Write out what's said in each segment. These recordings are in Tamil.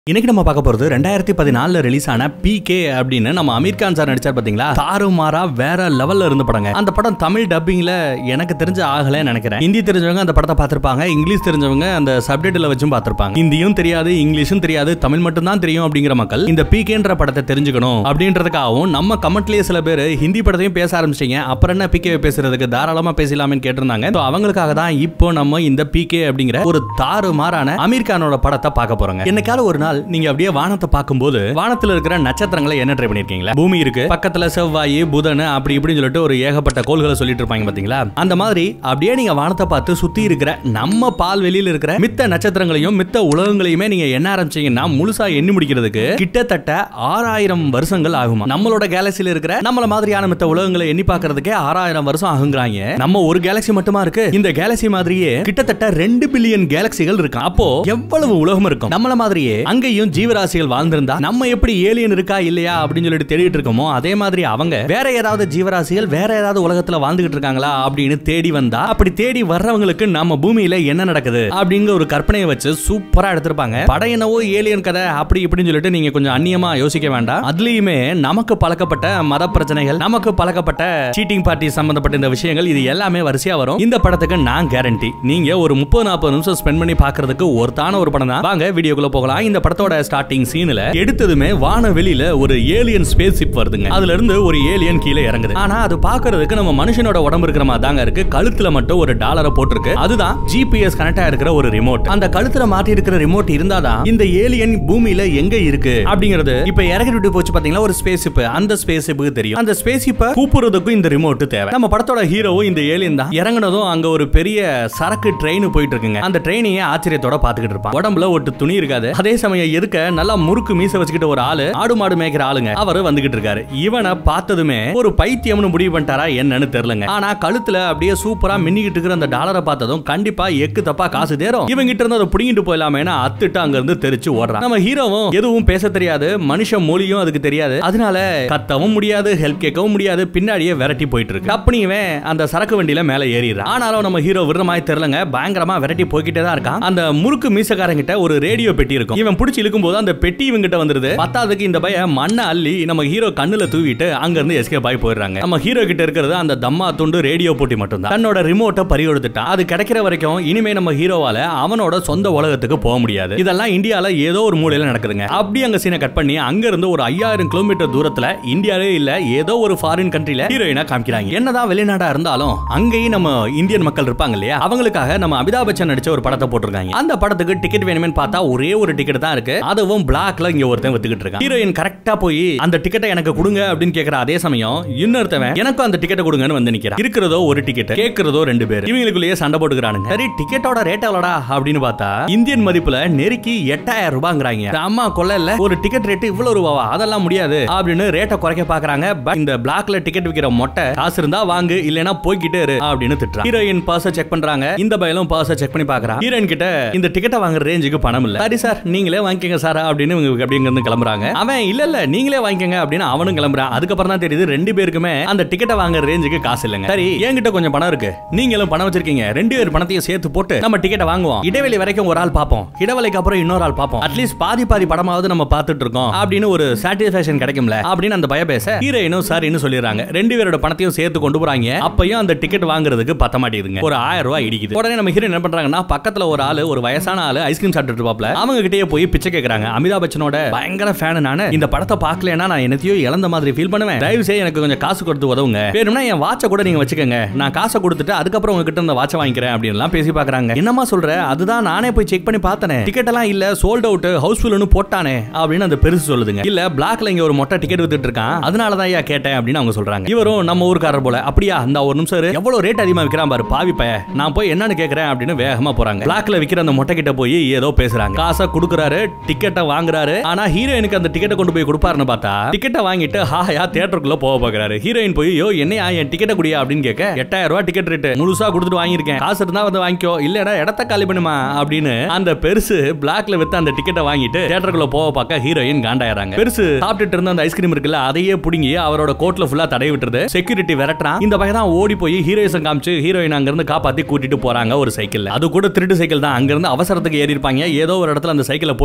இன்னைக்கு நம்ம பார்க்க போறது ரெண்டாயிரத்தி பதினாலுல ரிலீஸ் ஆன பிகே அப்படின்னு நம்ம அமீர் கான் சார் நடிச்சார் பாத்தீங்களா தாறுமாறா வேற லெவல்ல இருந்து படங்க அந்த படம் தமிழ் டப்பிங்ல எனக்கு தெரிஞ்ச ஆகலன்னு நினைக்கிறேன் ஹிந்தி தெரிஞ்சவங்க அந்த படத்தை பார்த்திருப்பாங்க இங்கிலீஷ் தெரிஞ்சவங்க அந்த சப்டைட்டில் வச்சும் பார்த்திருப்பாங்க ஹிந்தியும் தெரியாது இங்கிலீஷும் தெரியாது தமிழ் மட்டும் தான் தெரியும் அப்படிங்கிற மக்கள் இந்த பிகேன்ற படத்தை தெரிஞ்சுக்கணும் அப்படின்றதுக்காகவும் நம்ம கமெண்ட்லயே சில பேர் ஹிந்தி படத்தையும் பேச ஆரம்பிச்சிட்டீங்க அப்புறம் என்ன பிகே பேசுறதுக்கு தாராளமா பேசலாம்னு கேட்டிருந்தாங்க So, அவங்களுக்காக தான் இப்போ நம்ம இந்த பிகே அப்படிங்கிற ஒரு தாறுமாறான அமீர் கானோட படத்தை பார்க்க போறோங்க என்னைக்காவது ஒரு நாள் நீங்க அப்படியே வானத்தை பார்க்கும்போது வானத்துல இருக்கிற நட்சத்திரங்களை என்ன ட்ரை பண்ணிருக்கீங்களா பூமி இருக்கு பக்கத்துல செவ்வாய் புதன் அப்படி இப்படின்னு சொல்லிட்டு ஒரு ஏகப்பட்ட கோள்களை சொல்லிட்டு இருப்பாங்க பாத்தீங்களா அந்த மாதிரி அப்படியே நீங்க வானத்தை பார்த்து சுத்தி இருக்கிற நம்ம பால் வெளியில இருக்கிற மித்த நட்சத்திரங்களையும் மித்த உலகங்களையுமே நீங்க என்ன ஆரம்பிச்சீங்கன்னா முழுசா எண்ணி முடிக்கிறதுக்கு கிட்டத்தட்ட ஆறாயிரம் வருஷங்கள் ஆகுமா நம்மளோட கேலக்சில இருக்கிற நம்மள மாதிரியான மித்த உலகங்களை எண்ணி பார்க்கிறதுக்கே ஆறாயிரம் வருஷம் ஆகுங்கிறாங்க நம்ம ஒரு கேலக்சி மட்டுமா இருக்கு இந்த கேலக்சி மாதிரியே கிட்டத்தட்ட ரெண்டு பில்லியன் கேலக்சிகள் இருக்கு அப்போ எவ்வளவு உலகம் இருக்கும் நம்மள மாதிரியே அங்கேயும் ஜீவராசிகள் வாழ்ந்திருந்தா நம்ம எப்படி ஏலியன் இருக்கா இல்லையா அப்படின்னு சொல்லிட்டு தேடிட்டு இருக்கோமோ அதே மாதிரி அவங்க வேற ஏதாவது ஜீவராசிகள் வேற ஏதாவது உலகத்துல வாழ்ந்துகிட்டு இருக்காங்களா அப்படின்னு தேடி வந்தா அப்படி தேடி வர்றவங்களுக்கு நம்ம பூமியில என்ன நடக்குது அப்படிங்கிற ஒரு கற்பனையை வச்சு சூப்பரா எடுத்திருப்பாங்க படம் என்னவோ ஏலியன் கதை அப்படி இப்படின்னு சொல்லிட்டு நீங்க கொஞ்சம் அந்நியமா யோசிக்க வேண்டாம் அதுலயுமே நமக்கு பழக்கப்பட்ட மத பிரச்சனைகள் நமக்கு பழக்கப்பட்ட சீட்டிங் பார்ட்டி சம்பந்தப்பட்ட இந்த விஷயங்கள் இது எல்லாமே வரிசையா வரும் இந்த படத்துக்கு நான் கேரண்டி நீங்க ஒரு முப்பது நாற்பது நிமிஷம் ஸ்பெண்ட் பண்ணி பாக்குறதுக்கு ஒருத்தான ஒரு படம் தான் வாங்க வீடியோக்குள்ள போகலாம் இந்த படத்தோட ஸ்டார்டிங் சீன்ல எடுத்ததுமே வானவெளியில ஒரு ஏலியன் ஸ்பேஸ் ஷிப் வருதுங்க அதுல இருந்து ஒரு ஏலியன் கீழே இறங்குது ஆனா அது பாக்குறதுக்கு நம்ம மனுஷனோட உடம்பு இருக்கிற மாதிரி தாங்க இருக்கு கழுத்துல மட்டும் ஒரு டாலரை போட்டிருக்கு அதுதான் ஜிபிஎஸ் கனெக்ட் இருக்கிற ஒரு ரிமோட் அந்த கழுத்துல மாட்டி இருக்கிற ரிமோட் இருந்தாதான் இந்த ஏலியன் பூமியில எங்க இருக்கு அப்படிங்கிறது இப்ப இறக்கி விட்டு போச்சு பாத்தீங்களா ஒரு ஸ்பேஸ் ஷிப் அந்த ஸ்பேஸ் ஷிப்புக்கு தெரியும் அந்த ஸ்பேஸ் ஷிப்பை கூப்பிடுறதுக்கும் இந்த ரிமோட் தேவை நம்ம படத்தோட ஹீரோவும் இந்த ஏலியன் தான் இறங்குனதும் அங்க ஒரு பெரிய சரக்கு ட்ரெயின் போயிட்டு இருக்குங்க அந்த ட்ரெயினையே ஆச்சரியத்தோட பாத்துக்கிட்டு இருப்பான் உடம்புல ஒரு துணி இருக்காது அதே சமயம் எதுக்க நல்லா முறுக்கு மீச வச்சுக்கிட்ட ஒரு ஆளு ஆடு மாடு மேய்க்கிற ஆளுங்க அவரு வந்துகிட்டு இருக்காரு இவனை பார்த்ததுமே ஒரு பைத்தியம்னு முடிவு பண்ணிட்டாரா என்னன்னு தெரியலங்க ஆனா கழுத்துல அப்படியே சூப்பரா மின்னிக்கிட்டு இருக்கிற அந்த டாலரை பார்த்ததும் கண்டிப்பா எக்கு தப்பா காசு தேரும் இவங்க கிட்ட இருந்து அதை புடிங்கிட்டு போயிடலாமேனா அத்துட்டு அங்க இருந்து தெரிச்சு ஓடுறான் நம்ம ஹீரோவும் எதுவும் பேச தெரியாது மனுஷ மொழியும் அதுக்கு தெரியாது அதனால கத்தவும் முடியாது ஹெல்ப் கேட்கவும் முடியாது பின்னாடியே விரட்டி போயிட்டு இருக்கு கப்பனியவே அந்த சரக்கு வண்டியில மேல ஏறிடுறான் ஆனாலும் நம்ம ஹீரோ விடுற மாதிரி தெரியலங்க பயங்கரமா விரட்டி போய்கிட்டே தான் இருக்கான் அந்த முறுக்கு மீசக்காரங்கிட்ட ஒரு ரேடியோ பெட்டி இருக்கும் இவன் பிடிச்சி இழுக்கும் போது அந்த பெட்டி இவங்கிட்ட வந்துருது பத்தாவதுக்கு இந்த பைய மண்ணை அள்ளி நம்ம ஹீரோ கண்ணுல தூவிட்டு அங்க இருந்து எஸ்கேப் ஆகி போயிடுறாங்க நம்ம ஹீரோ கிட்ட இருக்கிறது அந்த தம்மா துண்டு ரேடியோ போட்டி மட்டும் தான் தன்னோட ரிமோட்டை பறி கொடுத்துட்டான் அது கிடைக்கிற வரைக்கும் இனிமே நம்ம ஹீரோவால அவனோட சொந்த உலகத்துக்கு போக முடியாது இதெல்லாம் இந்தியால ஏதோ ஒரு மூலையில நடக்குதுங்க அப்படி அங்க சீனை கட் பண்ணி அங்க இருந்து ஒரு ஐயாயிரம் கிலோமீட்டர் தூரத்துல இந்தியாலே இல்ல ஏதோ ஒரு ஃபாரின் கண்ட்ரில ஹீரோயினா காமிக்கிறாங்க என்னதான் வெளிநாடா இருந்தாலும் அங்கேயும் நம்ம இந்தியன் மக்கள் இருப்பாங்க இல்லையா அவங்களுக்காக நம்ம அமிதாப் பச்சன் நடிச்ச ஒரு படத்தை போட்டிருக்காங்க அந்த படத்துக்கு டிக்கெட் வேணுமே பார்த்தா ஒரே ஒரு டிக்கெட் தான் இருக்கு அதுவும் பிளாக்ல இங்க ஒருத்தன் வித்துக்கிட்டு இருக்கான் ஹீரோயின் கரெக்டா போய் அந்த டிக்கெட்டை எனக்கு கொடுங்க அப்படின்னு கேக்குற அதே சமயம் இன்னொருத்தவன் எனக்கும் அந்த டிக்கெட்டை கொடுங்கன்னு வந்து நிக்கிறான் இருக்கிறதோ ஒரு டிக்கெட் கேக்குறதோ ரெண்டு பேர் இவங்களுக்குள்ளேயே சண்டை போட்டுக்கிறானுங்க சரி டிக்கெட்டோட ரேட் எவ்வளோடா அப்படின்னு பார்த்தா இந்தியன் மதிப்புல நெருக்கி எட்டாயிரம் ரூபாங்கிறாங்க அம்மா கொள்ள இல்ல ஒரு டிக்கெட் ரேட் இவ்வளவு ரூபாவா அதெல்லாம் முடியாது அப்படின்னு ரேட்டை குறைக்க பாக்குறாங்க பட் இந்த பிளாக்ல டிக்கெட் விக்கிற மொட்டை காசு இருந்தா வாங்கு இல்லனா போய்கிட்டே இரு அப்படின்னு திட்டுறான் ஹீரோயின் பர்ஸ செக் பண்றாங்க இந்த பயலும் பர்ஸ செக் பண்ணி பாக்குறான் ஹீரோயின் கிட்ட இந்த டிக்கெட்டை வாங்குற ரேஞ்சுக்கு பணம் இல்ல சரி சார் நீங்களே வாங்கிக்கங்க சார் அப்படின்னு இவங்க அப்படிங்க இருந்து கிளம்புறாங்க அவன் இல்ல இல்ல நீங்களே வாங்கிக்கங்க அப்படின்னு அவனும் கிளம்புறான் அதுக்கப்புறம் தான் தெரியுது ரெண்டு பேருக்குமே அந்த டிக்கெட்டை வாங்குற ரேஞ்சுக்கு காசு இல்லைங்க சரி என்கிட்ட கொஞ்சம் பணம் இருக்கு நீங்களும் பணம் வச்சிருக்கீங்க ரெண்டு பேர் பணத்தையும் சேர்த்து போட்டு நம்ம டிக்கெட்டை வாங்குவோம் இடைவெளி வரைக்கும் ஒரு ஆள் பார்ப்போம் இடைவெளிக்கு அப்புறம் இன்னொரு ஆள் பார்ப்போம் அட்லீஸ்ட் பாதி பாதி படமாவது நம்ம பார்த்துட்டு இருக்கோம் அப்படின்னு ஒரு சாட்டிஸ்பேக்ஷன் கிடைக்கும்ல அப்படின்னு அந்த பய பேச ஹீரோயினும் சரின்னு சொல்லிடுறாங்க ரெண்டு பேரோட பணத்தையும் சேர்த்து கொண்டு போறாங்க அப்பயும் அந்த டிக்கெட் வாங்குறதுக்கு பத்த மாட்டேங்குதுங்க ஒரு ஆயிரம் ரூபாய் இடிக்குது உடனே நம்ம ஹீரோ என்ன பண்றாங்கன்னா பக்கத்துல ஒரு ஆளு ஒரு வயசான ஆளு ஐஸ்கிரீம் சாப்பிட்டு இருப்பாப்ல அவங்க கிட்டயே போய் பிச்சை கேக்குறாங்க அமிதாப் பச்சனோட பயங்கர ஃபேன் நானு இந்த படத்தை பார்க்கலனா நான் என்னத்தையோ இழந்த மாதிரி ஃபீல் பண்ணுவேன் தயவு செய்து எனக்கு கொஞ்சம் காசு கொடுத்து உதவுங்க வேணும்னா என் வாட்சை கூட நீங்க வச்சுக்கோங்க நான் காசை கொடுத்துட்டு அதுக்கப்புறம் உங்ககிட்ட இந்த வாட்சை வாங்கிக்கிறேன் அப்படின்னு பேசி பாக்குறாங்க என்னமா சொல்ற அதுதான் நானே போய் செக் பண்ணி பார்த்தனே டிக்கெட் எல்லாம் இல்ல சோல்ட் அவுட் ஹவுஸ்ஃபுல்னு போட்டானே அப்படின்னு அந்த பெருசு சொல்லுதுங்க இல்ல பிளாக்ல இங்க ஒரு மொட்டை டிக்கெட் வித்துட்டு இருக்கான் அதனால தான் ஐயா கேட்டேன் அப்படின்னு அவங்க சொல்றாங்க இவரும் நம்ம ஊருக்காரர் போல அப்படியா இந்த ஒரு நிமிஷம் இரு. எவ்வளவு ரேட் அதிகமா விக்கிறான் பாரு பாவி பைய நான் போய் என்னன்னு கேக்குறேன் அப்படின்னு வேகமா போறாங்க பிளாக்ல விக்கிற அந்த மொட்டை கிட்ட போய் ஏதோ பேசுறாங்க காசை கொடுக்குறாரு டிக்கெட்டை வாங்குறாரு ஆனா ஹீரோயினுக்கு அந்த டிக்கெட்டை கொண்டு போய் கொடுப்பாருன்னு பார்த்தா டிக்கெட்டை வாங்கிட்டு ஹாயா தியேட்டருக்குள்ள போக பாக்குறாரு ஹீரோயின் போய் யோ என்னையா என் டிக்கெட்டை குடியா அப்படின்னு கேட்க எட்டாயிரம் ரூபாய் டிக்கெட் ரேட் முழுசா கொடுத்துட்டு வாங்கியிருக்கேன் காசு இருந்தா வந்து வாங்கிக்கோ இல்லடா இடத்த காலி பண்ணுமா அப்படின்னு அந்த பெருசு பிளாக்ல வித்து அந்த டிக்கெட்டை வாங்கிட்டு தியேட்டருக்குள்ள போக பார்க்க ஹீரோயின் காண்டாயிராங்க பெருசு சாப்பிட்டுட்டு இருந்த அந்த ஐஸ்கிரீம் இருக்குல்ல அதையே புடுங்கி அவரோட கோட்ல ஃபுல்லா தடவி விட்டுறது செக்யூரிட்டி விரட்டுறான் இந்த பையன் தான் ஓடி போய் ஹீரோயிசம் காமிச்சு ஹீரோயின் அங்க இருந்து காப்பாத்தி கூட்டிட்டு போறாங்க ஒரு சைக்கிள்ல அது கூட திருட்டு சைக்கிள் தான் அங்க இருந்து அவசரத்துக்கு ஏறி இருப்பாங்க ஏதோ ஒரு இடத்துல அந்த சைக்கிளை போட்டு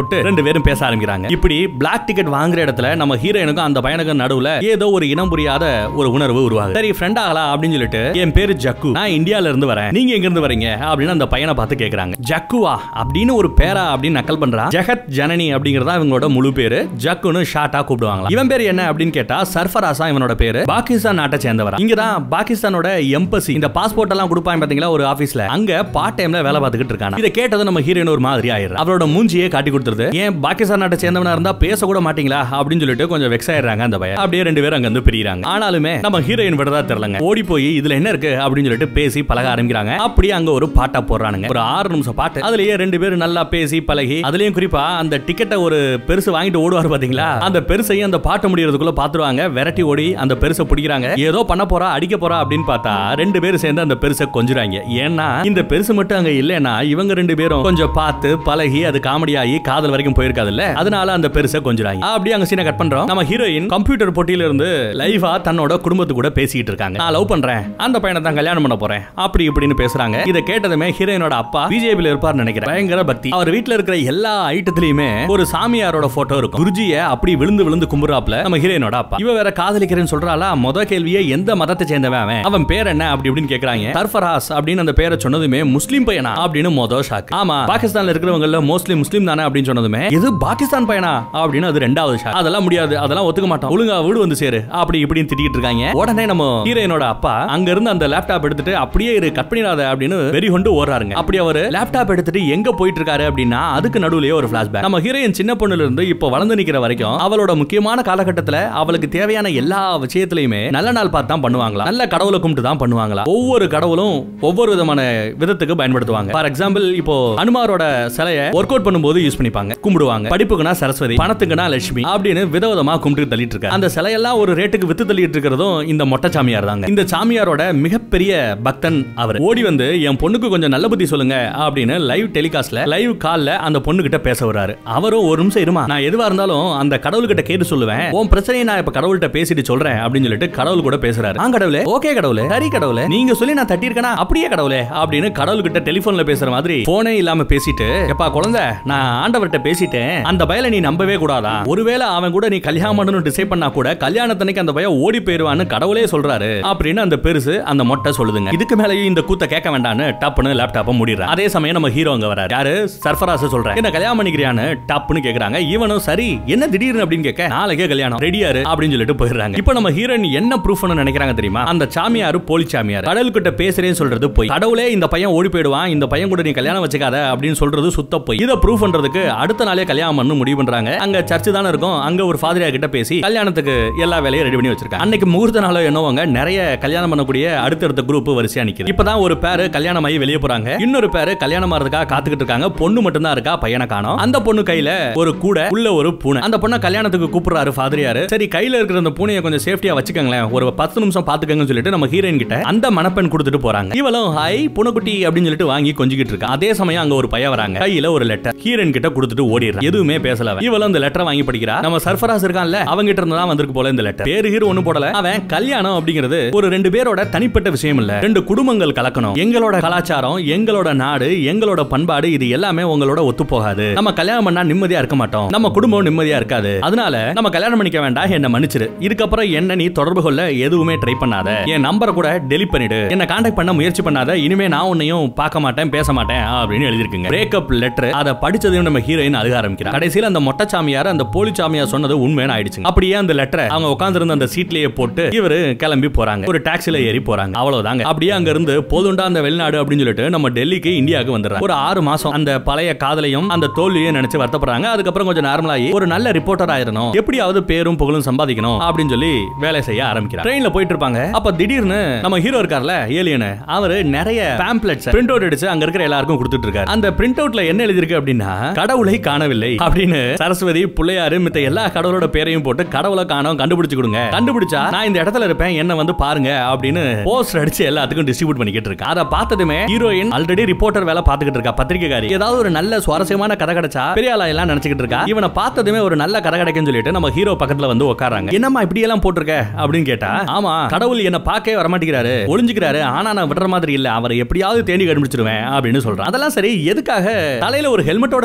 போட்டு ரெண்டு பேரும் பேச ஆரம்பிக்கிறாங்க இப்படி பிளாக் டிக்கெட் வாங்குற இடத்துல நம்ம ஹீரோயினுக்கும் அந்த பையனுக்கும் நடுவுல ஏதோ ஒரு இனம் புரியாத ஒரு உணர்வு உருவாகுது சரி ஃப்ரெண்ட் ஆகலாம் அப்படின்னு சொல்லிட்டு என் பேரு ஜக்கு நான் இந்தியால இருந்து வரேன் நீங்க எங்க இருந்து வரீங்க அப்படின்னு அந்த பையனை பார்த்து கேக்குறாங்க ஜக்குவா அப்படின்னு ஒரு பேரா அப்படின்னு நக்கல் பண்றா ஜெகத் ஜனனி அப்படிங்கறதா இவங்களோட முழு பேரு ஜக்குன்னு ஷார்ட்டா கூப்பிடுவாங்க இவன் பேர் என்ன அப்படின்னு கேட்டா சர்ஃபராசா இவனோட பேரு பாகிஸ்தான் நாட்டை சேர்ந்தவர் இங்கதான் பாகிஸ்தானோட எம்பசி இந்த பாஸ்போர்ட் எல்லாம் கொடுப்பாங்க பாத்தீங்களா ஒரு ஆபீஸ்ல அங்க பார்ட் டைம்ல வேலை பார்த்துக்கிட்டு இருக்காங்க இதை கேட்டதும் நம்ம ஹீரோயின் ஒரு மாதிரி ஆயிடுறா அவரோட மூஞ்சியே காட்டி கொடுத்துருது ஏன் பாகிஸ்தான் நாட்டை சேர்ந்தவனா இருந்தா பேச கூட மாட்டீங்களா அப்படின்னு சொல்லிட்டு கொஞ்சம் வெக்ஸ் ஆயிடுறாங்க அந்த பையன் அப்படியே ரெண்டு பேரும் அங்க இருந்து பிரியுறாங்க ஆனாலுமே நம்ம ஹீரோயின் விடதா தெரியலங்க ஓடி போய் இதுல என்ன இருக்கு அப்படின்னு சொல்லிட்டு பேசி பழக ஆரம்பிக்கிறாங்க அப்படியே அங்க ஒரு பாட்டா போடுறானுங்க ஒரு ஆறு நிமிஷம் பாட்டு அதுலயே ரெண்டு பேரும் நல்லா பேசி பழகி அதுலயும் குறிப்பா அந்த டிக்கெட்டை ஒரு பெருசு வாங்கிட்டு ஓடுவார் பாத்தீங்களா அந்த பெருசையும் அந்த பாட்டு முடியறதுக்குள்ள பாத்துருவாங்க விரட்டி ஓடி அந்த பெருசை பிடிக்கிறாங்க ஏதோ பண்ண போறா அடிக்க போறா அப்படின்னு பார்த்தா ரெண்டு பேரும் சேர்ந்து அந்த பெருசை கொஞ்சுறாங்க ஏன்னா இந்த பெருசு மட்டும் அங்க இல்லைன்னா இவங்க ரெண்டு பேரும் கொஞ்சம் பார்த்து பழகி அது காமெடி ஆகி காதல் வரைக்கும் போயிருக்காதுல்ல அதனால அந்த பெருசை கொஞ்சுறாங்க அப்படியே அங்க சீனை கட் பண்றோம் நம்ம ஹீரோயின் கம்ப்யூட்டர் போட்டியில இருந்து லைவா தன்னோட குடும்பத்து கூட பேசிட்டு இருக்காங்க நான் லவ் பண்றேன் அந்த பையனை தான் கல்யாணம் பண்ண போறேன் அப்படி இப்படின்னு பேசுறாங்க இதை கேட்டதுமே ஹீரோயினோட அப்பா பிஜேபியில இருப்பார் நினைக்கிறேன் பயங்கர பக்தி அவர் வீட்ல இருக்கிற எல்லா ஐட்டத்திலயுமே ஒரு சாமியாரோட போட்டோ இருக்கும் குருஜிய அப்படி விழுந்து விழுந்து கும்புறாப்ல நம்ம ஹீரோயினோட அப்பா இவ வேற காதலிக்கிறேன்னு சொல்றாளா முத கேள்வியே எந்த மதத்தை சேர்ந்தவன் அவன் அவன் பேர் என்ன அப்படி இப்படின்னு கேக்குறாங்க சர்ஃபராஸ் அப்படின்னு அந்த பேரை சொன்னதுமே முஸ்லீம் பையனா அப்படின்னு மொத ஷாக் ஆமா பாகிஸ்தான்ல இருக்கிறவங்க மோஸ்ட்லி முஸ்லீம் தானே அப்படின்னு சொன்னதுமே இது பாகிஸ்தான் பையனா அப்படின்னு அது ரெண்டாவது ஷாக் அதெல்லாம் முடியாது அதெல்லாம் ஒத்துக்க மாட்டோம் ஒழுங்கா வீடு வந்து சேரு அப்படி இப்படின்னு திட்டிட்டு இருக்காங்க உடனே நம்ம ஹீரோயினோட அப்பா அங்க இருந்து அந்த லேப்டாப் எடுத்துட்டு அப்படியே இரு கட் பண்ணிடாத அப்படின்னு வெறி கொண்டு ஓடுறாருங்க அப்படி அவர் லேப்டாப் எடுத்துட்டு எங்க போயிட்டு இருக்காரு அப்படின்னா அதுக்கு நடுவுலயே ஒரு பிளாஷ்பேக் நம்ம ஹீரோயின் சின்ன பொண்ணுல இருந்து இப்போ வளர்ந்து நிக்கிற வரைக்கும் அவளோட முக்கியமான காலகட்டத்துல அவளுக்கு தேவையான எல்லா விஷயத்திலயுமே நல்ல நாள் பார்த்து தான் பண்ணுவாங்களா நல்ல கடவுளை கும்பிட்டு தான் பண்ணுவாங்களா ஒவ்வொரு கடவுளும் ஒவ்வொரு விதமான விதத்துக்கு பயன்படுத்துவாங்க ஃபார் எக்ஸாம்பிள் இப்போ அனுமாரோட சிலையை ஒர்க் அவுட் பண்ணும்போது யூஸ் பண்ணிப்பாங்க கும்பிடுவாங்க படிப்புக்குனா சரஸ்வதி பணத்துக்குனா லட்சுமி அப்படின்னு விதவிதமா கும்பிட்டு தள்ளிட்டு இருக்காங்க அந்த சிலையெல்லாம் ஒரு ரேட்டுக்கு வித்து தள்ளிட்டு இருக்கிறதும் இந்த மொட்டை சாமியார் தாங்க இந்த சாமியாரோட மிகப்பெரிய பக்தன் அவர் ஓடி வந்து என் பொண்ணுக்கு கொஞ்சம் நல்ல புத்தி சொல்லுங்க அப்படின்னு லைவ் டெலிகாஸ்ட்ல லைவ் கால்ல அந்த பொண்ணு கிட்ட பேச வராரு அவரும் ஒரு நிமிஷம் இருமா நான் எதுவா இருந்தாலும் அந்த கடவுள்கிட்ட கேட்டு சொல்லுவேன் உன் பிரச்சனையை நான் இப்ப கடவுள்கிட்ட பேசிட்டு சொல்றேன் அப்படின்னு சொல்லிட்டு கடவுள் கூட பேசுறாரு ஆ கடவுளே ஓகே கடவுளே சரி கடவுளே நீங்க சொல்லி நான் தட்டியிருக்கேனா அப்படியே கடவுளே அப்படின்னு கடவுள் கிட்ட டெலிபோன்ல பேசுற மாதிரி போனே இல்லாம பேசிட்டு எப்பா குழந்தை நான் ஆண்டவர்கிட்ட பேசிட்டேன் அந்த பயல நீ நம்பவே கூடாதா ஒருவேளை அவன் கூட நீ கல்யாணம் பண்ணணும் டிசைட் பண்ணா கூட கல்யாணத்தனைக்கு அந்த பையன் ஓடி போயிருவான்னு கடவுளே சொல்றாரு அப்படின்னு அந்த பெருசு அந்த மொட்டை சொல்லுதுங்க இதுக்கு மேலேயும் இந்த கூத்த கேட்க வேண்டாம்னு டப்புன்னு லேப்டாப்ப முடிடுறான் அதே சமயம் நம்ம ஹீரோ அங்க வராரு யாரு சர்ஃபராஸ் சொல்றேன் என்ன கல்யாணம் பண்ணிக்கிறியான்னு டப்புன்னு கேக்குறாங்க இவனும் சரி என்ன திடீர்னு அப்படின்னு கேட்க நாளைக்கே கல்யாணம் ரெடியாரு அப்படின்னு சொல்லிட்டு போயிடுறாங்க இப்போ நம்ம ஹீரோயின் என்ன ப்ரூஃப் நினைக்கிறாங்க தெரியுமா அந்த சாமியாரு போலி சாமியார் கடவுள் கிட்ட பேசுறேன்னு சொல்றது போய் கடவுளே இந்த பையன் ஓடி போயிடுவான் இந்த பையன் கூட நீ கல்யாணம் வச்சுக்காத அப்படின்னு சொல்றது சுத்த போய் இதை ப்ரூஃப் பண்றதுக்கு அடுத்த நாளே கல்யாணம் பண்ணு முடிவு பண்றாங்க அங்க சர்ச்சு தானே இருக்கும் அங்க ஒரு ஃபாதரியா கிட்ட பேசி கல்யாணத்துக்கு எல்லா வேலையும் ரெடி பண்ணி வச்சிருக்காங்க அன்னைக்கு முகூர்த்த நாளோ என்னவோங்க நிறைய கல்யாணம் பண்ணக்கூடிய அடுத்தடுத்த குரூப் வரிசையா நிக்குது இப்பதான் ஒரு பேரு கல்யாணம் ஆகி வெளியே போறாங்க இன்னொரு பேரு கல்யாணம் ஆறதுக்காக காத்துக்கிட்டு இருக்காங்க பொண்ணு மட்டும் தான் இருக்கா பையனை காணோம் அந்த பொண்ணு கையில ஒரு கூட உள்ள ஒரு பூனை அந்த பொண்ணை கல்யாணத்துக்கு கூப்பிடுறாரு ஃபாதரியாரு சரி கையில இருக்கிற அந்த பூனையை கொஞ்சம் சேஃப்டியா வச்சுக்கோங்களேன் ஒரு பத்து நிமிஷம் பாத்துக்கங்கன்னு சொல்லிட்டு நம்ம ஹீரோயின் கிட்ட அந்த மணப்பெண் கொடுத்துட்டு போறாங்க இவளும் ஹை புனக்குட்டி அப்படின்னு சொல்லிட்டு வாங்கி கொஞ்சிக்கிட்டு இருக்கா அதே சமயம் அங்க ஒரு பையன் வராங்க கையில ஒரு லெட்டர் ஹீரோயின் கிட்ட கொடுத்துட்டு ஓடிடுறான் எதுவுமே பேசல அவன். இவளும் அந்த லெட்டரை வாங்கி படிக்கிறா நம்ம சர்ஃபராஸ் இருக்கான்ல அவங்க கிட்ட இருந்து தான் வந்திருக்கு போல இந்த லெட்டர் பேரு ஹீரோ ஒண்ணு போடல அவன் கல்யாணம் அப்படிங்கிறது ஒரு ரெண்டு பேரோட தனிப்பட்ட விஷயம் இல்ல ரெண்டு குடும்பங்கள் கலக்கணும் எங்களோட கலாச்சாரம் எங்களோட நாடு எங்களோட பண்பாடு இது எல்லாமே உங்களோட ஒத்து போகாது நம்ம கல்யாணம் பண்ணா நிம்மதியா இருக்க மாட்டோம் நம்ம குடும்பம் நிம்மதியா இருக்காது அதனால நம்ம கல்யாணம் பண்ணிக்க வேண்டாம் என்ன மன்னிச்சிரு இதுக்கப்புறம் என்ன நீ தொடர்பு கொள்ள எதுவுமே ட்ரை பண்ணாத என் நம்பரை கூட டெலிட் பண்ணிடு என்ன காண்டாக்ட் பண்ண முயற்சி பண்ணாத இனிமே நான் உன்னையும் பார்க்க மாட்டேன் பேச மாட்டேன் அப்படின்னு எழுதிருக்குங்க பிரேக்கப் லெட்டர் அதை படிச்சதையும் நம்ம ஹீரோயின் அழுக ஆரம்பிக்கிறா கடைசியில அந்த மொட்டை சாமியார் அந்த போலி சாமியார் சொன்னது உண்மையான ஆயிடுச்சு அப்படியே அந்த லெட்டரை அவங்க உட்கார்ந்திருந்த அந்த சீட்லயே போட்டு இவரு கிளம்பி போறாங்க ஒரு டாக்ஸில ஏறி போறாங்க அவ்வளவுதாங்க அப்படியே அங்க இருந்து போதுண்டா அந்த வெளிநாடு அப்படின்னு சொல்லிட்டு நம்ம டெல்லிக்கு இந்தியாவுக்கு வந்துடுறாங்க ஒரு ஆறு மாசம் அந்த பழைய காதலையும் அந்த தோல்வியும் நினைச்சு வருத்தப்படுறாங்க அதுக்கப்புறம் கொஞ்சம் நார்மலாகி ஒரு நல்ல ரிப்போர்ட்டர் ஆயிரணும் எப்படியாவது பேரும் புகழும் சம்பாதிக்கணும் அப்படின்னு சொல்லி வேலை செய்ய ஆரம்பிக்கிறார் ட்ரெயின்ல போயிட்டு இருப்பாங்க அப்ப திடீர்னு நம்ம ஹீரோ இருக்கார்ல ஏலியன் அவரு நிறைய பேம்ப்ளெட்ஸ் பிரிண்ட் அவுட் அடிச்சு அங்க இருக்கிற எல்லாருக்கும் கொடுத்துட்டு இருக்காரு அந்த பிரிண்ட் அவுட்ல என்ன எழுதிருக்கு அப்படின்னா கடவுளை காணவில்லை அப்படின்னு சரஸ்வதி பிள்ளையாரு மித்த எல்லா கடவுளோட பேரையும் போட்டு கடவுளை காணோம் கண்டுபிடிச்சு கொடுங்க கண்டுபிடிச்சா நான் இந்த இடத்துல இருப்பேன் என்ன வந்து பாருங்க அப்படின்னு போஸ்டர் அடிச்சு எல்லாத்துக்கும் டிஸ்ட்ரிபியூட் பண்ணிக்கிட்டு இருக்கா அதை பார்த்ததுமே ஹீரோயின் ஆல்ரெடி ரிப்போர்ட்டர் வேலை பார்த்துக்கிட்டு இருக்கா பத்திரிக்கைக்காரி ஏதாவது ஒரு நல்ல சுவாரஸ்யமான கதை கிடைச்சா பெரிய ஆளா எல்லாம் நினைச்சுக்கிட்டு இருக்கா இவனை பார்த்ததுமே ஒரு நல்ல கதை கிடைக்கும்னு சொல்லிட்டு நம்ம ஹீரோ பக்கத்துல வந்து உட்காராங்க என்னம்மா இப்படி எல்லாம் போட்டிருக்க அப்படின்னு கேட்டா ஆமா கடவுள் என்ன பார்க்கவே வரமாட்டேங்கிறாரு ஒளிஞ்சுக்கிறாரு ஆனா நான் விடுற மாதிரி இல்ல அவரை எப்படியாவது தேடி கண்டுபிடிச்சிருவேன் அப்படின்னு சொல்றான் அதெல்லாம் சரி எதுக்காக தலையில ஒரு ஹெல்மெட்டோட தெரியுறீங்க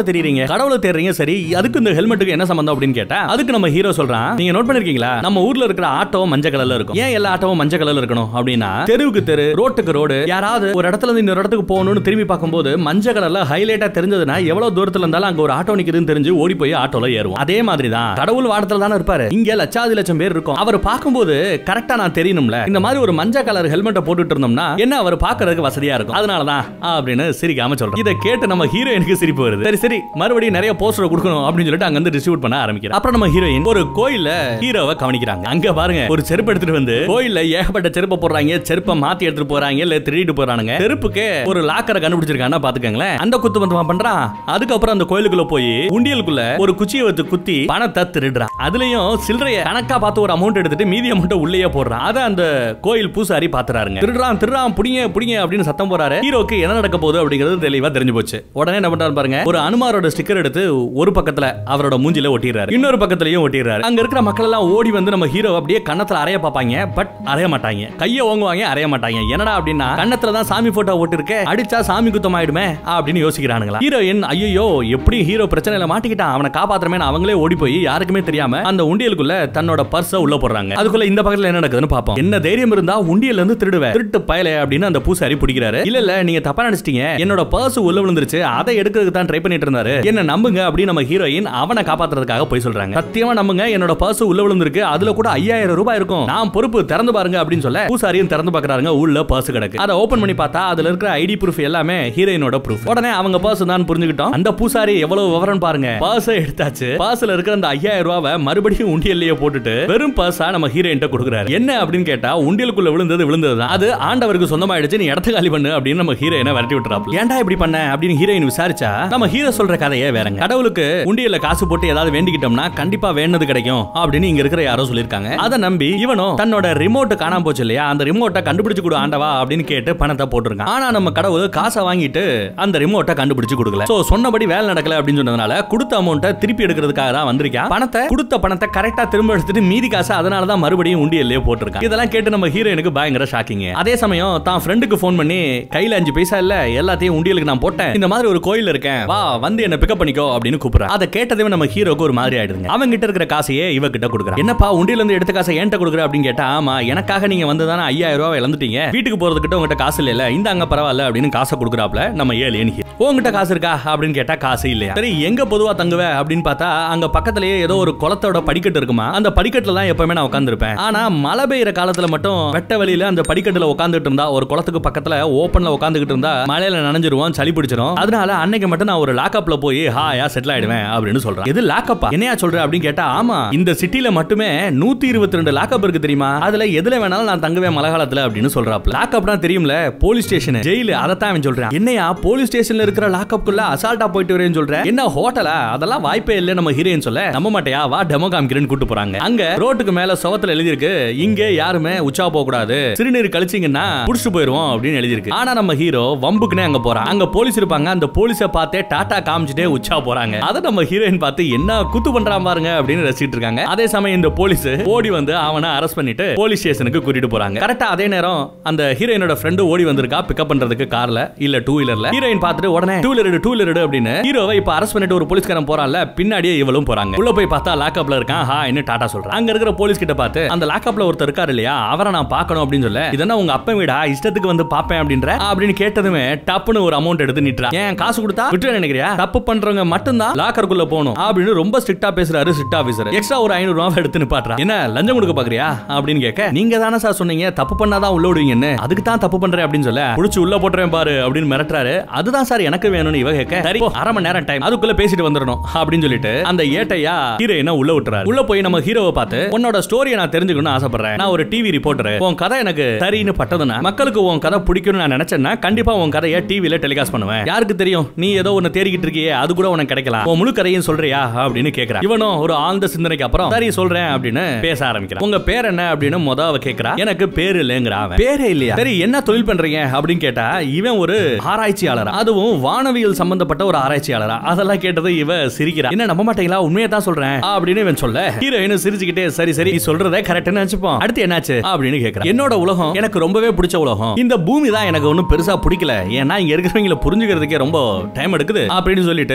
கடவுளை தேடுறீங்க சரி அதுக்கு இந்த ஹெல்மெட்டுக்கு என்ன சம்பந்தம் அப்படின்னு கேட்டா அதுக்கு நம்ம ஹீரோ சொல்றான் நீங்க நோட் பண்ணிருக்கீங்களா நம்ம ஊர்ல இருக்கிற ஆட்டோ மஞ்சள் கலர்ல இருக்கும் ஏன் எல்லா ஆட்டோவும் மஞ்சள் கலர்ல இருக்கணும் அப்படின்னா தெருவுக்கு தெரு ரோட்டுக்கு ரோடு யாராவது ஒரு இடத்துல இருந்து இன்னொரு இடத்துக்கு போகணும்னு திரும்பி பார்க்கும்போது மஞ்சள் கலர்ல ஹைலைட்டா தெரிஞ்சதுன்னா எவ்வளவு தூரத்துல இருந்தாலும் அங்க ஒரு ஆட்டோ நிக்குதுன்னு தெரிஞ்சு ஓடி போய் ஆட்டோல ஏறுவோம் அதே மாதிரி தான் கடவுள் வாடத்துல தானே இருப்பாரு இங்க லட்சாதி லட்சம் பேர் இருக்கும் அவர் பார்க்கும்போது கரெக்டா நான் தெரியணும்ல இந்த மாதிரி ஒரு மஞ்சள் கலர் ஹெல்மெட்டை போட்டுட்டு இருந்தோம்னா என்ன அவர் பார்க்கறதுக்கு வசதியா இருக்கும் அதனால தான் அப்படின்னு சிரிக்காம சொல்றோம் இதை கேட்டு நம்ம ஹீரோயினுக்கு சிரிப்பு வருது சரி சரி மறுபடியும் நிறைய போஸ்டர் கொடுக்கணும் அப்படின்னு சொல்லிட்டு அங்க வந்து டிஸ்ட்ரிபியூட் பண்ண ஆரம்பிக்கிறோம் அப்புறம் நம்ம ஹீரோயின் ஒரு கோயில்ல ஹீரோவை கவனிக்கிறாங்க அங்க பாருங்க ஒரு செருப்பு எடுத்துட்டு வந்து கோயில்ல ஏகப்பட்ட செருப்பை போடுறாங்க செருப்பை மாத்தி எடுத்துட்டு போறாங்க இல்ல திருடிட்டு போறானுங்க செருப்புக்கு ஒரு லாக்கரை கண்டுபிடிச்சிருக்காங்கன்னா பாத்துக்கங்களேன் அந்த குத்து பந்தமா பண்றான் அதுக்கப்புறம் அந்த கோயிலுக்குள்ள போய் உண்டியலுக்குள்ள ஒரு குச்சியை வச்சு குத்தி பணத்தை திருடுறான் அதுலயும் சில்லறைய கணக்கா பார்த்து ஒரு அமௌண்ட் எடுத்துட்டு மீதி அமௌண்ட் உள்ளேயே போடுறான் அத அந்த கோயில் பூசாரி பாத்துறாருங்க திருடுறான் திருடுறான் புடிங்க புடிங்க அப்படின்னு சத்தம் போறாரு ஹீரோக்கு என்ன நடக்க போகுது அப்படிங்கிறது தெளிவா தெரிஞ்சு போச்சு உடனே என்ன பண்றாரு பாருங்க ஒரு அனுமாரோட ஸ்டிக்கர் எடுத்து ஒரு பக்கத்துல அவரோட மூஞ்சில ஒட்டிடுறாரு இன்னொரு பக்கத்துலயும் ஒட்டிடுறாரு அங்க இருக்கிற மக்கள் எல்லாம் ஓடி வந்து நம்ம ஹீரோ அப்படியே கண்ணத்துல அறைய பார்ப்பாங்க பட் அறைய மாட்டாங்க கைய ஓங்குவாங்க அறைய மாட்டாங்க என்னடா அப்படின்னா கண்ணத்துல தான் சாமி போட்டோ ஒட்டிருக்க அடிச்சா சாமி குத்தம் ஆயிடுமே அப்படின்னு யோசிக்கிறானுங்களா ஹீரோயின் ஐயோ எப்படி ஹீரோ பிரச்சனையில மாட்டிக்கிட்டான் அவனை காப்பாத்துறமே அவங்களே ஓடி போய் யாருக்குமே தெரியாம அந்த உண்டியலுக்குள்ள தன்னோட பர்ஸ உள்ள போடுறாங்க அதுக்குள்ள இந்த பக்கத்துல என்ன நடக்குதுன்னு பாப்போம் என்ன தைரியம் இருந்தா உண்டியல்ல இருந்து திருடுவேன் திருட்டு பயலே அப்படின்னு அந்த பூசாரி பிடிக்கிறாரு இல்ல இல்ல நீங்க தப்பா நினைச்சிட்டீங்க என்னோட பர்ஸ் உள்ள விழுந்துருச்சு அதை எடுக்கிறதுக்கு தான் ட்ரை பண்ணிட்டு இருந்தாரு என்ன நம்புங்க அப்படின்னு நம்ம ஹீரோயின் அவனை காப்பாத்துறதுக்காக போய் சொல்றாங்க சத்தியமா நம்புங்க என்னோட பர்ஸ் உள்ள விழுந்திருக்கு அதுல கூட ஐயாயிரம் ரூபாய் இருக்கும் நான் பொறுப்பு திறந்து பாருங்க அப்படின்னு சொல்ல பூசாரியும் திறந்து பாக்குறாங்க உள்ள பர்ஸ் கிடக்கு அதை ஓபன் பண்ணி பார்த்தா அதுல இருக்கிற ஐடி ப்ரூஃப் எல்லாமே ஹீரோயினோட ப்ரூஃப் உடனே அவங்க பர்ஸ் தான் புரிஞ்சுக்கிட்டோம் அந்த பூசாரி எவ்வளவு விவரம் பாருங்க பர்ஸ் எடுத்தாச்சு பர்ஸ்ல இருக்கிற அந்த ஐயாயிரம் ரூபாவை மறுபடியும் உண்டியல்லையே போட்டுட்டு வெறும் பர்ஸா நம்ம ஹீரோயின் கொடுக்குறாரு என்ன அப்படின்னு கேட்டா உண்டியலுக்குள்ள விழுந்தது விழுந்ததுதான் அது ஆண்டவருக்கு சொந்தமாயிடுச்சு நீ இடத்த காலி பண்ணு அப்படின்னு நம்ம ஹீரோயினை விரட்டி விட்டுறாப்ல ஏன்டா இப்படி பண்ண அப்படின்னு ஹீரோயின் விசாரிச்சா நம்ம ஹீரோ சொல்ற கதையே வேறங்க கடவுளுக்கு உண்டியல்ல காசு போட்டு ஏதாவது வேண்டிக்கிட்டோம்னா கண்டிப்பா வேண்டது கிடைக்கும் அப்படின்னு இங்க இருக்கிற யாரோ சொல்லிருக்காங்க அதை நம்பி இவனும் தன்னோட ரிமோட் காணாம போச்சு இல்லையா அந்த ரிமோட்டை கண்டுபிடிச்சு கொடு ஆண்டவா அப்படின்னு கேட்டு பணத்தை போட்டிருக்கான் ஆனா நம்ம கடவுள் காசை வாங்கிட்டு அந்த ரிமோட்டை கண்டுபிடிச்சு கொடுக்கல சோ சொன்னபடி வேலை நடக்கல அப்படின்னு சொன்னதுனால கொடுத்த அமௌண்ட்டை திருப்பி எடுக்கிறதுக்காக தான் வந்திருக்கான் பணத்தை கொடுத்த பணத்தை கரெக்டா திரும்ப எடுத்துட்டு மீதி காசை அதனால தான் மறுபடியும் உண்டியல்லே போட்டிருக்கான் இதெல்லாம் கேட்டு நம்ம ஹீரோயினுக்கு பயங்கர ஷாக்கிங் அதே சமயம் தான் ஃப்ரெண்டுக்கு ஃபோன் பண்ணி கையில அஞ்சு பைசா இல்ல எல்லாத்தையும் உண்டியலுக்கு நான் போட்டேன் இந்த மாதிரி ஒரு கோயில் இருக்கேன் வா வந்து என்ன பிக்கப் பண்ணிக்கோ அப்படின்னு கூப்பிடுறேன் அதை கேட்டதுமே நம்ம ஹீரோக்கு ஒரு மாதிரி ஆயிடுங்க அவன் கிட்ட இருக்கிற காசையே இவ கிட்ட கொடுக்குறான் என்னப்பா உண்டியல இருந்து எடுத்த காசை என்கிட்ட கொடுக்குற அப்படின்னு கேட்டா ஆமா எனக்காக நீங்க வந்து தானே ஐயாயிரம் ரூபாய் இழந்துட்டீங்க வீட்டுக்கு போறதுக்கிட்ட உங்ககிட்ட காசு இல்ல இந்த அங்க பரவாயில்ல அப்படின்னு காசை கொடுக்குறாப்ல நம்ம ஏலியன் ஹீரோ உங்ககிட்ட காசு இருக்கா அப்படின்னு கேட்டா காசு இல்லையா சரி எங்க பொதுவா தங்குவ அப்படின்னு பார்த்தா அங்க பக்கத்துலயே ஏதோ ஒரு குளத்தோட படிக்கட்டு இருக்குமா அந்த படிக்கட்டுல தான் எப்பவுமே நான் உட்காந்துருப்பேன் ஆனா மழை பெய்யற காலத்துல மட்டும் வெட்ட வெளியில அந்த படிக்கட்டுல உட்காந்துட்டு இருந்தா ஒரு குளத்துக்கு பக்கத்துல ஓப்பன்ல உட்காந்துக்கிட்டு இருந்தா மழையில நனைஞ்சிருவோம் சளி பிடிச்சிரும் அதனால அன்னைக்கு மட்டும் நான் ஒரு லாக்அப்ல போய் ஹாயா செட்டில் ஆயிடுவேன் அப்படின்னு சொல்றேன் இது லாக்அப்பா என்னையா சொல்ற அப்படின்னு கேட்டா ஆமா இந்த சிட்டில மட்டுமே நூத்தி இருபத்தி ரெண்டு லாக்அப் இருக்கு தெரியுமா அதுல எதுல வேணாலும் நான் தங்குவேன் மழை காலத்துல அப்படின்னு சொல்றாப்ல லாக்அப்னா தெரியும்ல போலீஸ் ஸ்டேஷன் ஜெயிலு அதைத்தான் அவன் சொல்றான் என்னையா போலீஸ் ஸ்டேஷன்ல இருக்கிற லாக்அப்குள்ள அசால்ட்டா போயிட்டு வரேன்னு சொல்றேன் என்ன ஹோட்டலா அதெல்லாம் வாய்ப்பே இல்ல நம்ம ஹீரோயின் சொல்ல நம்ப மாட்டியா வா டெமோ காமிக்கிறேன்னு கூட்டு போறாங்க அங்க ரோட்டுக்கு மேல சுவத்துல எழுதி இருக்கு இங்க யாருமே உச்சா போக கூடாது சிறுநீர் கழிச்சீங்கன்னா புடிச்சு போயிருவோம் அப்படின்னு எழுதி இருக்கு ஆனா நம்ம ஹீரோ வம்புக்குனே அங்க போறான் அங்க போலீஸ் இருப்பாங்க அந்த போலீஸ பார்த்தே டாட்டா காமிச்சிட்டே உச்சா போறாங்க அதை நம்ம ஹீரோயின் பார்த்து என்ன குத்து பண்றான் பாருங்க அப்படின்னு ரசிச்சிட்டு இருக்காங்க அதே சமயம் இந்த போலீஸ் ஓடி வந்து அவனை அரெஸ்ட் பண்ணிட்டு போலீஸ் ஸ்டேஷனுக்கு கூட்டிட்டு போறாங்க கரெக்டா அதே நேரம் அந்த ஹீரோயினோட ஃப்ரெண்டு ஓடி வந்திருக்கா பிக்கப் பண்றதுக்கு கார்ல இல்ல டூ வீலர்ல ஹீரோயின் பார்த்துட்டு உடனே டூ வீலர் டூ வீலர் அப்படின்னு ஹீரோவை இப்ப அரெஸ்ட் பண்ணிட்டு ஒரு போலீஸ்காரன் போறான்ல பின்னாடியே இவளும் போறாங்க உள்ள போய் பார்த்தா லாக்அப்ல இருக்கான் ஹா என்ன டாடா சொல்றான் அங்க இருக்கிற போலீஸ் கிட்ட பார்த்து அந்த லாக்அப்ல ஒருத்தர் இருக்காரு இல்லையா அவரை நான் பார்க்கணும் அப்படின்னு சொல்ல இதெல்லாம் உங்க அப்பன் வீடா இஷ்டத்துக்கு வந்து பாப்பேன் அப்படின்ற அப்படின்னு கேட்டதுமே டப்புன்னு ஒரு அமௌண்ட் எடுத்து நிட்டுறா ஏன் காசு கொடுத்தா விட்டு நினைக்கிறியா தப்பு பண்றவங்க மட்டும்தான் லாக்கருக்குள்ள போகணும் அப்படின்னு ரொம்ப ஸ்ட்ரிக்டா பேசுறாரு ஸ்ட்ரிக்ட் ஆபீசர் எக்ஸ்ட்ரா ஒரு ஐநூறு ரூபாய் எடுத்து நிப்பாட்றா என்ன லஞ்சம் கொடுக்க பாக்குறியா அப்படின்னு கேட்க நீங்க தானே சார் சொன்னீங்க தப்பு பண்ணாதான் உள்ள விடுவீங்கன்னு அதுக்கு தான் தப்பு பண்றேன் அப்படின்னு சொல்ல புடிச்சு உள்ள போட்டுறேன் பாரு அப்படின்னு மிரட்டுறாரு அதுதான் சார் எனக்கு வேணும்னு இவ கேட்க சரி போ, அரை மணி நேரம் டைம் அதுக்குள்ள பேசிட்டு வந்துடணும் அப்படின்னு சொல்லிட்டு அந்த ஏட்டையா ஹீரோயினை உள்ள விட்டுறாரு உள்ள போய் நம்ம ஹீரோவை பார்த்து உன்னோட ஸ்டோரியை நான் தெரிஞ்சுக்கணும்னு ஆசைப்படுறேன் நான் ஒரு டிவி ரிப்போர்ட்டர் உன் கதை எனக்கு சரின்னு பட்டதுன்னா மக்களுக்கு உன் கதை பிடிக்கும்னு நான் நினைச்சேன்னா கண்டிப்பா உன் கதையை டிவில டெலிகாஸ்ட் பண்ணுவேன் யாருக்கு தெரியும் நீ ஏதோ ஒன்னு தேடிக்கிட்டு இருக்கியே அது கூட உனக்கு கிடைக்கலாம் உன் முழு கதையும் சொல்றியா அப்படின்னு கேக்குறா இவனும் ஒரு ஆழ்ந்த சிந்தனைக்கு அப்புறம் சரி சொல்றேன் அப்படின்னு பேச ஆரம்பிக்கிறான் உங்க பேர் என்ன அப்படின்னு முத அவ கேக்குறா எனக்கு பேர் இல்லைங்கிறா அவன் பேரே இல்லையா சரி என்ன தொழில் பண்றீங்க அப்படின்னு கேட்டா இவன் ஒரு ஆராய்ச்சியாளர் அதுவும் வானவியல் சம்பந்தப்பட்ட ஒரு ஆராய்ச்சியாளரா அதெல்லாம் கேட்டது இவ சிரிக்கிறா என்ன நம்ப மாட்டீங்களா உண்மையை தான் சொல்றேன் அப்படின்னு இவன் சொல்ல ஹீரோயின் சிரிச்சுக்கிட்டே சரி சரி நீ சொல்றதே கரெக்ட்னு நினைச்சுப்போம் அடுத்து என்னாச்சு அப்படின்னு கேக்குறான் என்னோட உலகம் எனக்கு ரொம்பவே பிடிச்ச உலகம் இந்த பூமி தான் எனக்கு ஒன்னும் பெருசா பிடிக்கல ஏன்னா இங்க இருக்கிறவங்கள புரிஞ்சுக்கிறதுக்கே ரொம்ப டைம் எடுக்குது அப்படின்னு சொல்லிட்டு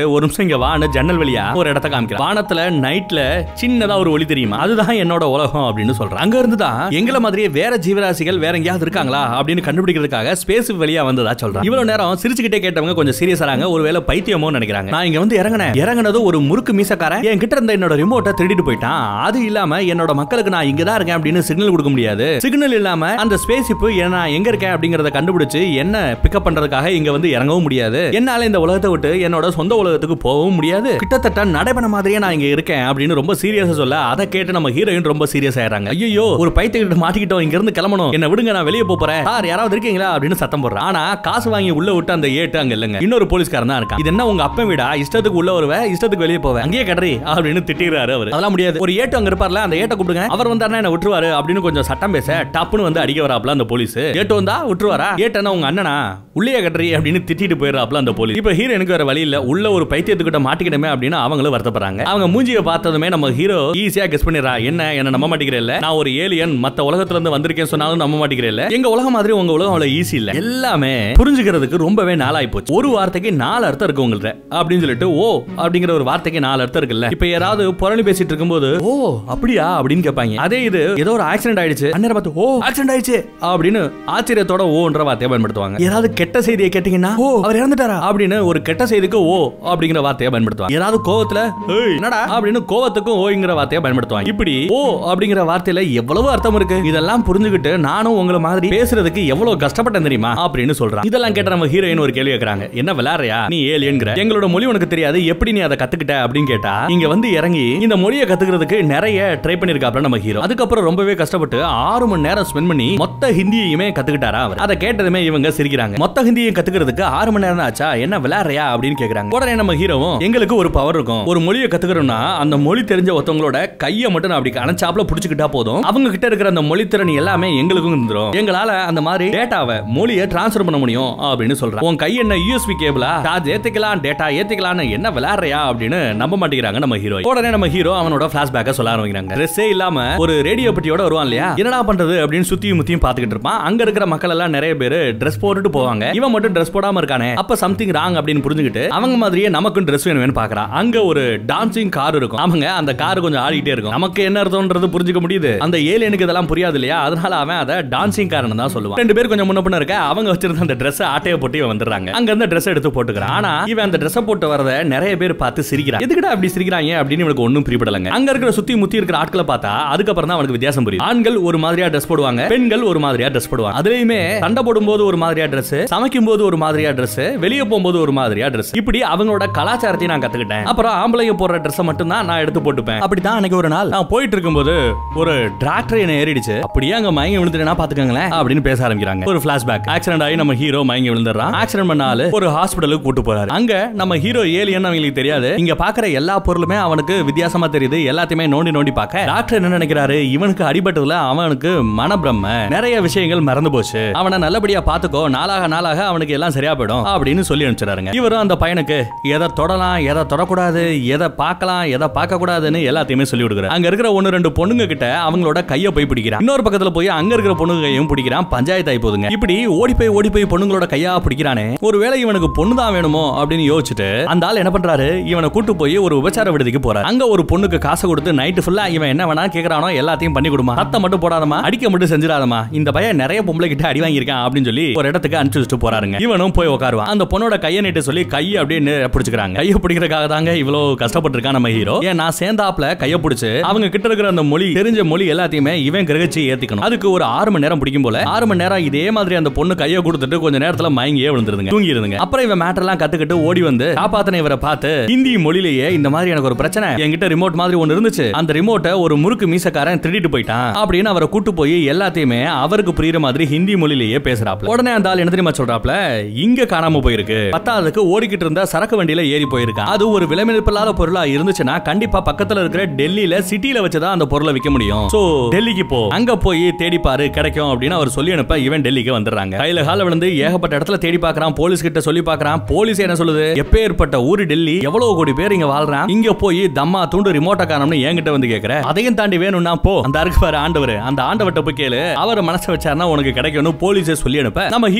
ஒரு நிமிஷம் இங்க வான்னு ஜன்னல் வழியா ஒரு இடத்த காமிக்கிறான் வானத்துல நைட்ல சின்னதா ஒரு ஒளி தெரியுமா அதுதான் என்னோட உலகம் அப்படின்னு சொல்றான் அங்க இருந்து தான் எங்களை மாதிரியே வேற ஜீவராசிகள் வேற எங்கேயாவது இருக்காங்களா அப்படின்னு கண்டுபிடிக்கிறதுக்காக ஸ்பேஸ் வெளியா வந்ததா சொல்றான் இவ்வளவு நேரம் சிரிச்சுக்கிட்டே கேட்டவங்க கொஞ்சம் சீரியஸ் ஆறாங்க ஒருவேளை பைத்தியமோ நினைக்கிறாங்க நான் இங்க வந்து இறங்கினேன் இறங்குனது ஒரு முறுக்கு மீசக்காரன் என் கிட்ட இருந்த என்னோட ரிமோட்டை திருடிட்டு போயிட்டான் அது இல்லாம என்னோட மக்களுக்கு நான் இங்க தான் இருக்கேன் அப்படின்னு சிக்னல் கொடுக்க முடியாது சிக்னல் இல்லாம அந்த ஸ்பேஸ் ஷிப் நான் எங்க இருக்கேன் அப்படிங்கறத கண்டுபிடிச்சு என்ன பிக்கப் பண்றதுக்காக இங்க வந்து இறங்கவும் முடியாது என்னால இந்த உலகத்தை விட்டு என்னோட சொந்த உலகத்துக்கு போகவும் முடியாது கிட்டத்தட்ட நடைபெற மாதிரியே நான் இங்க இருக்கேன் அப்படின்னு ரொம்ப சீரியஸா சொல்ல அதை கேட்டு நம்ம ஹீரோயின் ரொம்ப சீரியஸ் ஆயிடுறாங்க ஐயோ ஒரு பைத்தியக்கிட்ட மாட்டிக்கிட்டோம் இங்க இருந்து கிளம்பணும் என்ன விடுங்க நான் வெளியே போப் போறேன் சார் யாராவது இருக்கீங்களா அப்படின்னு சத்தம் போடுறேன் ஆனா காசு வாங்கி உள்ள விட்டு அந்த ஏட்டு அங்க இல்லங்க இன்னொரு போலீஸ்காரன் தான் இருக்கான் இது என்ன உங்க அப்பன் வீடா இஷ்டத்துக்கு உள்ள வருவ இஷ்டத்துக்கு வெளியே போவேன் அங்கேயே கடறி அப்படின்னு திட்டிடுறாரு அவர் அதெல்லாம் முடியாது ஒரு ஏட்டு அங்க இருப்பார்ல அந்த ஏட்டை கூப்பிடுங்க அவர் வந்தாருன்னா என்ன விட்டுருவாரு அப்படின்னு கொஞ்சம் சட்டம் பேச டப்புன்னு வந்து அடிக்க வராப்ல அந்த போலீஸ் ஏட்டு வந்தா விட்டுருவாரா ஏட்டனா உங்க அண்ணனா உள்ளே கட்டுறி அப்படின்னு திட்டிட்டு போயிடுறாப்ல அந்த போலீஸ் இப்ப ஹீரோ எனக்கு வேற வழி இல்ல உள்ள ஒரு பைத்தியத்துக்கிட்ட மாட்டிக்கிட்டமே அப்படின்னு அவங்களும் வருத்தப்படுறாங்க அவங்க மூஞ்சியை பார்த்ததுமே நம்ம ஹீரோ ஈஸியா கெஸ் பண்ணிடுறா என்ன என்ன நம்ப மாட்டேங்கிறேன் நான் ஒரு ஏலியன் மத்த உலகத்துல இருந்து வந்திருக்கேன் சொன்னாலும் நம்ப மாட்டேங்கிறேன் எங்க உலகம் மாதிரி உங்க உலகம் அவ்வளவு ஈஸி இல்ல எல்லாமே புரிஞ்சுக்கிறதுக்கு ரொம்பவே நாளாய் போச்சு ஒரு வார்த்தைக்கு நாலு அர்த்தம் இருக்கு உங்கள்ட்ட அப்படின்னு சொல்லிட்டு ஓ அப்படிங்கிற ஒரு வார்த்தைக்கு நாலு அர்த்தம் இருக்குல்ல இப்ப யாராவது புரணி பேசிட்டு இருக்கும்போது ஓ அப்படியா அப்படின்னு கேட்பாங்க அதே இது ஏதோ ஒரு ஆக்சிடென்ட் ஆயிடுச்சு அந்நேரம் பார்த்து ஓ ஆக்சிடென்ட் ஆயிடுச்சு அப்படின்னு ஆச்சரியத்தோட ஓன்ற வார்த்தையை பயன்படுத்துவாங்க ஏதாவது கெட்ட செய்தியை கேட்டீங்கன்னா ஓ அவர் இறந்துட்டாரா அப்படின்னு ஒரு கெட்ட செய்திக்கு ஓ அப்படிங்கிற வார்த்தையை பயன்படுத்துவாங்க ஏதாவது கோவத்துல "ஏய், என்னடா அப்படின்னு கோவத்துக்கும் ஓங்கிற வார்த்தையை பயன்படுத்துவாங்க இப்படி ஓ அப்படிங்கிற வார்த்தையில எவ்வளவு அர்த்தம் இருக்கு இதெல்லாம் புரிஞ்சுக்கிட்டு நானும் உங்களை மாதிரி பேசுறதுக்கு எவ்வளவு கஷ்டப்பட்டேன் தெரியுமா அப்படின்னு சொல்றான் இதெல்லாம் கேட்ட நம்ம ஹீரோயின் ஒரு கேள்வி கேக்குறாங்க என்ன விளையாடுறியா நீ ஏலியன்கிற எங்களோட மொழி உனக்கு தெரியாது எப்படி நீ அதை கத்துக்கிட்ட அப்படின்னு கேட்டா இங்க வந்து இறங்கி இந்த மொழியை கத்துக்கிறதுக்கு நிறைய ட்ரை பண்ணிருக்காப்ல நம்ம ஹீரோ அதுக்கப்புறம் ரொம்பவே கஷ்டப்பட்டு ஆறு மணி நேரம் ஸ்பெண்ட் பண்ணி மொத்த ஹிந்தியுமே கத்துக்கிட்டாரா அவர் அதை கேட்டதுமே இவங்க சிரிக்கிறாங்க மொத்த ஹிந்தியும் கத்துக்கிறதுக்கு ஆறு மணி நேரம் தான் ஆச்சா என்ன விளையாடுறியா அப்படின்னு கேக்குறாங்க உடனே நம்ம ஹீரோவும் எங்களுக்கு ஒரு பவர் இருக்கும் ஒரு மொழியை கத்துக்கிறோம்னா அந்த மொழி தெரிஞ்ச ஒருத்தவங்களோட கையை மட்டும் நான் அப்படி அணைச்சாப்ல புடிச்சுக்கிட்டா போதும் அவங்க கிட்ட இருக்கிற அந்த மொழி திறன் எல்லாமே எங்களுக்கும் இருந்துரும் எங்களால அந்த மாதிரி டேட்டாவை மொழியை டிரான்ஸ்ஃபர் பண்ண முடியும் அப்படின்னு சொல்றாங்க உன் கை என்ன யூஎஸ்பி கேபிளா சார்ஜ் ஏத்திக்கலாம் டேட்டா ஏத்திக்கலாம்னு என்ன விளையாடுறியா அப்படின்னு நம்ப மாட்டேங்கிறாங்க நம்ம ஹீரோ உடனே நம்ம ஹீரோ அவனோட பிளாஷ்பேக்க சொல்ல ஆரம்பிக்கிறாங்க ட்ரெஸ்ஸே இல்லாம ஒரு ரேடியோ பெட்டியோட வருவான் இல்லையா என்னடா பண்றது அப்படின்னு சுத்தியும் முத்தியும் பாத்துக்கிட்டு இருப்பான் அங்க இருக்கிற மக்கள் எல்லாம் நிறைய பேர் ட்ரெஸ் போட்டுட்டு போவாங்க இவன் மட்டும் ட்ரெஸ் போடாம இருக்கானே அப்ப சம்திங் ராங் அப்படின்னு புரிஞ்சுக்கிட்டு அவங்க மாதிரியே நமக்கும் ட்ரெஸ் வேணும்னு பாக்குறான் அங்க ஒரு டான்சிங் கார் இருக்கும் ஆமாங்க அந்த கார் கொஞ்சம் ஆடிட்டே இருக்கும் நமக்கு என்ன அர்த்தம்ன்றது புரிஞ்சுக்க முடியுது அந்த ஏலியனுக்கு இதெல்லாம் புரியாது இல்லையா அதனால அவன் அதை டான்சிங் காரன் தான் சொல்லுவான் ரெண்டு பேர் கொஞ்சம் முன்ன பின்ன இருக்க அவங்க வச்சிருந்த அந்த ட்ரெஸ் ஆட்டையை போட்டு இவன் வந்துடுறாங்க அங்க இருந்து ட்ரெஸ் எடுத்து போட்டுக்கிறான் ஆனா இவன் அந்த ட்ரெஸ் போட்டு வரத நிறைய பேர் பார்த்து சிரிக்கிறான் எதுக்குடா அப்படி சிரிக்கிறாங்க அப்படின்னு இவனுக்கு ஒண்ணும் பிரிபடலங்க அங்க இருக்கிற சுத்தி முத்தி இருக்கிற ஆட்களை பார்த்தா அதுக்கப்புறம் தான் அவனுக்கு வித்தியாசம் புரியும் ஆண்கள் ஒரு மாதிரியா ட்ரெஸ் போடுவாங்க பெண்கள் ஒரு மாதிரியா ட்ரெஸ் போடுவாங்க அதுலயுமே சண்டை போடும்போது ஒரு மாதிரியா ட்ரெஸ் சமைக்கும் போது ஒரு மாதிரியா ட்ரெஸ் வெளியே போகும்போது ஒரு மாதிரியா ட்ரெஸ் இப்படி அவங்களோட கலாச்சாரத்தையும் நான் கத்துக்கிட்டேன் அப்புறம் ஆம்பளைங்க போடுற ட்ரெஸ் மட்டும் தான் நான் எடுத்து போட்டுப்பேன் அப்படிதான் அன்னைக்கு ஒரு நாள் நான் போயிட்டு இருக்கும்போது ஒரு டிராக்டர் என்ன ஏறிடுச்சு அப்படியே அங்க மயங்கி விழுந்துட்டேன்னா பாத்துக்கோங்களேன் அப்படின்னு பேச ஆரம்பிக்கிறாங்க ஒரு பிளாஷ்பேக் ஆக்சிடென்ட் ஆகி நம்ம ஹீரோ மயங்கி விழுந்துடுறான் ஆக்சிடென்ட் பண்ணால ஒரு ஹாஸ்பிடலுக்கு கூட்டு போறாரு அங்க நம்ம ஹீரோ ஏலியன் அவங்களுக்கு தெரியாது இங்க பாக்குற எல்லா பொருளுமே அவனுக்கு வித்தியாசமா தெரியுது எல்லாத்தையுமே நோண்டி நோண்டி பார்க்க டாக்டர் என்ன நினைக்கிறாரு இவனுக்கு அடிபட்டதுல அவனுக்கு மனப்பிரம்ம நிறைய விஷயங்கள் மறந்து போச்சு அவனை நல்லபடியா பாத்துக்கோ நாளாக நாளாக அவனுக்கு எல்லாம் சரியா போயிடும் அப்படின்னு சொல்லி அனுப்பிச்சிடாருங்க இவரும் அந்த பையனுக்கு எதை தொடலாம் எதை தொடக்கூடாது எதை பார்க்கலாம் எதை பார்க்க கூடாதுன்னு எல்லாத்தையுமே சொல்லி கொடுக்குறாரு அங்க இருக்கிற ஒன்னு ரெண்டு பொண்ணுங்க கிட்ட அவங்களோட கையை போய் பிடிக்கிறான் இன்னொரு பக்கத்துல போய் அங்க இருக்கிற பொண்ணுங்க கையும் பிடிக்கிறான் பஞ்சாயத்து ஆகி போதுங்க இப்படி ஓடி போய் ஓடி போய் பொண்ணுங்களோட கையா பிடிக்கிறானே ஒருவேளை இவனுக்கு பொண்ணு தான் வேணுமோ அப்படின்னு யோசிச்சுட்டு அந்த ஆள் என்ன பண்றாரு இவனை கூட்டு போய் ஒரு உபச்சார விடுதிக்கு போறாரு அங்க ஒரு பொண்ணுக்கு காசு கொடுத்து நைட்டு ஃபுல்லா இவன் என்ன வேணா கேக்குறானோ எல்லாத்தையும் பண்ணி கொடுமா சத்தம் மட்டும் போடாதமா அடிக்க மட்டும் செஞ்சிடாதமா இந்த பையன் நிறைய பொம்பளை கிட்ட அடி வாங்கியிருக்கான் அப்படின்னு சொல்லி ஒரு இடத்துக்கு அனுப்பிச்சு வச்சுட்டு போறாருங்க இவனும் போய் உட்காருவான் அந்த பொண்ணோட கையை நீட்டு சொல்லி கையை அப்படியே நே- பிடிச்சுக்கிறாங்க கையை பிடிக்கிறதுக்காக தாங்க இவ்வளவு கஷ்டப்பட்டிருக்கான் நம்ம ஹீரோ ஏன் நான் சேர்ந்தாப்ல கையை பிடிச்சு அவங்க கிட்ட இருக்கிற அந்த மொழி தெரிஞ்ச மொழி எல்லாத்தையுமே இவன் கிரகிச்சு ஏத்திக்கணும் அதுக்கு ஒரு ஆறு மணி நேரம் பிடிக்கும் போல ஆறு மணி நேரம் இதே மாதிரி அந்த பொண்ணு கையை கொடுத்துட்டு கொஞ்ச நேரத்துல மயங்கியே விழுந்துருதுங்க தூங்கி இருந்துங்க அப்புறம் இவன் மேட்டர் எல்லாம் கத்துக்கிட்டு ஓடி வந்து காப்பாத்தன இவரை பார்த்து ஹிந்தி மொழியிலேயே இந்த மாதிரி எனக்கு ஒரு பிரச்சனை என்கிட்ட ரிமோட் மாதிரி ஒன்னு இருந்துச்சு அந்த ரிமோட்டை ஒரு முறுக்கு மீசக்காரன் திருடிட்டு போயிட்டான் அப்படின்னு அவரை கூட்டு போய் எல்லாத்தையுமே அவருக்கு புரியுற மாதிரி ஹிந்தி மொழியிலேயே பேசுறாப்ல உடனே அந்த ஆள் என்ன தெரியுமா சொல்றாப்ல இங்க காணாம போயிருக்கு பத்தாவதுக்கு ஓடிக்கிட்டு இருந்த சரக்கு வண்டியில ஏறி போயிருக்கான் அது ஒரு விலைமதிப்பில்லாத பொருளா இருந்துச்சுன்னா கண்டிப்பா பக்கத்துல இருக்கிற டெல்லியில சிட்டில வச்சுதான் அந்த பொருளை விற்க முடியும் சோ டெல்லிக்கு போ அங்க போய் தேடி பாரு கிடைக்கும் அப்படின்னு அவர் சொல்லி அனுப்ப இவன் டெல்லிக்கு வந்துடுறாங்க கையில கால விழுந்து ஏகப்பட்ட இடத்துல தேடி பார்க்கறான் போலீஸ் கிட்ட சொல்லி பார்க்கறான் போலீஸ் என்ன சொல்லுது எப்பேற்பட்ட ஊரு டெல்லி எவ்வளவு கோடி பேர் இங்க வாழ்றான் இங்க போய் தம்மா தூண்டு ரிமோட்ட காணோம்னு என்கிட்ட வந்து கேக்குற அதையும் தாண்டி வேணும்னா போ அந்த இருக்கு பாரு ஆண்டவர் அந்த ஆண்டவர்ட்ட போய் கேளு அவர் மனசு வச்சாருன்னா உனக்கு கிடைக்கும்னு போலீஸே சொல்லி அனுப்ப நம்ம ஹீரோ இப்போ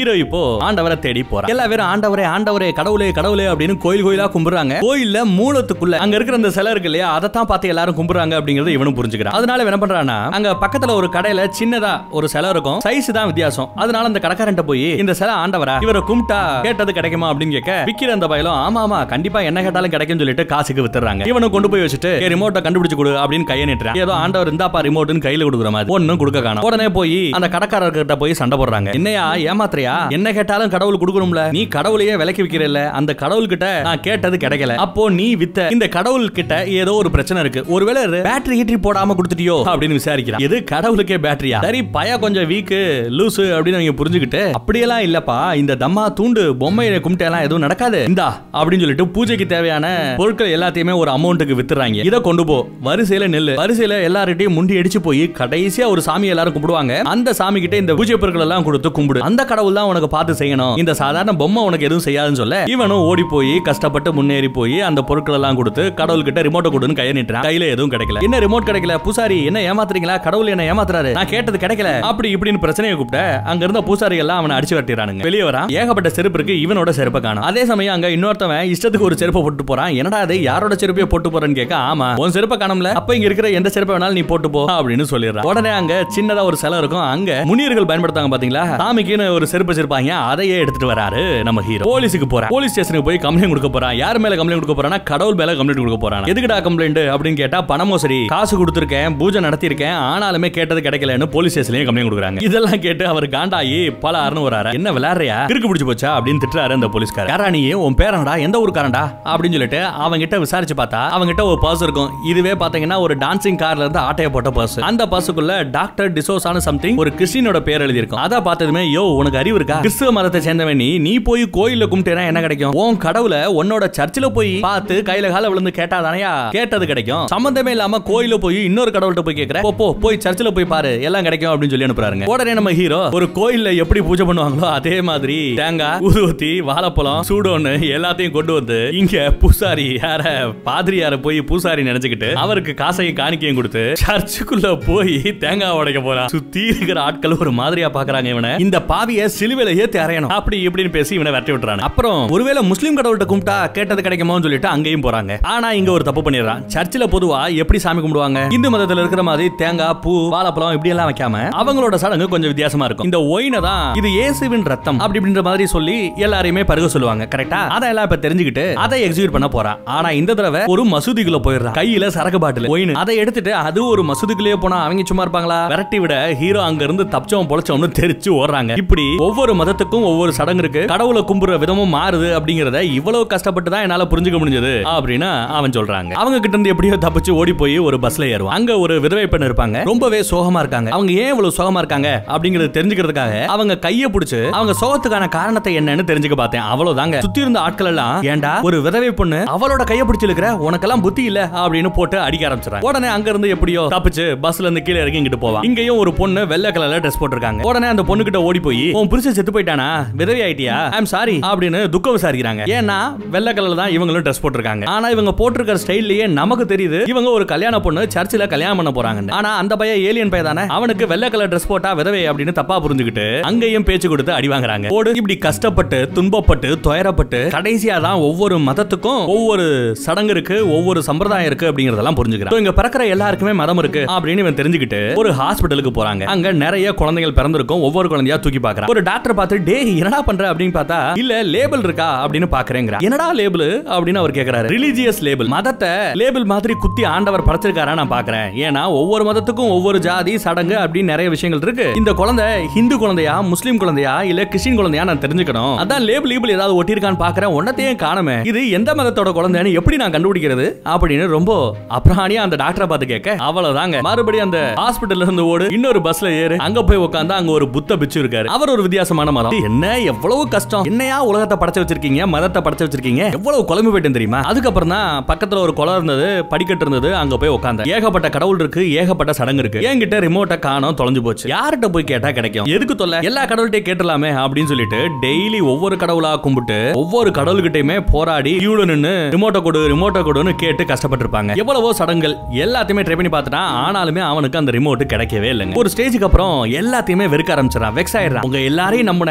ஆண்டவரை தேடி போறான் எல்லா பேரும் ஆண்டவரே ஆண்டவரே கடவுளே கடவுளே அப்படின்னு கோயில் கோயிலா கும்பிடுறாங்க கோயில்ல மூலத்துக்குள்ள அங்க இருக்கிற அந்த சிலை இருக்கு இல்லையா அதைத்தான் பார்த்து எல்லாரும் கும்பிடுறாங்க அப்படிங்கறத இவனும் புரிஞ்சுக்கிறான் அதனால இவன் என்ன பண்றானா அங்க பக்கத்துல ஒரு கடையில சின்னதா ஒரு சிலை இருக்கும் சைஸ் தான் வித்தியாசம் அதனால அந்த கடைக்காரன்ட்ட போய் இந்த சிலை ஆண்டவரா இவரை கும்பிட்டா கேட்டது கிடைக்குமா அப்படின்னு கேட்க விக்கிற அந்த பயலும் ஆமா ஆமா கண்டிப்பா என்ன கேட்டாலும் கிடைக்கும்னு சொல்லிட்டு காசுக்கு வித்துறாங்க இவனை கொண்டு போய் வச்சுட்டு ரிமோட்டை கண்டுபிடிச்சு கொடு அப்படின்னு கையை நீட்டுறான் ஏதோ ஆண்டவர் இந்தாப்பா ரிமோட்னு கையில கொடுக்குற மாதிரி ஒண்ணும் கொடுக்க காணும் உடனே போய் அந்த கடைக்காரர்கிட்ட போய் சண்டை போடுறாங்க என்னையா ஏமாத்திரியா என்ன கேட்டாலும் கடவுள் கொடுக்கணும்ல நீ கடவுளையே விலைக்கு விக்கிறல்ல அந்த கடவுள் கிட்ட நான் கேட்டது கிடைக்கல அப்போ நீ வித்த இந்த கடவுள் கிட்ட ஏதோ ஒரு பிரச்சனை இருக்கு ஒருவேளை பேட்டரி ஹீட்டரி போடாம கொடுத்துட்டியோ அப்படின்னு விசாரிக்கிறான் இது கடவுளுக்கே பேட்டரியா சரி பய கொஞ்சம் வீக்கு லூசு அப்படின்னு நீங்க புரிஞ்சுக்கிட்டு அப்படியெல்லாம் இல்லப்பா இந்த தம்மா தூண்டு பொம்மையை கும்பிட்டெல்லாம் எதுவும் நடக்காது இந்தா அப்படின்னு சொல்லிட்டு பூஜைக்கு தேவையான பொருட்கள் எல்லாத்தையுமே ஒரு அமௌண்ட்டுக்கு வித்துறாங்க இதை கொண்டு போ வரிசையில நெல்லு வரிசையில எல்லார்கிட்டயும் முண்டி அடிச்சு போய் கடைசியா ஒரு சாமி எல்லாரும் கும்பிடுவாங்க அந்த சாமி கிட்ட இந்த பூஜை பொருட்கள் எல்லாம் கொடுத்து கும்பிடு அந்த கடவுள் தான் உனக்கு பார்த்து செய்யணும் இந்த சாதாரண பொம்மை உனக்கு எதுவும் செய்யாதுன்னு சொல்ல இவனும் ஓடி போய் கஷ்டப்பட்டு முன்னேறி போய் அந்த பொருட்கள் எல்லாம் கொடுத்து கடவுள் கிட்ட ரிமோட்டை கொடுன்னு கையை நீட்டுறான் கையில எதுவும் கிடைக்கல என்ன ரிமோட் கிடைக்கல பூசாரி என்ன ஏமாத்துறீங்களா கடவுள் என்ன ஏமாத்துறாரு நான் கேட்டது கிடைக்கல அப்படி இப்படின்னு பிரச்சனையை கூப்பிட்ட அங்க இருந்த பூசாரி எல்லாம் அவனை அடிச்சு வரட்டிறானுங்க வெளியே வரான் ஏகப்பட்ட செருப்பு இருக்கு இவனோட செருப்பை காணும் அதே சமயம் அங்க இன்னொருத்தவன் இஷ்டத்துக்கு ஒரு செருப்பை போட்டு போறான் என்னடா அது யாரோட செருப்பையே போட்டு போறேன்னு கேட்க ஆமா உன் செருப்பை காணும்ல அப்ப இங்க இருக்கிற எந்த செருப்பை வேணாலும் நீ போட்டு போ அப்படின்னு சொல்லிடுறான் உடனே அங்க சின்னதா ஒரு சிலை இருக்கும் அங்க முனியர்கள் பயன்படுத்தாங்க பாத்தீங்களா சாமிக்குன்னு ஒரு செருப்பு வச்சிருப்பாங்க அதையே எடுத்துட்டு வராரு நம்ம ஹீரோ போலீஸுக்கு போறான் போலீஸ் ஸ்டேஷனுக்கு போய் கம்ப்ளைண்ட் கொடுக்க போறான் யார் மேல கம்ப்ளைண்ட் கொடுக்க போறானா கடவுள் மேல கம்ப்ளைண்ட் கொடுக்க போறான் எதுக்குடா கம்ப்ளைண்ட் அப்படின்னு கேட்டா பண மோசடி காசு கொடுத்துருக்கேன் பூஜை நடத்திருக்கேன் ஆனாலுமே கேட்டது கிடைக்கலன்னு போலீஸ் ஸ்டேஷன்லயே கம்ப்ளைண்ட் கொடுக்குறாங்க இதெல்லாம் கேட்டு அவர் காண்டாயி பல அருண் வராரு என்ன விளையாடுறியா கிறுக்கு பிடிச்சு போச்சா அப்படின்னு திட்டுறாரு அந்த போலீஸ்காரர் யாரா நீ உன் பேரனடா எந்த ஊருக்காரன்டா அப்படின்னு சொல்லிட்டு அவங்க கிட்ட விசாரிச்சு பார்த்தா அவங்க கிட்ட ஒரு பர்ஸ் இருக்கும் இதுவே பாத்தீங்கன்னா ஒரு டான்சிங் கார்ல இருந்து ஆட்டைய போட்ட பர்ஸ் அந்த பர்ஸுக்குள்ள டாக்டர் டிசோசான சம்திங் ஒரு கிறிஸ்டினோட பேர் எழுதி இருக்கும் அத பார்த்ததுமே யோ உனக்கு அறிவு இருக்கா கிறிஸ்துவ மதத்தை சேர்ந்தவன் நீ நீ போய் கோயில்ல கும்பிட்டேனா என்ன கிடைக்கும் உன் கடவுளை உன்னோட சர்ச்சில் போய் பார்த்து கையில கால விழுந்து கேட்டாதானயா கேட்டது கிடைக்கும் சம்பந்தமே இல்லாம கோயில போய் இன்னொரு கடவுள்கிட்ட போய் கேக்குற போ, போ போய் சர்ச்சில் போய் பாரு எல்லாம் கிடைக்கும் அப்படின்னு சொல்லி அனுப்புறாருங்க உடனே நம்ம ஹீரோ ஒரு கோயில்ல எப்படி பூஜை பண்ணுவாங்களோ அதே மாதிரி தேங்காய் ஊதுவத்தி வாழைப்பழம் சூடோன்னு எல்லாத்தையும் கொண்டு வந்து இங்க பூசாரி யார பாதிரியார போய் பூசாரி நினைச்சுக்கிட்டு அவருக்கு காசையும் காணிக்கையும் கொடுத்து சர்ச்சுக்குள்ள போய் தேங்காய் உடைக்க போறான் சுத்தி இருக்கிற ஆட்கள் ஒரு மாதிரியா பாக்குறாங்க இவனை இந்த பாவிய சிலுவையில ஏத்தி அறையணும் அப்படி இப்படின்னு பேசி இவனை விரட்டி விட்டுறாங்க அப்புறம் ஒருவேளை முஸ்லீம் கடவுள்கிட்ட கும்பிட்டா கேட்டது கிடைக்குமோன்னு சொல்லிட்டு அங்கேயும் போறாங்க ஆனா இங்க ஒரு தப்பு பண்ணிடுறான் சர்ச்சில் பொதுவா எப்படி சாமி கும்பிடுவாங்க இந்து மதத்துல இருக்கிற மாதிரி தேங்காய் பூ வாழைப்பழம் இப்படி எல்லாம் வைக்காம அவங்களோட சடங்கு கொஞ்சம் வித்தியாசமா இருக்கும் இந்த ஒயினை தான் இது இயேசுவின் ரத்தம் அப்படி இப்படின்ற மாதிரி சொல்லி எல்லாரையுமே பருக சொல்லுவாங்க கரெக்டா அதெல்லாம் இப்ப தெரிஞ்சுக்கிட்டு அதை எக்ஸிக்யூட் பண்ண போறான் ஆனா இந்த தடவை ஒரு மசூதிக்குள்ள போயிடுறான் கையில சரக்கு பாட்டில் ஒயின் அதை எடுத்துட்டு அது ஒரு மசூதிக்குள்ளேயே போனா அவங்க சும்மா இருப்பாங்களா விரட்டி விட ஹீரோ அங்க இருந்து தப்பிச்சவன் பொழைச்சவனு தெரிச்சு ஓடுறாங்க இப்படி ஒவ்வொரு மதத்துக்கும் ஒவ்வொரு சடங்கு இருக்கு கடவுளை கும்புற விதமும் மாறுது அப்படிங்கறத இவ்வளவு கஷ்டப்பட்டு தான் என்னால புரிஞ்சுக்க முடிஞ்சது அப்படின்னு அவன் சொல்றாங்க அவங்க கிட்ட இருந்து எப்படியோ தப்பிச்சு ஓடி போய் ஒரு பஸ்ல ஏறுவான் அங்க ஒரு விதவை பெண் இருப்பாங்க ரொம்பவே சோகமா இருக்காங்க அவங்க ஏன் இவ்வளவு சோகமா இருக்காங்க அப்படிங்கறது தெரிஞ்சுக்கிறதுக்காக அவங்க கைய பிடிச்சு அவங்க சோகத்துக்கான காரணத்தை என்னன்னு தெரிஞ்சுக்க பார்த்தேன் அவ்வளவுதாங்க சுத்தி இருந்த ஆட்கள் எல்லாம் ஏன்டா ஒரு விதவை பொண்ணு அவளோட கைய பிடிச்சு இருக்கிற உனக்கெல்லாம் புத்தி இல்ல அப்படின்னு போட்டு அடிக்க ஆரம்பிச்சிடறாங்க உடனே அங்க இருந்து எப்படியோ தப்பிச்சு பஸ்ல இருந்து கீழே இறங்கி இங்கிட்டு போவான் இங்கேயும் ஒரு பொண்ணு வெள்ளை கலர்ல ட்ரெஸ் போட்டிருக்காங்க உடனே அந்த பொண்ணு கிட்ட ஓடி போய் உன் புருஷன் செத்து போயிட்டானா விதவை ஆயிட்டியா ஐம் சாரி அப்படின்னு துக்கம் விசாரிக்கிறாங்க ஏன்னா வெள்ளை கலர்ல தான் இவங்களும் ட்ரெஸ் போட்டிருக்காங்க ஆனா இவங்க போட்டிருக்கிற ஸ்டைல்லயே நமக்கு தெரியுது இவங்க ஒரு கல்யாண பொண்ணு சர்ச்சில் கல்யாணம் பண்ண போறாங்க ஆனா அந்த பையன் ஏலியன் பையன் தானே அவனுக்கு வெள்ளை கலர் ட்ரெஸ் போட்டா விதவை அப்படின்னு தப்பா புரிஞ்சுக்கிட்டு அங்கேயும் பேச்சு கொடுத்து அடி வாங்குறாங்க போடு இப்படி கஷ்டப்பட்டு துன்பப்பட்டு துயரப்பட்டு கடைசியா தான் ஒவ்வொரு மதத்துக்கும் ஒவ்வொரு சடங்கு இருக்கு ஒவ்வொரு சம்பிரதாயம் இருக்கு அப்படிங்கறதெல்லாம் புரிஞ்சுக்கிறான் So, இங்க பிறக்கிற எல்லாருக்குமே மதம் இருக்கு அப்படின்னு இவன் தெரிஞ்சுக்கிட்டு ஒரு ஹாஸ்பிட்டலுக்கு போறாங்க அங்க நிறைய குழந்தைகள் பிறந்திருக்கும் ஒவ்வொரு குழந்தையா தூக்கி பாக்குறான் ஒரு டாக்டர் பார்த்து டே என்னடா பண்ற அப்படின்னு பார்த்தா இல்ல லேபிள் இருக்கா அப்படின்னு பாக்குறேங்கிறா என்னடா லேபிள் அப்படின்னு அவர் கேக்குறாரு ரிலீஜியஸ் லேபிள் மதத்தை லேபிள் மாதிரி குத்தி ஆண்டவர் படைச்சிருக்காரா நான் பாக்குறேன் ஏன்னா ஒவ்வொரு மதத்துக்கும் ஒவ்வொரு ஜாதி சடங்கு அப்படின்னு நிறைய விஷயங்கள் இருக்கு இந்த குழந்தை ஹிந்து குழந்தையா முஸ்லீம் குழந்தையா இல்ல கிறிஸ்டின் குழந்தையா நான் தெரிஞ்சுக்கணும் அதான் லேபிள் லேபிள் ஏதாவது ஒட்டியிருக்கான்னு பாக்குறேன் ஒன்னத்தையும் காணுமே இது எந்த மதத்தோட குழந்தைன்னு எப்படி நான் கண்டுபிடிக்கிறது அப்படின்னு ரொம்ப அப்ராணியா அந்த டாக்டரை பார்த்து கேட்க அவ்வளவுதாங்க மறுபடியும் அந்த ஹாஸ்பிட்டல்ல இருந்து ஓடு இன்னொரு பஸ்ல ஏறு அங்க போய் உட்காந்து அங்க ஒரு புத்த பிச்சு இருக்காரு அவர் ஒரு வித்தியாசமான மதம் என்ன எவ்வளவு கஷ்டம் என்னையா உலகத்தை படைச்சு வச்சிருக்கீங்க மதத்தை படைச்சு வச்சிருக்கீங்க எவ்வளவு குழம்பு போயிட்டேன் தெரியுமா அதுக்கப்புறம் தான் பக்கத்துல ஒரு குளம் இருந்தது படிக்கட்டு இருந்தது அங்க போய் உட்காந்து ஏகப்பட்ட கடவுள் இருக்கு ஏகப்பட்ட சடங்கு இருக்கு என்கிட்ட ரிமோட்டை காணோம் தொலைஞ்சு போச்சு யார்கிட்ட போய் கேட்டா கிடைக்கும் எதுக்கு தொல்லை எல்லா கடவுள்கிட்டயும் கேட்டலாமே அப்படின்னு சொல்லிட்டு டெய்லி ஒவ்வொரு கடவுளா கும்பிட்டு ஒவ்வொரு கடவுள்கிட்டயுமே போராடி கியூல நின்னு ரிமோட்டை கொடு ரிமோட்டை கொடுன்னு கேட்டு கஷ்டப்பட்டிருப்பாங்க எவ்வளவோ சடங்குகள் எல்லாத்தையுமே ட்ரை பண்ணி பார்த்துட்டான் ஆனாலுமே அவனுக்கு அந்த ரிமோட் கிடைக்கவே இல்லைங்க ஒரு ஸ்டேஜுக்கு அப்புறம் எல்லாத்தையுமே வெறுக்க ஆரம்பிச்சிடறான் வெக்ஸ் ஆயிடுறான் உங்க எல்லாரையும் நம்பின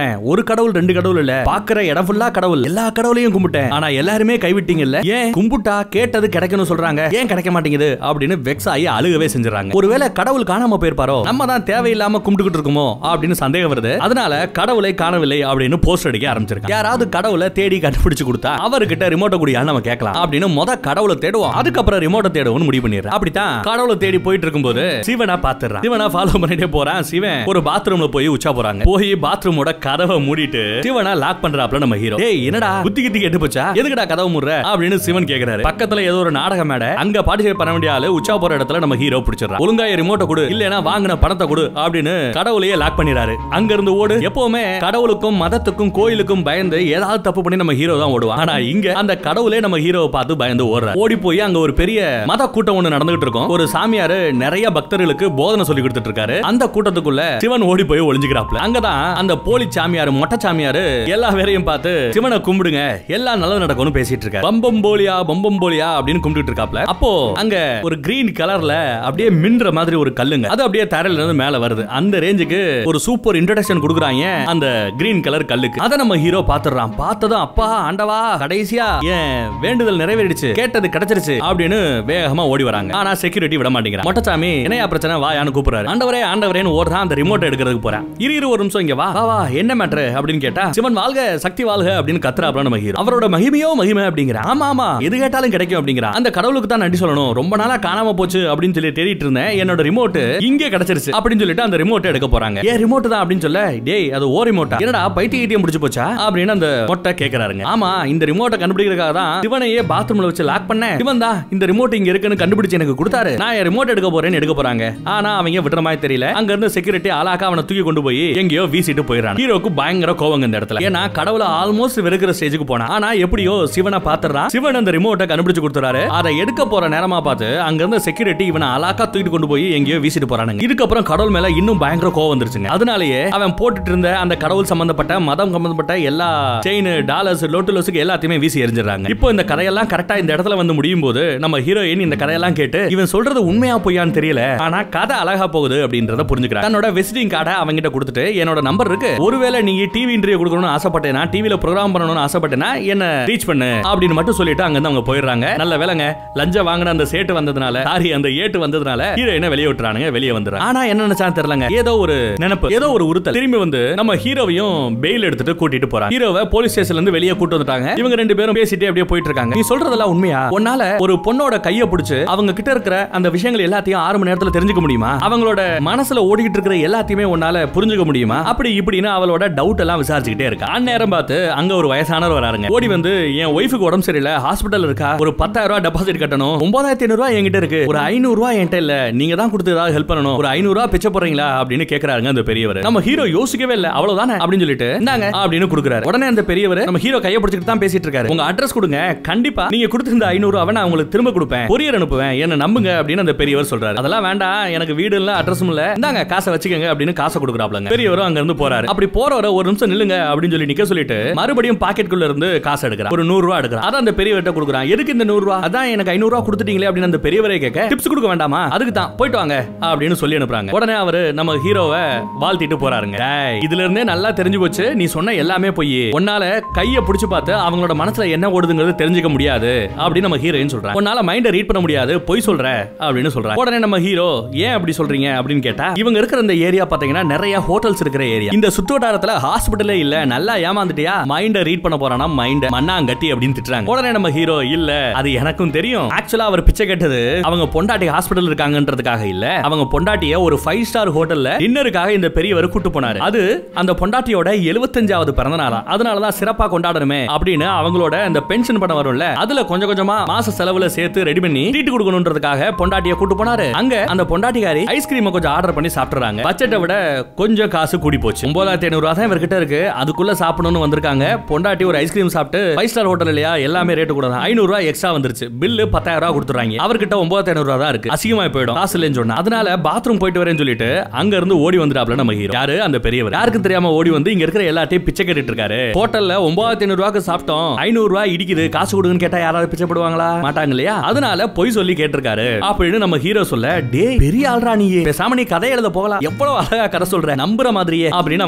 கும்பிட்டேன் ஒரு கடவுள் ரெண்டு கடவுள் இல்ல பாக்குற இடம் ஃபுல்லா கடவுள் எல்லா கடவுளையும் கும்பிட்டேன் ஆனா எல்லாருமே கைவிட்டீங்கல்ல ஏன் கும்பிட்டா கேட்டது கிடைக்கணும் சொல்றாங்க ஏன் கிடைக்க மாட்டேங்குது அப்படின்னு வெக்ஸ் ஆகி அழுகவே செஞ்சுறாங்க ஒருவேளை கடவுள் காணாம போயிருப்பாரோ நம்ம தான் தேவையில்லாம கும்பிட்டுக்கிட்டு இருக்குமோ அப்படின்னு சந்தேகம் வருது அதனால கடவுளை காணவில்லை அப்படின்னு போஸ்ட் அடிக்க ஆரம்பிச்சிருக்காங்க யாராவது கடவுளை தேடி கண்டுபிடிச்சு கொடுத்தா அவர்கிட்ட ரிமோட்டை குடியா நம்ம கேட்கலாம் அப்படின்னு முத கடவுளை தேடுவோம் அதுக்கப்புறம் ரிமோட்டை தேடுவோம்னு முடிவு பண்ணிடுறேன் அப்படித்தான் கடவுளை தேடி போயிட்டு இருக்கும்போது சிவனா பாத்துறான் சிவனா ஃபாலோ பண்ணிட்டே போறான் சிவன் ஒரு பாத்ரூம்ல போய் உச்சா போறாங்க போய் பாத்ரூமோட கதவை மூடிட்டு சிவனா லாக் பண்றாப்ல நம்ம ஹீரோ ஏய் என்னடா புத்தி கித்தி கெட்டு போச்சா எதுக்குடா கதவை மூடுற அப்படின்னு சிவன் கேக்குறாரு பக்கத்துல ஏதோ ஒரு நாடக மேடை அங்க பார்ட்டிசிபேட் பண்ண வேண்டிய ஆளு உச்சா போற இடத்துல நம்ம ஹீரோ பிடிச்சிடறான் ஒழுங்கா ரிமோட்டை கொடு இல்லனா வாங்கின பணத்தை கொடு அப்படின்னு கடவுளையே லாக் பண்ணிடுறாரு அங்க இருந்து ஓடு எப்பவுமே கடவுளுக்கும் மதத்துக்கும் கோயிலுக்கும் பயந்து ஏதாவது தப்பு பண்ணி நம்ம ஹீரோ தான் ஓடுவான் ஆனா இங்க அந்த கடவுளே நம்ம ஹீரோவை பார்த்து பயந்து ஓடுறாரு ஓடி போய் அங்க ஒரு பெரிய மத கூட்டம் ஒண்ணு நடந்துகிட்டு இருக்கும் ஒரு சாமியாரு நிறைய பக்தர்களுக்கு போதனை சொல்லி கொடுத்துட்டு இருக்காரு அந்த கூட்டத்துக்குள்ள சிவன் ஓடி போய் ஒளிஞ்சுக்கிறாப்ல அங்கதான் அந்த போலி சாமியாரு மொட்டை சாமியாரு எல்லா வேறையும் பார்த்து சிவனை கும்பிடுங்க எல்லாம் நல்லது நடக்கும்னு பேசிட்டு இருக்காரு பம்பம் போலியா பம்பம் போலியா அப்படின்னு கும்பிட்டு இருக்காப்ல அப்போ அங்க ஒரு கிரீன் கலர்ல அப்படியே மின்ற மாதிரி ஒரு கல்லுங்க அது அப்படியே தரையில இருந்து மேல வருது அந்த ரேஞ்சுக்கு ஒரு சூப்பர் இன்ட்ரடக்ஷன் கொடுக்குறாங்க அந்த கிரீன் கலர் கல்லுக்கு அத நம்ம ஹீரோ பாத்துறான் பார்த்ததும் அப்பா ஆண்டவா கடைசியா ஏன் வேண்டுதல் நிறைவேறிடுச்சு கேட்டது கிடைச்சிருச்சு அப்படின்னு வேகமா ஓடி வராங்க ஆனா செக்யூரிட்டி விட மாட்டேங்கிறான் மொட்டச்சாமி என்னையா பிரச்சனை வாயான்னு கூப்பிடுறாரு ஆண்டவரே ஆண்டவரேன்னு ஓடுறான் அந்த ரிமோட் எடுக்கிறதுக்கு போறேன் இரு இரு ஒரு நிமிஷம் இங்க வா வா வா என்ன மேட்ரு அப்படின்னு கேட்டா சிவன் வாழ்க சக்தி வாழ்க அப்படின்னு கத்துறாப்ல நம்ம ஹீரோ அவரோட மகிமையோ மகிமை அப்படிங்கிற ஆமா ஆமா எது கேட்டாலும் கிடைக்கும் அப்படிங்கிறான் அந்த கடவுளுக்கு தான் நன்றி சொல்லணும் ரொம்ப நாளா காணாம போச்சு அப்படின்னு சொல்லி தேடிட்டு இருந்தேன் என்னோட ரிமோட் இங்கே கிடைச்சிருச்சு அப்படின்னு சொல்லிட்டு அந்த ரிமோட் எடுக்க போறாங்க ஏன் ரிமோட் தான் அப்படின்னு சொல்ல டேய் அது ஓ ரிமோட்டா என்னடா பைத்தி ஈட்டியம் முடிச்சு போச்சா அப்படின்னு அந்த மொட்டை கேக்குறாருங்க ஆமா இந்த ரிமோட்டை கண்டுபிடிக்கிறதுக்காக தான் சிவனையே பாத்ரூம்ல வச்சு லாக் பண்ணேன் சிவன் தான் இந்த ரிமோட் இங்க இருக்குன்னு கண்டுபிடிச்சு எனக்கு கொடுத்தாரு நான் என் ரிமோட் எடுக்க போறேன்னு எடுக்க போறாங்க ஆனா அவங்க விடுற மாதிரி தெரியல அங்க இருந்து செக்யூரிட்டி ஆளாக்கா அவனை தூக்கி கொண்டு போய் எங்கேயோ வீசிட்டு போயிடறான் ஹீரோக்கு பயங்கர கோவங்க இந்த இடத்துல ஏன்னா கடவுளை ஆல்மோஸ்ட் வெறுக்கிற ஸ்டேஜுக்கு போனா ஆனா எப்படியோ சிவனை பாத்துறான் சிவன் அந்த ரிமோட்டை கண்டுபிடிச்சு கொடுத்துறாரு அதை எடுக்க போற நேரமா பார்த்து அங்க இருந்த செக்யூரிட்டி இவனை அலாக்கா தூக்கிட்டு கொண்டு போய் எங்கேயோ வீசிட்டு போறானுங்க இதுக்கப்புறம் கடவுள் மேல இன்னும் பயங்கர கோவம் வந்துருச்சுங்க அதனாலேயே அவன் போட்டுட்டு இருந்த அந்த கடவுள் சம்பந்தப்பட்ட மதம் சம்பந்தப்பட்ட எல்லா செயின் டாலர்ஸ் லோட்டுலோஸுக்கு எல்லாத்தையுமே வீசி எரிஞ்சிடறாங்க இப்போ இந்த கதையெல்லாம் கரெக்டா இந்த இடத்துல வந்து முடியும் போது நம்ம ஹீரோயின் இந்த கதையெல்லாம் கேட்டு இவன் சொல்றது உண்மையா பொய்யான்னு தெரியல ஆனா கதை அழகா போகுது அப்படின்றத புரிஞ்சுக்கிறான் தன்னோட விசிட்டிங் கார்டை அவங்கிட்ட கொடுத்துட்டு என்னோட நம்பர் இருக்கு ஒருவேளை நீங்க டிவி இன்டர்வியூ கொடுக்கணும்னு ஆசைப்பட்டேனா டிவில ப்ரோக்ராம் பண்ணணும்னு ஆசைப்பட்டேனா என்ன ரீச் பண்ணு அப்படின்னு மட்டும் சொல்லிட்டு அங்க இருந்து அவங்க போயிடுறாங்க நல்ல வேலைங்க லஞ்சம் வாங்கின அந்த சேட்டு வந்ததுனால சாரி அந்த ஏட்டு வந்ததுனால ஹீரோயினை வெளியே விட்டுறானுங்க வெளியே வந்துடுறாங்க ஆனா என்ன நினைச்சான்னு தெரியலங்க ஏதோ ஒரு நினைப்பு ஏதோ ஒரு உறுத்தல் திரும்பி வந்து நம்ம ஹீரோவையும் பெயில் எடுத்துட்டு கூட்டிட்டு போறாங்க ஹீரோவை போலீஸ் ஸ்டேஷன்ல இருந்து வெளியே கூட்டு வந்துட்டாங்க இவங்க ரெண்டு பேரும் பேசிட்டே அப்படியே போயிட்டு இருக்காங்க நீ சொல்றதெல்லாம் உண்மையா உன்னால ஒரு பொண்ணோட கைய பிடிச்சு அவங்க கிட்ட இருக்கிற அந்த விஷயங்கள் எல்லாத்தையும் ஆறு மணி நேரத்துல தெரிஞ்சுக்க முடியுமா அவங்களோட மனசுல ஓடிக்கிட்டு இருக்கிற எல்லாத்தையுமே உன்னால புரிஞ்சுக்க முடியுமா அப்படி இப்படின்னு அவளோட டவுட் எல்லாம் விசாரிச்சுக்கிட்டே இருக்கா அந்நேரம் பார்த்து அங்க ஒரு வயசானவர் வராருங்க ஓடி வந்து என் ஒய்ஃபுக்கு உடம்பு சரியில்லை ஹாஸ்பிட்டல் இருக்கா ஒரு பத்தாயிரம் ரூபாய் டெபாசிட் கட்டணும் ஒன்பதாயிரத்தி ஐநூறு ரூபாய் என்கிட்ட இருக்கு ஒரு ஐநூறு ரூபாய் என்கிட்ட இல்ல நீங்க தான் கொடுத்து ஏதாவது ஹெல்ப் பண்ணணும் ஒரு ஐநூறு ரூபாய் பிச்சை போறீங்களா அப்படின்னு கேக்குறாருங்க அந்த பெரியவர் நம்ம ஹீரோ யோசிக்கவே இல்ல அவ்வளவுதானே அப்படின்னு சொல்லிட்டு இந்தாங்க அப்படின்னு கொடுக்குறாரு உடனே அந்த பெரியவர் நம்ம ஹீரோ கையை பிடிச்சிட்டு தான் பேசிட்டு இருக்காரு உங்க அட்ரஸ் கொடுங்க கண்டிப்பா நீங்க கொடுத்திருந்த ஐநூறு ரூபாய் நான் உங்களுக்கு திரும்ப கொடுப்பேன் கொரியர் அனுப்புவேன் என்ன நம்புங்க அப்படின்னு அந்த பெரியவர் சொல்றாரு அதெல்லாம் வேண்டாம் எனக்கு வீடு இல்ல அட்ரஸும் இல்ல இந்தாங்க காசை வச்சுக்கோங்க அப்படின்னு காசை கொடுக்குறாப்லங்க பெரியவரும் அங்க இருந்து போறாரு அப்படி போறவர ஒரு நிமிஷம் நில்லுங்க அப்படின்னு சொல்லி நிக்க சொல்லிட்டு மறுபடியும் பாக்கெட்டுக்குள்ள இருந்து காசு எடுக்கிறார் ஒரு நூறு ரூபாய் எடுக்கிறார் அதான் அந்த பெரியவர்கிட்ட கொடுக்குறான் எதுக்கு இந்த நூறு ரூபாய் அதான் எனக்கு ஐநூறு ரூபாய் கொடுத்துட்டீங்களே அப்படின்னு அந்த பெரியவரே கேட்க டிப்ஸ் கொடுக்க வேண்டாமா அதுக்கு தான் போயிட்டு வாங்க அப்படின்னு சொல்லி அனுப்புறாங்க உடனே அவரு நம்ம ஹீரோவை வாழ்த்திட்டு போறாருங்க டேய், இதுல இருந்தே நல்லா தெரிஞ்சு போச்சு நீ சொன்ன எல்லாமே போய் உன்னால கைய புடிச்சு பார்த்து அவங்களோட மனசுல என்ன ஓடுதுங்கிறது தெரிஞ்சுக்க முடியாது அப்படின்னு நம்ம ஹீரோயின் சொல்றாங்க உன்னால மைண்ட ரீட் பண்ண முடியாது பொய் சொல்ற அப்படின்னு சொல்றாங்க உடனே நம்ம ஹீரோ ஏன் அப்படி சொல்றீங்க அப்படின்னு கேட்டா இவங்க இருக்கிற இந்த ஏரியா பாத்தீங்கன்னா நிறைய ஹோட்டல்ஸ் இருக்கிற ஏரியா இந்த சுற்றுவட்டாரத்துல ஹாஸ்பிட்டலே இல்ல நல்லா ஏமாந்துட்டியா மைண்ட ரீட் பண்ண போறானா மைண்ட மண்ணாங்கட்டி அப்படின்னு திட்டுறாங்க உடனே நம்ம ஹீரோ இல்ல அது எனக்கும் தெரியும் ஆக்சுவலா அவர் பிச்சை கேட்டது அவங்க பொண்டாட்டி ஹாஸ்பிட்டல் இருக்காங்கன்றதுக்காக இல்ல அவங்க பொண்டாட்டிய ஒரு ஃபைவ் ஸ்டார் ஹோட்டல்ல டின்னருக்காக இந்த பெரியவர் கூட்டு போனாரு அது அந்த பொண்டாட்டியோட எழுபத்தஞ்சாவது பிறந்த நாளா அதனாலதான் சிறப்பா கொண்டாடணுமே அப்படின்னு அவங்களோட அந்த பென்ஷன் பணம் வரும்ல அதுல கொஞ்சம் கொஞ்சமா மாச செலவுல சேர்த்து ரெடி பண்ணி ட்ரீட் கொடுக்கணுன்றதுக்காக பொண்டாட்டிய கூட்டு போனாரு அங்க அந்த பொண்டாட்டிக்காரி ஐஸ்கிரீம் கொஞ்சம் ஆர்டர் பண்ணி சாப்பிடுறாங்க பட்ஜெட்டை விட கொஞ்சம் காசு கூடி போச்சு ஒன்பதாயிரத்தி ஐநூறு ரூபா தான் இவர்கிட்ட இருக்கு அதுக்குள்ள சாப்பிடணும்னு வந்திருக்காங்க பொண்டாட்டி ஒரு ஐஸ்கிரீம் சாப்பிட்டு ஃபைவ் ஸ்டார் ஹோட்டல் இல்லையா எல்லாமே ரேட்டு கூட தான் ஐநூறு ரூபாய் எக்ஸ்ட்ரா வந்துருச்சு பில்லு பத்தாயிரம் ரூபாய் கொடுத்துறாங்க அவர்கிட்ட ஒன்பதாயிரத்தி ஐநூறு ரூபா தான் இருக்கு அசிங்கமாய் போயிடும் காசு இல்லைன்னு சொன்னா அதனால பாத்ரூம் போயிட்டு வரேன்னு சொல்லிட்டு அங்க இருந்து ஓடி வந்துடாப்ல நம்ம ஹீரோ யாரு அந்த பெரியவர் யாருக்கும் தெரியாம ஓடி வந்து இங்க இருக்கிற எல்லாத்தையும் பிச்சை கேட்டுட்டு இருக்காரு ஹோட்டல்ல ஒன்பதாயிரத்தி ஐநூறு ரூபாய்க்கு சாப்பிட்டோம் ஐநூறு ரூபாய் இடிக்குது காசு கொடுங்கன்னு கேட்டா யாராவது பிச்சை போடுவாங்களா மாட்டாங்க இல்லையா அதனால பொய் சொல்லி கேட்டிருக்காரு அப்படின்னு நம்ம ஹீரோ சொல்ல டே பெரிய ஆள்ரா நீ பேசாம நீ கதை எழுத போகலாம் எவ்வளவு அழகா கதை சொல்ற நம்புற மாதிரியே அப்படின்னு அவங்க சொல்றாங்க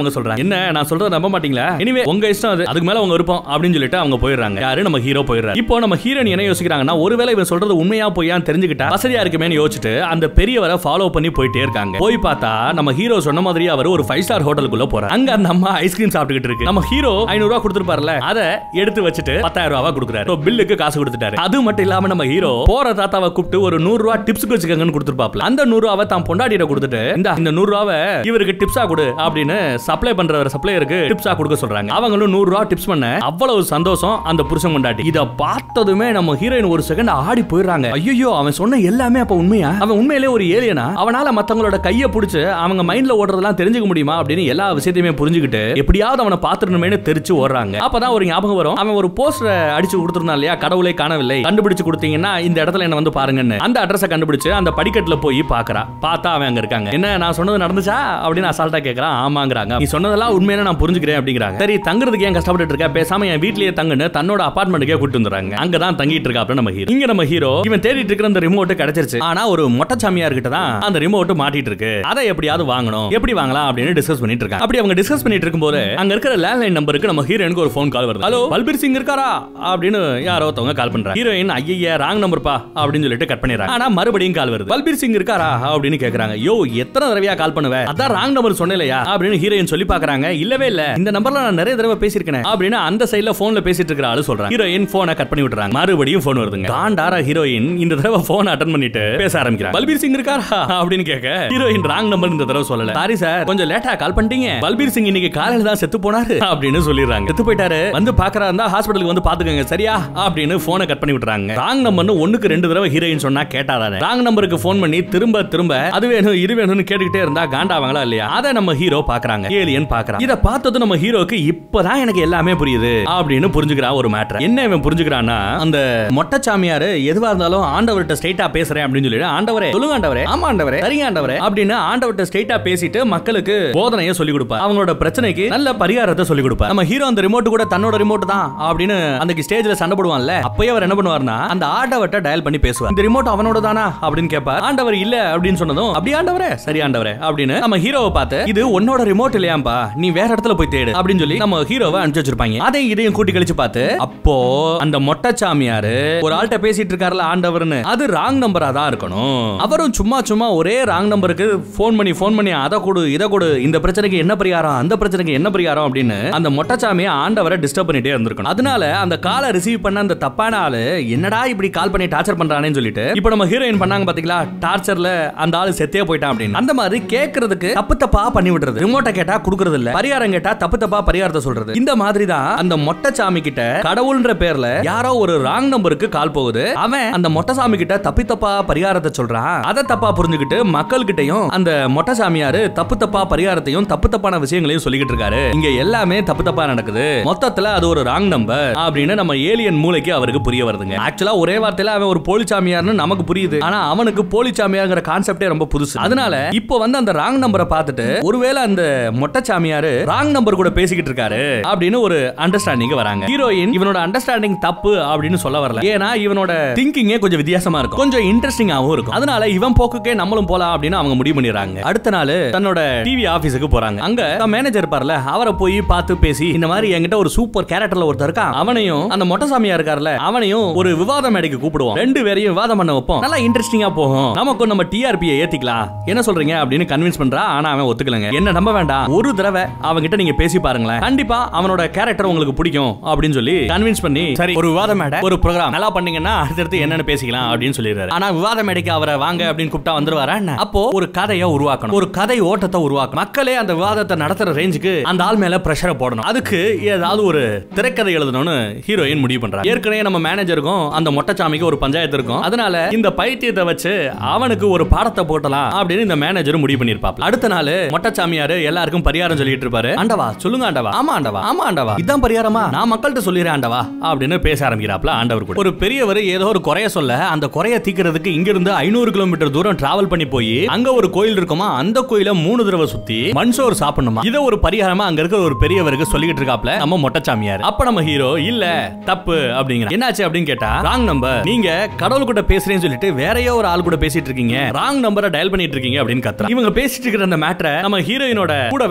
என்ன நான் சொல்றத நம்ப மாட்டீங்களா எனிவே உங்க இஷ்டம் அது அதுக்கு மேல உங்க விருப்பம் அப்படின்னு சொல்லிட்டு அவங்க போயிடுறாங்க யாரு நம்ம ஹீரோ போயிடுறாரு இப்போ நம்ம ஹீரோயின் என்ன யோசிக்கிறாங்கன்னா ஒருவேளை இவன் சொல்றது உண்மையா பொய்யான்னு தெரிஞ்சுக்கிட்டா வசதியா இருக்குமே யோசிச்சுட்டு அந்த பெரியவரை ஃபாலோ பண்ணி போயிட்டே இருக்காங்க போய் பார்த்தா நம்ம ஹீரோ சொன்ன மாதிரியே அவர் ஒரு ஃபைவ் ஸ்டார் ஹோட்டலுக்குள்ள போறாரு அங்க அந்த அம்மா ஐஸ்கிரீம் சாப்பிட்டுக்கிட்டு இருக்கு நம்ம ஹீரோ ஐநூறு ரூபா கொடுத்துருப்பார்ல அதை எடுத்து வச்சுட்டு பத்தாயிரம் ரூபாய் கொடுக்குறாரு So, பில்லுக்கு காசு கொடுத்துட்டாரு அது மட்டும் இல்லாம நம்ம ஹீரோ போற தாத்தாவை கூப்பிட்டு ஒரு நூறு ரூபா டிப்ஸ்க்கு வச்சுக்கங்கன்னு கொடுத்துருப்பாப்ல அந்த நூறு ரூபாவை தான் பொண்டாட்டியிட கொடுத்துட்டு இந்த இந்த நூறு ரூபாவை இவருக்கு டிப்ஸா கொடு அப்படின்னு சப்ளை பண்றவர் சப்ளையருக்கு டிப்ஸா கொடுக்க சொல்றாங்க அவங்களும் நூறு ரூபா டிப்ஸ் பண்ண அவ்வளவு சந்தோஷம் அந்த புருஷன் கொண்டாட்டி இத பார்த்ததுமே நம்ம ஹீரோயின் ஒரு செகண்ட் ஆடி போயிடுறாங்க ஐயோ அவன் சொன்ன எல்லாமே அப்ப உண்மையா அவன் உண்மையிலே ஒரு ஏலியனா அவனால மத்தவங்களோட கைய புடிச்சு அவங்க மைண்ட்ல ஓடுறதெல்லாம் தெரிஞ்சுக்க முடியுமா அப்படின்னு எல்லா விஷயத்தையுமே புரிஞ்சுக்கிட்டு எப்படியாவது அவனை பாத்துடணுமேனு தெரிச்சு ஓடுறாங்க அப்பதான் ஒரு ஞாபகம் வரும் அவன் ஒரு போஸ்டர் அடிச்சு கொடுத்திருந்தான் இல்லையா கடவுளை காணவில்லை கண்டுபிடிச்சு கொடுத்தீங்கன்னா இந்த இடத்துல என்ன வந்து பாருங்கன்னு அந்த அட்ரஸை கண்டுபிடிச்சு அந்த படிக்கட்டுல போய் பாக்குறா பார்த்தா அவன் அங்க இருக்காங்க என்ன நான் சொன்னது நடந்துச்சா அப்படின்னு அசால்ட்டா கேக்குறான் ஆமாங்கிறாங்க நீ சொன்னதெல்லாம் உண்மையான நான் புரிஞ்சுக்கிறேன் அப்படிங்கிறாங்க சரி தங்குறதுக்கு ஏன் கஷ்டப்பட்டு இருக்க பேசாம என் வீட்லயே தங்குன்னு தன்னோட அபார்ட்மெண்ட்டுக்கே கூட்டு வந்துறாங்க அங்கதான் தங்கிட்டு இருக்கா நம்ம ஹீரோ இங்க நம்ம ஹீரோ இவன் தேடிட்டு இருக்கிற அந்த ரிமோட் கிடைச்சிருச்சு ஆனா ஒரு மொட்டச்சாமியார் கிட்ட தான் அந்த ரிமோட் மாட்டிட்டு இருக்கு அதை எப்படியாவது வாங்கணும் எப்படி வாங்கலாம் அப்படின்னு டிஸ்கஸ் பண்ணிட்டு இருக்காங்க அப்படி அவங்க டிஸ்கஸ் பண்ணிட்டு இருக்கும்போது அங்க இருக்கிற லேண்ட்லைன் நம்பருக்கு நம்ம ஹீரோயினுக்கு ஒரு ஃபோன் கால் வருது ஹலோ பல்பீர் சிங் இருக்காரா அப்படின்னு யாரோ ஒருத்தவங்க கால் பண்றாங்க ஹீரோயின் ஐயா ராங் நம்பர் பா அப்படின்னு சொல்லிட்டு கட் பண்ணிடுறாங்க ஆனா மறுபடியும் கால் வருது பல்பீர் சிங் இருக்காரா அப்படின்னு கேக்குறாங்க யோ எத்தனை தடவையா கால் பண்ணுவ அதான் ராங் நம்பர் சொன்னலையா அப்படின்னு ஹீரோயின் சொல்லி பாக்குறாங்க இல்லவே இல்ல இந்த நம்பர்ல நான் நிறைய தடவை பேசியிருக்கேன் அப்படின்னு அந்த சைடுல போன்ல பேசிட்டு இருக்கிற ஆளு சொல்றாங்க ஹீரோயின் போனை கட் பண்ணி விட்டுறாங்க மறுபடியும் போன் வருதுங்க காண்டாரா ஹீரோயின் இந்த தடவை போன் அட்டன் பண்ணிட்டு பேச ஆரம்பிக்கிறாங்க பல்பீர் சிங் இருக்காரா அப்படின்னு கேட்க ஹீரோயின் ராங் நம்பர் இந்த தடவை சொல்லல சாரி சார் கொஞ்சம் லேட்டா கால் பண்ணிட்டீங்க பல்பீர் சிங் இன்னைக்கு காலையில தான் செத்து போனாரு அப்படின்னு சொல்லிடுறாங்க செத்து போயிட்டாரு வந்து பாக்குறா இருந்தா ஹாஸ்பிட்டலுக்கு வந்து பாத்துக்கங்க சரியா அப்படின்னு போனை கட் பண்ணி விட்டுறாங்க ராங் நம்பர்னு ஒண்ணுக்கு ரெண்டு தடவை ஹீரோயின் சொன்னா கேட்டாதானே ராங் நம்பருக்கு போன் பண்ணி திரும்ப திரும்ப அது வேணும் இது வேணும்னு கேட்டுக்கிட்டே இருந்தா காண்டாவாங்களா இல்லையா அதை நம்ம ஹீரோ பாக்குறாங்க ஏலியன் பாக்குறாங்க இத பார்த்தது நம்ம ஹீரோக்கு இப்பதான் எனக்கு எல்லாமே புரியுது அப்படின்னு புரிஞ்சுக்கிறா ஒரு மேட்டர் என்ன இவன் புரிஞ்சுக்கிறான்னா அந்த மொட்டச்சாமியாரு எதுவா இருந்தாலும் ஆண்டவர்கிட்ட ஸ்ட்ரைட்டா பேசுறேன் அப்படின்னு சொல்லிட்டு ஆண்டவரே சொல்லுங்க ஆண்டவரே ஆமா ஆண்டவரே சரிங்க ஆண்டவரே அப்படின்னு ஆண்டவர்கிட்ட ஸ்ட்ரைட்டா பேசிட்டு மக்களுக்கு போதனையை சொல்லி கொடுப்பார் அவங்களோட பிரச்சனைக்கு நல்ல பரிகாரத்தை சொல்லி கொடுப்பார் நம்ம ஹீரோ அந்த ரிமோட் கூட தன்னோட ரிமோட் தான் அப்படின்னு அந்த ஸ்டேஜ்ல சண்டை போடுவான்ல அப்பயே அவர் என்ன பண்ணுவார்னா அந்த ஆண்டவர்கிட்ட டயல் பண்ணி பேசுவார் இந்த ரிமோட் அவனோட தானா அப்படின்னு கேட்பார் ஆண்டவர் இல்ல அப்படின்னு சொன்னதும் அப்படி ஆண்டவரே சரி ஆண்டவரே அப்படின்னு நம்ம ஹீரோவை பார்த்து இது உன்னோட ரிமோட் இல்லையாம்பா நீ வேற இடத்துல போய் தேடு அப்படின்னு சொல்லி நம்ம ஹீரோவை அனுப்பிச்சு வச்சிருப்பாங்க அதையும் இதையும் கூட்டி கழிச்சு பார்த்து அப்போ அந்த மொட்டச்சாமியாரு ஒரு ஆள்கிட்ட பேசிட்டு இருக்காருல ஆண்டவர்னு அது ராங் நம்பரா தான் இருக்கணும் அவரும் சும்மா சும்மா ஒரே ராங் நம்பருக்கு ஃபோன் பண்ணி ஃபோன் பண்ணி அதை கொடு இதை கொடு இந்த பிரச்சனைக்கு என்ன பரிகாரம் அந்த பிரச்சனைக்கு என்ன பரிகாரம் அப்படின்னு அந்த மொட்டச்சாமியை ஆண்டவரை டிஸ்டர்ப் பண்ணிட்டே இருந்திருக்கணும் அதனால அந்த காலை ரிசீவ் பண்ண அந்த தப்பான ஆளு என்னடா இப்படி கால் பண்ணி டார்ச்சர் பண்றானேன்னு சொல்லிட்டு இப்போ நம்ம ஹீரோயின் பண்ணாங்க பாத்தீங்களா டார்ச்சர்ல அந்த ஆளு செத்தே போயிட்டான் அப்படின்னு அந்த மாதிரி கேட்கறதுக்கு தப்பு தப்பா பண்ணி விடுறது ரிமோட்டை கேட்டா குடுக்கறது இல்ல பரிகாரம் கேட்டா தப்பு தப்பா பரிகாரத்தை சொல்றது இந்த மாதிரி தான் அந்த மொட்டச்சாமி கிட்ட கடவுள்ன்ற பேர்ல யாரோ ஒரு ராங் நம்பருக்கு கால் போகுது அவன் அந்த மொட்டசாமி கிட்ட தப்பி தப்பா பரிகாரத்தை சொல்றான் அதை தப்பா புரிஞ்சுக்கிட்டு மக்கள் கிட்டயும் அந்த மொட்டசாமியாரு தப்பு தப்பா பரிகாரத்தையும் தப்பு தப்பான விஷயங்களையும் சொல்லிக்கிட்டு இருக்காரு இங்க எல்லாமே தப்பு தப்பா நடக்குது மொத்தத்துல அது ஒரு ராங் நம்பர் அப்படின்னு நம்ம ஏலியன் மூளைக்கு அவருக்கு புரிய வருதுங்க ஆக்சுவலா ஒரே வார்த்தையில அவன் ஒரு போலிச்சாமியார்னு நமக்கு புரியுது ஆனா அவனுக்கு போலிச்சாமியார்ங்கிற கான்செப்டே ரொம்ப புதுசு அதனால இப்போ வந்து அந்த ராங் நம்பரை பார்த்துட்டு ஒருவேளை அந்த மொட்டச்சாமியாரு ராங் நம்பர் கூட பேசிக்கிட்டு இருக்காரு அப்படின்னு ஒரு அண்டர்ஸ்டாண்டிங் வராங்க ஹீரோயின் இவனோட அண்டர்ஸ்டாண்டிங் தப்பு அப்படின்னு சொல்ல வரல ஏன்னா இவனோட திங்கிங்கே கொஞ்சம் வித்தியாசமா இருக்கும் கொஞ்சம் இன்ட்ரெஸ்டிங்காவும் இருக்கும் அதனால இவன் போக்குக்கே நம்மளும் போலாம் அப்படின்னு அவங்க முடிவு பண்ணிடுறாங்க அடுத்த நாள் தன்னோட டிவி ஆபீஸுக்கு போறாங்க அங்க மேனேஜர் இருப்பார்ல அவரை போய் பார்த்து பேசி இந்த மாதிரி என்கிட்ட ஒரு சூப்பர் கேரக்டர்ல ஒருத்தர் இருக்கான் அவனையும் அந்த மொட்டசாமியா இருக்கார்ல அவனையும் ஒரு விவாத மேடைக்கு கூப்பிடுவோம் ரெண்டு பேரையும் விவாதம் பண்ண வைப்போம் நல்லா இன்ட்ரெஸ்டிங்கா போகும் நமக்கும் நம்ம டிஆர்பியை ஏத்திக்கலாம் என்ன சொல்றீங்க அப்படின்னு கன்வின்ஸ் பண்றா ஆனா அவன் ஒத்துக்கலங்க என்ன நம்ப வேண்டாம் ஒரு தடவை அவன்கிட்ட நீங்க பேசி பாருங்களேன் கண்டிப்பா அவனோட கேரக்டர் உங்களுக்கு பிடிக்கும் அப்படின்னு சொல்லி கன்வின்ஸ் பண்ணி சரி ஒரு விவாத மேடை ஒரு ப்ரோக்ராம் நல்லா பண்ணீங்கன்னா அடுத்தடுத்து என்னன்னு பேசிக்கலாம் அப்படின்னு சொல்லிடுறாரு ஆனா விவாத மேடைக்கு அவரை வாங்க அப்படின்னு கூப்பிட்டா வந்துருவாரா என்ன? அப்போ ஒரு கதையை உருவாக்கணும் ஒரு கதை ஓட்டத்தை உருவாக்கணும் மக்களே அந்த விவாதத்தை நடத்துற ரேஞ்சுக்கு அந்த ஆள் மேல பிரஷரை போடணும் அதுக்கு ஏதாவது ஒரு திரைக்கதை எழுதணும்னு ஹீரோயின் முடிவு பண்றாங்க ஏற்கனவே நம்ம மேனேஜருக்கும் அந்த மொட்டச்சாமிக்கு ஒரு பஞ்சாயத்து இருக்கும் அதனால இந்த பைத்தியத்தை வச்சு அவனுக்கு ஒரு பாடத்தை போட்டலாம் அப்படின்னு இந்த மேனேஜர் முடிவு பண்ணிருப்பாப்ல அடுத்த நாள் மொட்டச்சாமியாரு எல்லாருக்கும் பரிகாரம் சொல்லிட்டு இருப்பாரு ஆண்டவா சொல்லுங்க ஆண்டவா ஆமா ஆண்டவா ஆமா ஆண்டவா இதான் பரிகாரமா நான் மக்கள்கிட்ட சொல்லிடுறேன் ஆண்டவா அப்படின்னு பேச ஆரம்பிக்கிறாப்ல ஆண்டவர் கூட ஒரு பெரியவர் ஏதோ ஒரு குறைய சொல்ல அந்த குறைய தீக்கிறதுக்கு இங்க இருந்து ஐநூறு கிலோமீட்டர் தூரம் டிராவல் பண்ணி போய் அங்க ஒரு கோயில் இருக்குமா அந்த கோயில மூணு தடவை சுத்தி மண்சோறு சாப்பிடணுமா இத ஒரு பரிகாரமா அங்க இருக்கிற ஒரு பெரியவருக்கு சொல்லிக்கிட்டு இருக்காப்ல நம்ம மொட்டச்சாமியார் அப்ப நம்ம ஹீரோ இல்ல தப்பு அப்படிங்கிற என்னாச்சு அப்படின்னு கேட்டா ராங் நம்பர் நீங்க கடவுள் கூட பேசுறேன்னு சொல்லிட்டு வேறையோ ஒரு ஆள் கூட பேசிட்டு இருக்கீங்க ராங் நம்பரை டயல் பண்ணிட்டு இருக்கீங்க அப்படின்னு கத்துறா இவங்க பேசிட்டு இருக்கிற அந்த மேட்டரை நம்ம ஹீரோயினோட கூட வேலை பார்க்குற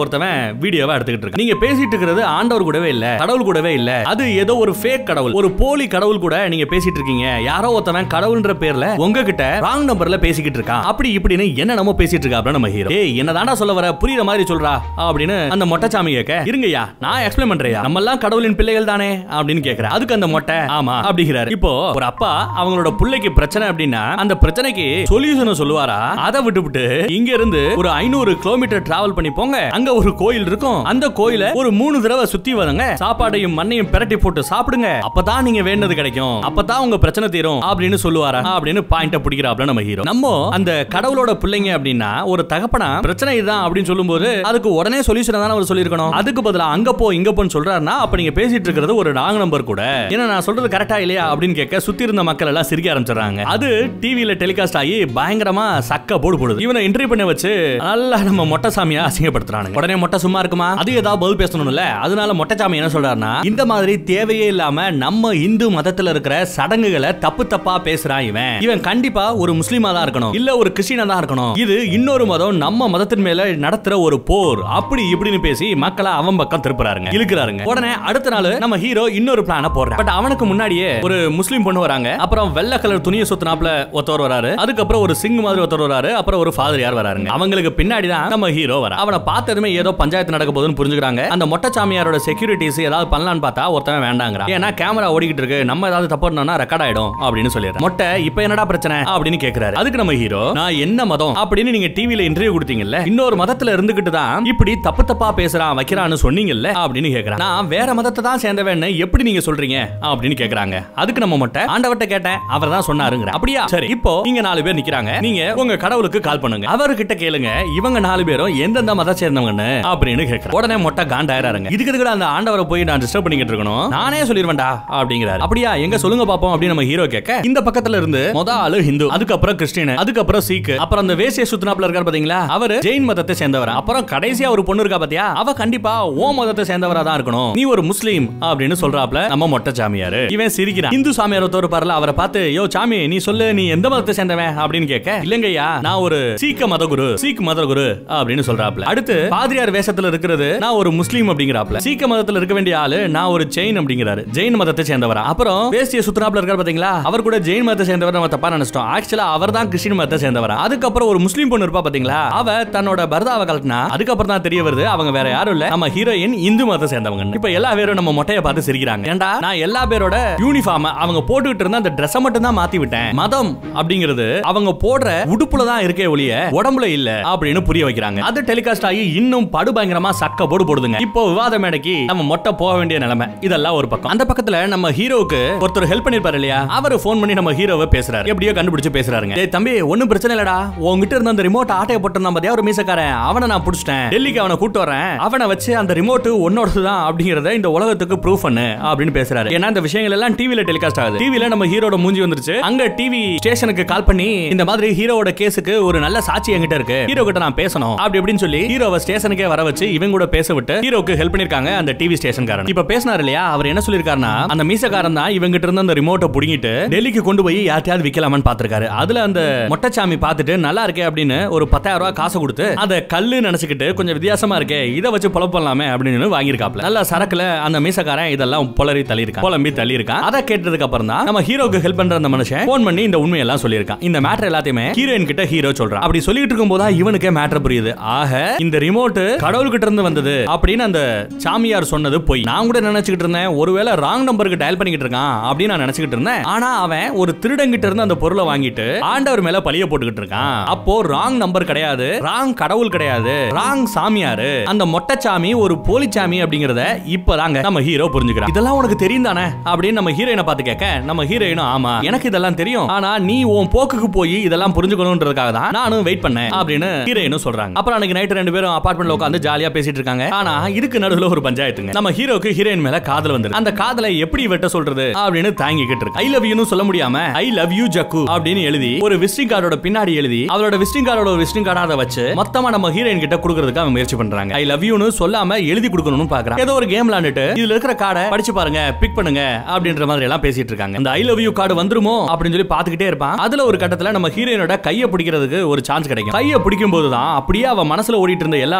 ஒருத்தவன் வீடியோவா எடுத்துக்கிட்டு இருக்கான் நீங்க பேசிட்டு இருக்கிறது ஆண்டவர் கூடவே இல்ல கடவுள் கூடவே இல்ல அது ஏதோ ஒரு ஃபேக் கடவுள் ஒரு போலி கடவுள் கூட நீங்க பேசிட்டு இருக்கீங்க யாரோ ஒருத்தவன் கடவுள்ன்ற பேர்ல உங்ககிட்ட ராங் நம்பர்ல பேசிக்கிட்டு இருக்கான் அப்படி இப்படின்னு என்ன நம்ம பேசிட்டு இருக்கா நம்ம ஹீரோ ஏய் என்னதாண்டா சொல்ல வர புரியுற மாதிரி சொல்றா அப்படின்னு அந்த மொட்டைச்சாமி கேட்க இருங்கய்யா நான் எக்ஸ்பிளைன் பண்றேயா நம்ம எல்லாம் கடவுளின் பிள்ளைகள் தானே அப்படின்னு கேக்குறேன் அதுக்கு அந்த மொட்டை ஆமா அப்படிங்கிறாரு இப்போ ஒரு அப்பா அவங்களோட பிள்ளைக்கு பிரச்சனை அப்படின்னா அந்த பிரச்சனைக்கு சொல்யூஷன் சொல்லுவாரா அதை விட்டுவிட்டு இங்க இருந்து ஒரு ஐநூறு கிலோமீட்டர் டிராவல் பண்ணி போங்க அங்க ஒரு கோயில் இருக்கும் அந்த கோயில ஒரு மூணு தடவை சுத்தி வதங்க சாப்பாடையும் மண்ணையும் பிரட்டி போட்டு சாப்பிடுங்க அப்பதான் நீங்க வேண்டது கிடைக்கும் அப்பதான் உங்க பிரச்சனை தீரும் அப்படின்னு சொல்லுவாரா அப்படின்னு பாயிண்ட பிடிக்கிறாப்ல நம்ம ஹீரோ நம்ம அந்த கடவுளோட பிள்ளைங்க அப்படின்னா ஒரு தகப்பனா பிரச்சனை இதுதான் அப்படின்னு சொல்லும்போது அதுக்கு உடனே சொல்யூஷன் தானே அவர் சொல்லியிருக்கணும் அதுக்கு பதிலா அங்க போ இங்க போன்னு சொல்றாருன்னா அப்ப நீங்க பேசிட்டு இருக்கிறது ஒரு ராங் நம்பர் கூட ஏன்னா நான் சொல்றது கரெக்டா இல்லையா அப்படின்னு கேட்க சுத்தி இருந்த மக்கள் எல்லாம் சிரிக்க ஆரம்பிச்சிடுறாங்க அது டிவில டெலிகாஸ்ட் ஆகி பயங்கரமா சக்க போடு போடுது இவனை இன்டர்வியூ பண்ண வச்சு நல்லா நம்ம மொட்டை சாமியா அசிங்கப்படுத்துறானுங்க உடனே மொட்டை சும்மா இருக்குமா அது ஏதாவது பதில் பேசணும்ல அதனால மொட்டை சாமி என்ன சொல்றாருன்னா இந்த மாதிரி தேவையே இல்லாம நம்ம இந்து மதத்துல இருக்கிற சடங்குகளை தப்பு தப்பா பேசுறான் இவன் இவன் கண்டிப்பா ஒரு முஸ்லீமா தான் இருக்கணும் இல்ல ஒரு கிறிஸ்டினா தான் இருக்கணும் இது இன்னொரு மதம் நம்ம மதத்தின் மேல நடத்துற ஒரு போர் அப்படி இப்படின்னு பேசி மக்களை அவன் பக்கம் திருப்புறாருங்க இழுக்கிறாருங்க உடனே அடுத்த நாள் நம்ம ஹீரோ இன்னொரு பிளான போடுறான் பட் அவனுக்கு முன்னாடியே ஒரு முஸ்லீம் பொண்ணு வராங்க அப்புறம் வெள்ளை கலர் துணியை சுத்தினாப்ல ஒருத்தவர் வராரு அதுக்கப்புறம் ஒரு சிங் மாதிரி ஒருத்தர் வராரு அப்புறம் ஒரு ஃபாதர் யார் வராருங்க அவங்களுக்கு பின்னாடி தான் நம்ம ஹீரோ வர அவனை பார்த்ததுமே ஏதோ பஞ்சாயத்து நடக்க போகுதுன்னு புரிஞ்சுக்கிறாங்க அந்த மொட்டை சாமியாரோட செக்யூரிட்டிஸ் ஏதாவது பண்ணலாம்னு பார்த்தா ஒருத்தவன் வேண்டாங்கிறான் ஏன்னா கேமரா ஓடிக்கிட்டு இருக்கு நம்ம ஏதாவது தப்பு பண்ணோம்னா ரெக்கார்ட் ஆயிடும் அப்படின்னு சொல்லிடுறேன் மொட்டை இப்போ என்னடா பிரச்சனை அப்படின்னு கேக்குறாரு அதுக்கு நம்ம ஹீரோ நான் என்ன மதம் அப்படின்னு நீங்க டிவில இன்டர்வியூ கொடுத்தீங்கல்ல இன்னொரு மதத்துல இருந்துகிட்டு தான் இப்படி தப்பு தப்பா பேசுறான் வைக்கிறான்னு சொன்னீங்கல்ல அப்படின்னு கேக்குறான் நான் வேற மதத்தை தான் சேர்ந்தவன்னு எப்படி நீங்க சொல்றீங்க அப்படின்னு கேக்குறாங்க அதுக்கு நம்ம மொட்டை ஆண்டவர்ட்ட கேட்டேன் அவர் தான் சொன்னாருங்கிற அப்படியா சரி இப்போ நீங்க நாலு பேர் நிக்கிறாங்க நீங்க உங்க கடவுளுக்கு கால் பண்ணுங்க அவர்கிட்ட கேளுங்க இவங்க நாலு பேரும் எந்தெந்த மதம் சேர்ந்தவங்கன்னு அப்படின்னு கேக்குறாங்க உடனே மொட்டை காண்டாயிராருங்க இதுக்கு எதுக்குடா அந்த ஆண்டவரை போய் நான் டிஸ்டர்ப் பண்ணிக்கிட்டு இருக்கணும் நானே சொல்லிடுவேன்டா அப்படிங்கிறாரு அப்படியா எங்க சொல்லுங்க பாப்போம் அப்படின்னு நம்ம ஹீரோ கேட்க இந்த பக்கத்துல இருந்து மொத ஆளு ஹிந்து அதுக்கப்புறம் கிறிஸ்டின் அதுக்கப்புறம் சீக் அப்புறம் அந்த வேசிய சுத்தினாப்ல இருக்காரு பாத்தீங்களா அவரு ஜெயின் மதத்தை சேர்ந்தவர் அப்புறம் கடைசியா ஒரு பொண்ணு இருக்கா பாத்தியா அவ கண்டிப்பா ஓ மதத்தை சேர்ந்தவரா தான் இருக்கணும் நீ ஒரு முஸ்லீம் அப்படின்னு சொல்றாப்ல நம்ம மொட்டை சாமியாரு இவன் சிரிக்கிறான் இந்து சாமியார் ஒருத்தர் பாருல அவரை பார்த்து யோ சாமி நீ சொல்லு நீ எந்த மதத்தை சேர்ந்தவன் அப்படின்னு கேட்க இல்லங்கய்யா நான் ஒரு சீக்க மதகுரு சீக் மதகுரு அப்படின்னு சொல்றாப்ல அடுத்து பாதிரியார் வேஷத்துல இருக்கிறது நான் ஒரு முஸ்லீம் அப்படிங்கிறாப்ல சீக்க மதத்துல இருக்க வேண்டிய ஆளு நான் ஒரு ஜெயின் அப்படிங்கிறாரு ஜெயின் மதத்தை சேர்ந்தவரா அப்புறம் வேஷ்டிய சுத்துனாப்ல இருக்காரு பாத்தீங்களா அவர் கூட ஜெயின் மதத்தை சேர்ந்தவர் நம்ம தப்பா நினைச்சிட்டோம் ஆக்சுவலா அவர் தான் கிறிஸ்டின் மதத்தை சேர்ந்தவரா அதுக்கப்புறம் ஒரு முஸ்லீம் பொண்ணு இருப்பா பாத்தீங்களா அவ தன்னோட பரதாவை கலட்டினா அதுக்கப்புறம் தான் தெரிய வருது அவங்க வேற யாரும் இல்ல நம்ம ஹீரோயின் இந்து மதத்தை சேர்ந்தவங்க இப்ப எல்லா பேரும் நம்ம மொட்டைய பார்த்து சிரிக்கிறாங்க ஏன்டா நான் எல்லா பேரோட யூனிஃபார்ம் அவங்க போட்டுக்கிட்டு இருந்த அந்த ட்ரெஸ் மட்டும் தான் மாத்தி விட்டேன் மதம் அப்படிங்கிறது அவங்க போடுற உடுப்புல தான் இருக்கே ஒழிய உடம்புல இல்ல அப்படின்னு புரிய வைக்கிறாங்க அது டெலிகாஸ்ட் ஆகி இன்னும் படுபயங்கரமா சக்க போடு போடுதுங்க இப்போ விவாத மேடைக்கு நம்ம மொட்டை போக வேண்டிய நிலைமை இதெல்லாம் ஒரு பக்கம் அந்த பக்கத்துல நம்ம ஹீரோவுக்கு ஒருத்தர் ஹெல்ப் பண்ணிருப்பாரு இல்லையா அவர் ஃபோன் பண்ணி நம்ம ஹீரோவை பேசுறாரு எப்படியோ கண்டுபிடிச்சு பேசுறாருங்க டேய் தம்பி ஒண்ணும் பிரச்சனை இல்லடா உன்கிட்ட இருந்த அந்த ரிமோட் ஆட்டைய போட்டிருந்தான் பாத்தியா ஒரு மீசக்காரன் அவனை நான் பிடிச்சிட்டேன் டெல்லிக்கு அவனை கூட்டு வரேன் அவனை வச்சு அந்த ரிமோட் உன்னோடது தான் அப்படிங்கறத இந்த உலகத்துக்கு ப்ரூவ் பண்ணு அப்படின்னு பேசுறாரு ஏன்னா இந்த விஷயங்கள் எல்லாம் டிவில டெலிகாஸ்ட் ஆகுது டிவில நம்ம ஹீரோட மூஞ்சி வந்துருச்சு அங்க டிவி ஸ்டேஷனுக்கு கால் பண்ணி இந்த மாதிரி ஹீரோவோட கேஸுக்கு ஒரு நல்ல சாட்சி என்கிட்ட இருக்கு ஹீரோ கிட்ட நான் பேசணும் அப்படி அப்படின்னு சொல்லி ஹீரோவை ஸ்டேஷனுக்கே வர வச்சு இவங்க கூட பேச விட்டு ஹீரோக்கு ஹெல்ப் பண்ணிருக்காங்க அந்த டிவி ஸ்டேஷன்காரன் இப்ப பேசினார் இல்லையா அவர் என்ன சொல்லிருக்காருன்னா அந்த மீசக்காரன் தான் இவங்க கிட்ட இருந்த அந்த ரிமோட்டை புடிங்கிட்டு டெல்லிக்கு கொண்டு போய் யார்ட்டையாவது விக்கலாமான்னு பாத்திருக்காரு அதுல அந்த மொட்டைச்சாமி பார்த்துட்டு நல்லா இருக்கே அப்படின்னு ஒரு பத்தாயிரம் ரூபாய் காசு கொடுத்து அதை கல்லு நினைச்சுக்கிட்டு கொஞ்சம் வித்தியாசமா இருக்கே இதை வச்சு பொழப்பலாமே அப்படின்னு வாங்கியிருக்காப்ல நல்ல சரக்குல அந்த மீசக்காரன் இதெல்லாம் புலரி தள்ளி இருக்கான் புலம்பி தள்ளி இருக்கான் அதை கேட்டதுக்கு அப்புறம் தான் நம்ம ஹீரோக்கு ஹெல்ப் பண்ற அந்த மனுஷன் போன் பண்ணி இந்த உண்மையெல்லாம் சொல்லியிருக்கான் இந்த மேட்டர் எல்லாத்தையுமே ஹீரோயின் கிட்ட ஹீரோ சொல்றான் அப்படி சொல்லிட்டு இருக்கும் போதா இவனுக்கே மேட்டர் புரியுது ஆக இந்த ரிமோட் கடவுள் கிட்ட இருந்து வந்தது அப்படின்னு அந்த சாமியார் சொன்னது போய் நான் கூட நினைச்சுக்கிட்டு இருந்தேன் ஒருவேளை ராங் நம்பருக்கு டயல் பண்ணிக்கிட்டு இருக்கான் அப்படின்னு நான் நினைச்சுக்கிட்டு இருந்தேன் ஆனா அவன் ஒரு திருடங்கிட்ட இருந்து அந்த பொருளை வாங்கிட்டு ஆண்டவர் மேல பழிய போட்டுக்கிட்டு இருக்கான் அப்போ ராங் நம்பர் கிடையாது ராங் கடவுள் கிடையாது ராங் சாமியாரு அந்த மொட்டைச்சாமி ஒரு போலிச்சாமி அப்படிங்கறத இப்பதாங்க நம்ம ஹீரோ புரிஞ்சுக்கிறான் இதெல்லாம் உனக்கு தெரியும் தானே அப்படின்னு நம்ம ஹீரோயினை பார்த்து கேட்க நம்ம ஹீரோயினும் ஆமா எனக்கு இதெல்லாம் தெரியும் ஆனா நீ உன் போக்குக்கு போய் இதெல்லாம் புரிஞ்சுக்கணும்ன்றதுக்காக தான் நானும் வெயிட் பண்ணேன் அப்படின்னு ஹீரோயினும் சொல்றாங்க அப்புறம் அன்னைக்கு நைட் ரெண்டு பேரும் அபார்ட்மெண்ட்ல உட்காந்து ஜாலியா பேசிட்டு இருக்காங்க ஆனா இதுக்கு நடுவுல ஒரு பஞ்சாயத்துங்க நம்ம ஹீரோக்கு ஹீரோயின் மேல காதல் வந்துரு அந்த காதலை எப்படி வெட்ட சொல்றது அப்படின்னு தாங்கிக்கிட்டு இருக்கு ஐ லவ் யூன்னு சொல்ல முடியாம ஐ லவ் யூ ஜக்கு அப்படின்னு எழுதி ஒரு விசிட்டிங் கார்டோட பின்னாடி எழுதி அவளோட விசிட்டிங் கார்டோட ஒரு விசிட்டிங் கார்டை அதை வச்சு மொத்தமா நம்ம ஹீரோயின் கிட்ட கொடுக்கறதுக்கு அவன் முயற்சி பண்றாங்க ஐ லவ் யூன்னு சொல்லாம எழுதி கொடுக்கணும்னு பாக்குறான் ஏதோ ஒரு கேம் விளையாண்டுட்டு இதுல இருக்கிற கார்டை படிச்சு பாருங்க பிக் பண்ணுங்க அப்படின்ற மாதிரி எல்லாம் பேசிட்டு இருக்காங்க அந்த ஐ லவ் யூ கார்டு வந்துருமோ அப்படின்னு சொல்லி பாத்துக்கிட்டே இருப்பான் அதுல ஒரு கட்டத்துல நம்ம ஹீரோயினோட கையை பிடிக்கிறதுக்கு ஒரு சான்ஸ் கிடைக்கும் கையை பிடிக்கும் போதுதான் அப்படியே அவ மனசுல ஓடிட்டு இருந்த எல்லா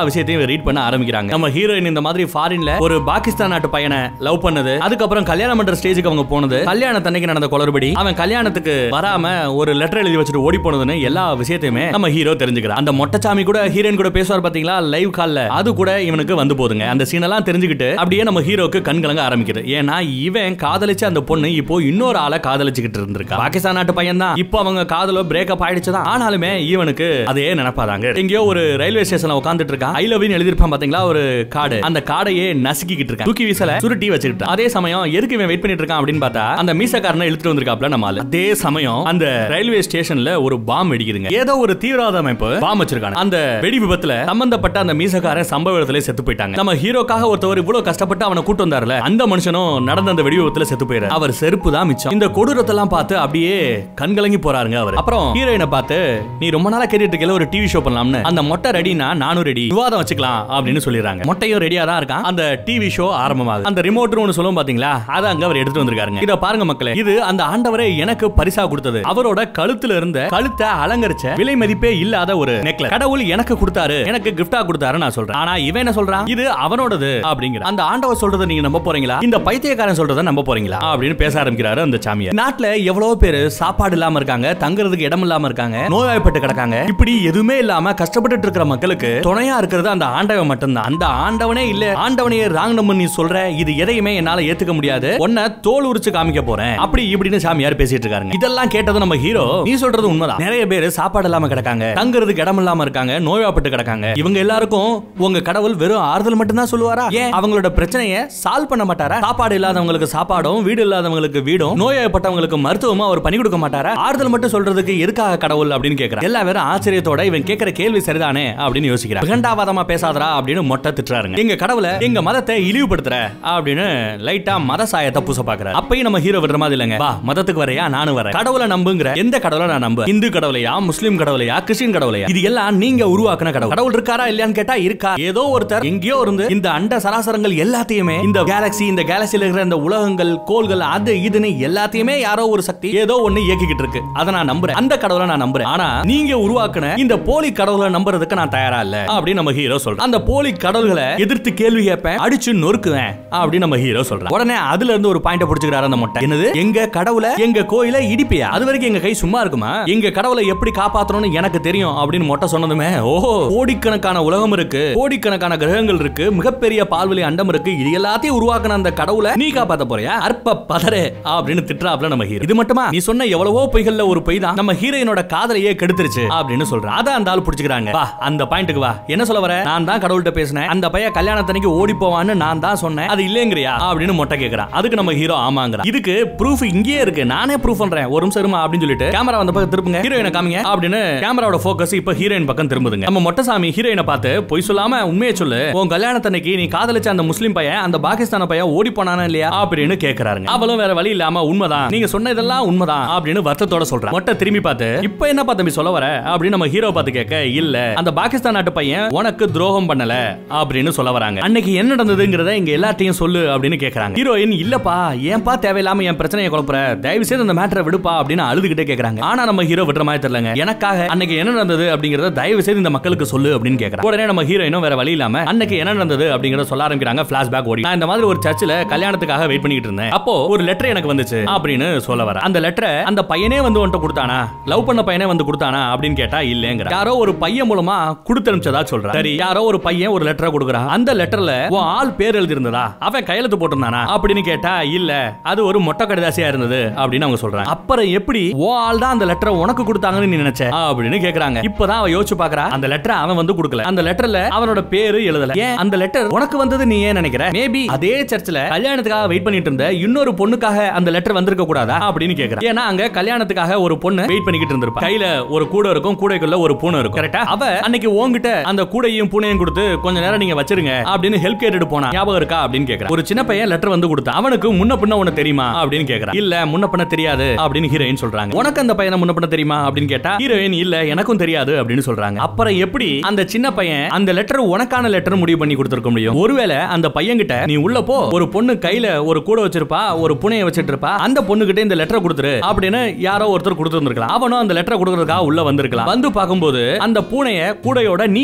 விஷயத்தையும் ரீட் பண்ண ஆரம்பிக்கிறாங்க நம்ம ஹீரோயின் இந்த மாதிரி ஃபாரின்ல ஒரு பாகிஸ்தான் நாட்டு பையனை லவ் பண்ணது அதுக்கப்புறம் கல்யாணம் பண்ற ஸ்டேஜுக்கு அவங்க போனது கல்யாணத்தன்னைக்கு நடந்த குளறுபடி அவன் கல்யாணத்துக்கு வராம ஒரு லெட்டர் எழுதி வச்சுட்டு ஓடி போனதுன்னு எல்லா விஷயத்தையுமே நம்ம ஹீரோ தெரிஞ்சுக்கிறான் அந்த மொட்டைச்சாமி கூட ஹீரோயின் கூட பேசுவார் பாத்தீங்களா லைவ் கால்ல அது கூட இவனுக்கு வந்து போதுங்க அந்த சீன் எல்லாம் தெரிஞ்சுக்கிட்டு அப்படியே நம்ம ஹீரோக்கு கண் கலங்க ஆரம்பிக்குது ஏன்னா இவன் காதலிச்ச அந்த பொண்ணு இப்போ இன்னொரு ஆளை காதலிச்சுக்கிட்டு இருந்திருக்கா பாகிஸ்தான் நாட்டு பையன் தான் இப்போ அவங்க காதலோ பிரேக்கப் ஆயிடுச்சுதான் ஆனாலுமே இவனுக்கு அதே நினைப்பாதாங்க எங்கேயோ ஒரு ரயில்வே ஸ்டேஷன்ல உட்காந்துட்டு இருக்கான் ஐ லவ் எழுதிருப்பான் பாத்தீங்களா ஒரு கார்டு அந்த கார்டையே நசுக்கிட்டு இருக்கான் தூக்கி வீசல சுருட்டி வச்சுக்கிட்டு அதே சமயம் எதுக்கு இவன் வெயிட் பண்ணிட்டு இருக்கான் அப்படின்னு பார்த்தா அந்த மீசக்காரனை இழுத்துட்டு வந்திருக்காப்ல நம்ம ஆளு. அதே சமயம் அந்த ரயில்வே ஸ்டேஷன்ல ஒரு பாம் வெடிக்குதுங்க ஏதோ ஒரு தீவிரவாத அமைப்பு பாம் வச்சிருக்காங்க அந்த வெடி விபத்துல சம்பந்தப்பட்ட அந்த மீசக்காரன் சம்பவ இடத்துல செத்து போயிட்டாங்க நம்ம ஹீரோக்காக ஒருத்தவர் இவ்வளவு கஷ்டப்பட்டு அவனை கூட்டு வந்தாருல அந்த மனுஷனும் நடந்த அந்த வெடி விபத்துல செத்து போயிரு அவர் செருப்பு தான் மிச்சம் இந்த கொடூரத்தெல்லாம் பார்த்து அப்படியே கண்கலங்கி போறாருங்க அவர் அப்புறம் ஹீரோயினை பார்த்து நீ ரொம்ப நாளா கேட்டுட்டு இருக்கல ஒரு டிவி ஷோ பண்ணலாம்னு அந்த மொட்டை ரெடினா நானும் ரெடி விவாதம் வச்சுக்கலாம் அப்படின்னு சொல்லிடுறாங்க மொட்டையும் ரெடியா தான் இருக்கான் அந்த டிவி ஷோ ஆரம்பமாகுது அந்த ரிமோட் ஒன்னு சொல்லுவோம் பாத்தீங்களா அதை அங்க அவர் எடுத்துட்டு வந்திருக்காருங்க இத பாருங்க மக்களே இது அந்த ஆண்டவரே எனக்கு பரிசா கொடுத்தது அவரோட கழுத்துல இருந்த கழுத்தை அலங்கரிச்ச விலை மதிப்பே இல்லாத ஒரு நெக்லஸ் கடவுள் எனக்கு கொடுத்தாரு எனக்கு கிஃப்டா கொடுத்தாரு நான் சொல்றேன் ஆனா இவன் என்ன சொல்றான் இது அவனோடது அப்படிங்கிற அந்த ஆண்டவர் சொல்றதை நீங்க நம்ப போறீங்களா இந்த பைத்தியக்காரன் சொல்றதை நம்ப போறீங்களா அப்படின்னு பேச ஆரம்பிக்கிறாரு அந்த சாமியார் நாட்டுல எவ்வளவு பேர் சாப்பாடு இல்லாம இருக்காங்க தங்குறதுக்கு இடம் இல்லாம இருக்காங்க நோய்வாய்ப்பட்டு கிடக்காங்க இப்படி எதுவுமே இல்லாம கஷ்டப்பட்டுட்டு இருக்கிற மக்களுக்கு துணையா இருக்கிறது அந்த ஆண்டவன் மட்டும்தான் அந்த ஆண்டவனே இல்ல ஆண்டவனையே ராங் நம்பர் நீ சொல்ற இது எதையுமே என்னால ஏத்துக்க முடியாது உன்னை தோல் உரிச்சு காமிக்க போறேன் அப்படி இப்படின்னு சாமியார் பேசிட்டு இருக்காங்க இதெல்லாம் கேட்டது நம்ம ஹீரோ நீ சொல்றது உண்மைதான் நிறைய பேர் சாப்பாடு இல்லாம கிடக்காங்க தங்குறதுக்கு இடம் இல்லாம இருக்காங்க நோய்வாய்ப்பட்டு கிடக்காங்க இவங்க எல்லாருக்கும் உங்க கடவுள் வெறும் ஆறுதல் மட்டும் தான் சொல்லுவாரா ஏன் அவங்களோட பிரச்சனையை சால்வ் பண்ண மாட்டாரா சாப்பாடு இல்லாதவங்களுக்கு சாப்பாடும் வீடு இல்லாதவங்களுக்கு வீடும் நோய்வாய்ப்பட்டவங்களுக்கு மருத்துவமா அவர் பண்ணி கொடுக்க மாட்டாரா ஆறுதல் மட்டும் சொல்றதுக்கு எதுக்காக கடவுள் அப்படின்னு கேக்குறாங்க எல்லா பேரும் ஆச்சரியத்தோட இவன் கேட்கிற கேள்வி சரிதானே அப்படின்னு யோசிக்கிறான் விகண்டாவாதமா பேசாதரா அப்படின்னு மொட்டை திட்டுறாருங்க எங்க கடவுளை எங்க மதத்தை இழிவுபடுத்துற அப்படின்னு லைட்டா மத சாயத்தை பூச பாக்குறாரு அப்பயும் நம்ம ஹீரோ விடுற மாதிரி இல்லைங்க வா மதத்துக்கு வரையா நானும் வரேன் கடவுளை நம்புங்கிற எந்த கடவுளை நான் நம்பு இந்து கடவுளையா முஸ்லீம் கடவுளையா கிறிஸ்டின் கடவுளையா இது எல்லாம் நீங்க உருவாக்குன கடவுள் கடவுள் இருக்காரா இல்லையான்னு கேட்டா இருக்கா ஏதோ ஒருத்தர் எங்கேயோ இருந்து இந்த அண்ட சராசரங்கள் எல்லாத்தையுமே இந்த கேலக்சி இந்த கேலக்சியில இருக்கிற இந்த உலகங்கள் கோள்கள் அது இதுன்னு எல்லாத்தையுமே யாரோ ஒரு சக்தி ஏதோ ஒண்ணு இயக்கிக்கிட்டு இருக்கு அதை நான் நம்புறேன் அந்த கடவுளை நான் நம்புறேன் ஆனா நீங்க உருவாக்குன இந்த போலி கடவுளை நம்புறதுக்கு நான் தயாரா இல்ல அப்படின்னு நம்ம ஹீரோ சொல்றேன் அந்த போலி கடவுள்களை எதிர்த்து கேள்வி கேட்பேன் அடிச்சு நொறுக்குவேன் அப்படின்னு நம்ம ஹீரோ சொல்றேன் உடனே அதுல இருந்து ஒரு பாயிண்ட் பிடிச்சுக்கிறாரு அந்த மொட்டை என்னது எங்க கடவுளை எங்க கோயில இடிப்பியா அது வரைக்கும் எங்க கை சும்மா இருக்குமா எங்க கடவுளை எப்படி காப்பாத்தணும்னு எனக்கு தெரியும் அப்படின்னு மொட்டை சொன்னதுமே ஓஹோ கோடிக்கணக்கான உலகம் இருக்கு கோடிக்கணக்கான கிரகங்கள் இருக்கு மிகப்பெரிய பால்வெளி அண்டம் இருக்கு இது எல்லாத்தையும் உருவாக்குன அந்த கடவுளை நீ காப்பாத்த போறியா அற்ப பதரே அப்படின்னு திட்டுறாப்ல நம்ம ஹீரோ இது மட்டுமா நீ சொன்ன எவ்வளவோ பொய்கள்ல ஒரு பொய் தான் நம்ம ஹீரோயினோட காதலையே கெடுத்துருச்சு அப்படின்னு சொல்றான் அதான் அந்த ஆள் பிடிச்சுக்கிறாங்க வா அந்த பாயிண்ட்டுக்கு வா என்ன சொல்ல வர நான் தான் கடவுள்கிட்ட பேசினேன் அந்த பையன் கல்யாணத்தனைக்கு ஓடி போவான்னு நான் தான் சொன்னேன் அது இல்லைங்கிறியா அப்படின்னு மொட்டை கேக்குறான் அதுக்கு நம்ம ஹீரோ ஆமாங்கிறான் இதுக்கு ப்ரூஃப் இங்கேயே இருக்கு நானே ப்ரூஃப் பண்றேன் ஒரு நிமிஷம் இருமா அப்படின்னு சொல்லிட்டு கேமரா வந்த பக்கம் திருப்புங்க ஹீரோயினை காமிங்க அப்படின்னு கேமராவோட ஃபோக்கஸ் இப்ப ஹீரோயின் பக்கம் திரும்புதுங்க நம்ம மொட்டைசாமி ஹீரோயினை பார்த்து பொய் சொல்லாம உண்மையை சொல்லு உன் கல்யாணத்தன்னைக்கு நீ காதலிச்ச அந்த முஸ்லீம் பையன் அந்த பாகிஸ்தான பையன் ஓடி போனானா இல்லையா அப்படின்னு கேக்குறாருங்க அவளும் வேற வழி இல்லாம உண்மைதான் நீங்க சொன்ன இதெல்லாம் உண்மைதான் அப்படின்னு வருத்தத்தோட சொல்றான் மொட்டை திரும்பி பார்த்து இப்ப என்னப்பா தம்பி சொல்ல வர அப்படின்னு நம்ம ஹீரோ பார்த்து கேட்க இல்ல அந்த பாகிஸ்தான் நாட்டு பையன் உனக்கு துரோகம் பண்ணல அப்படின்னு சொல்ல வராங்க அன்னைக்கு என்ன நடந்ததுங்கிறத இங்க எல்லாத்தையும் சொல்லு அப்படின்னு கேக்குறாங்க ஹீரோயின் இல்லப்பா ஏன்பா தேவையில்லாம என் பிரச்சனையை குழப்புற தயவு செய்து அந்த மேட்டரை விடுப்பா அப்படின்னு அழுதுகிட்டே கேக்குறாங்க ஆனா நம்ம ஹீரோ விடுற மாதிரி தெரியலங்க எனக்காக அன்னைக்கு என்ன நடந்தது அப்படிங்கறத தயவு செய்து இந்த மக்களுக்கு சொல்லு அப்படின்னு கேக்குறாங்க உடனே நம்ம ஹீரோயினும் வேற வழி இல்லாம அன்னைக்கு என்ன நடந்தது அப்படிங்கறத சொல்ல ஆரம்பிக்கிறாங்க பிளாஷ்பேக் ஓடி நான் இந்த மாதிரி ஒரு சர்ச்சில் கல்யாணத்துக்காக வெயிட் பண்ணிட்டு இருந்தேன் அப்போ ஒரு லெட்டர் எனக்கு வந்துச்சு அப்படின்னு சொல்ல வர அந்த லெட்டரை அந்த பையனே வந்து உன்கிட்ட கொடுத்தானா லவ் பண்ண பையனே வந்து கொடுத்தானா அப்படின்னு கேட்டா இல்லங்கிற யாரோ ஒரு பையன் மூலமா கொடுத்து அனுப்பிச்சதா சொல்றா சரி யாரோ ஒரு பையன் ஒரு லெட்டரை கொடுக்குறான் அந்த லெட்டர்ல உன் ஆள் பேர் எழுதி இருந்ததா அவன் கையெழுத்து போட்டிருந்தானா அப்படின்னு கேட்டா இல்ல அது ஒரு மொட்டை கடிதாசியா இருந்தது அப்படின்னு அவங்க சொல்றாங்க அப்புறம் எப்படி ஓ ஆள் தான் அந்த லெட்டரை உனக்கு கொடுத்தாங்கன்னு நீ நினைச்ச அப்படின்னு கேக்குறாங்க இப்பதான் அவ யோசிச்சு பாக்குறா அந்த லெட்டரை அவன் வந்து கொடுக்கல அந்த லெட்டர்ல அவனோட பேரு எழுதல ஏன் அந்த லெட்டர் உனக்கு வந்தது நீ ஏன் நினைக்கிற மேபி அதே சர்ச்சில் கல்யாணத்துக்காக வெயிட் பண்ணிட்டு இருந்த இன்னொரு பொண்ணுக்காக அந்த லெட்டர் வந்திருக்க கூடாதா அப்படின்னு கேக்குறா ஏன்னா அங்க கல்யாணத்துக்காக ஒரு பொண்ணு வெயிட் பண்ணிக்கிட்டு இருந்திருப்பா கையில ஒரு கூடை இருக்கும் கூடைக்குள்ள ஒரு பூனை இருக்கும் கரெக்டா அவ அன்னைக்கு உன்கிட்ட அந்த கூடையும் பூனையும் கொடுத்து கொஞ்ச நேரம் நீங்க வச்சிருங்க அப்படின்னு ஹெல்ப் கேட்டுட்டு போனா ஞாபகம் இருக்கா அப்படின்னு கேக்குறா ஒரு சின்ன பையன் லெட்டர் வந்து கொடுத்தா அவனுக்கு முன்ன பின்ன உனக்கு தெரியுமா அப்படின்னு கேக்குறா இல்ல முன்ன பின்ன தெரியாது அப்படின்னு ஹீரோயின் சொல்றாங்க உனக்கு அந்த பையனை முன்ன பின்ன தெரியுமா அப்படின்னு கேட்டா ஹீரோயின் இல்ல எனக்கும் தெரியாது அப்படின்னு சொல்றாங்க அப்புறம் எப்படி அந்த சின்ன பையன் அந்த லெட்டர் உனக்கான லெட்டர் முடிவு பண்ணி கொடுத்திருக்க முடியும் ஒருவேளை அந்த பையன் கிட்ட நீ உள்ள போ ஒரு பொண்ணு கையில ஒரு கூட வச்சிருப்பா ஒரு புனைய வச்சிட்டு இருப்பா அந்த பொண்ணு கிட்ட இந்த லெட்டர் கொடுத்துரு அப்படின்னு யாரோ ஒருத்தர் கொடுத்துருந்துருக்கலாம் அவனும் அந்த லெட்டர் கொடுக்கறதுக்காக உள்ள வந்திருக்கலாம் வந்து பார்க்கும்போது அந்த பூனைய கூடையோட நீ வச்சுக்கிட்டு இருந்த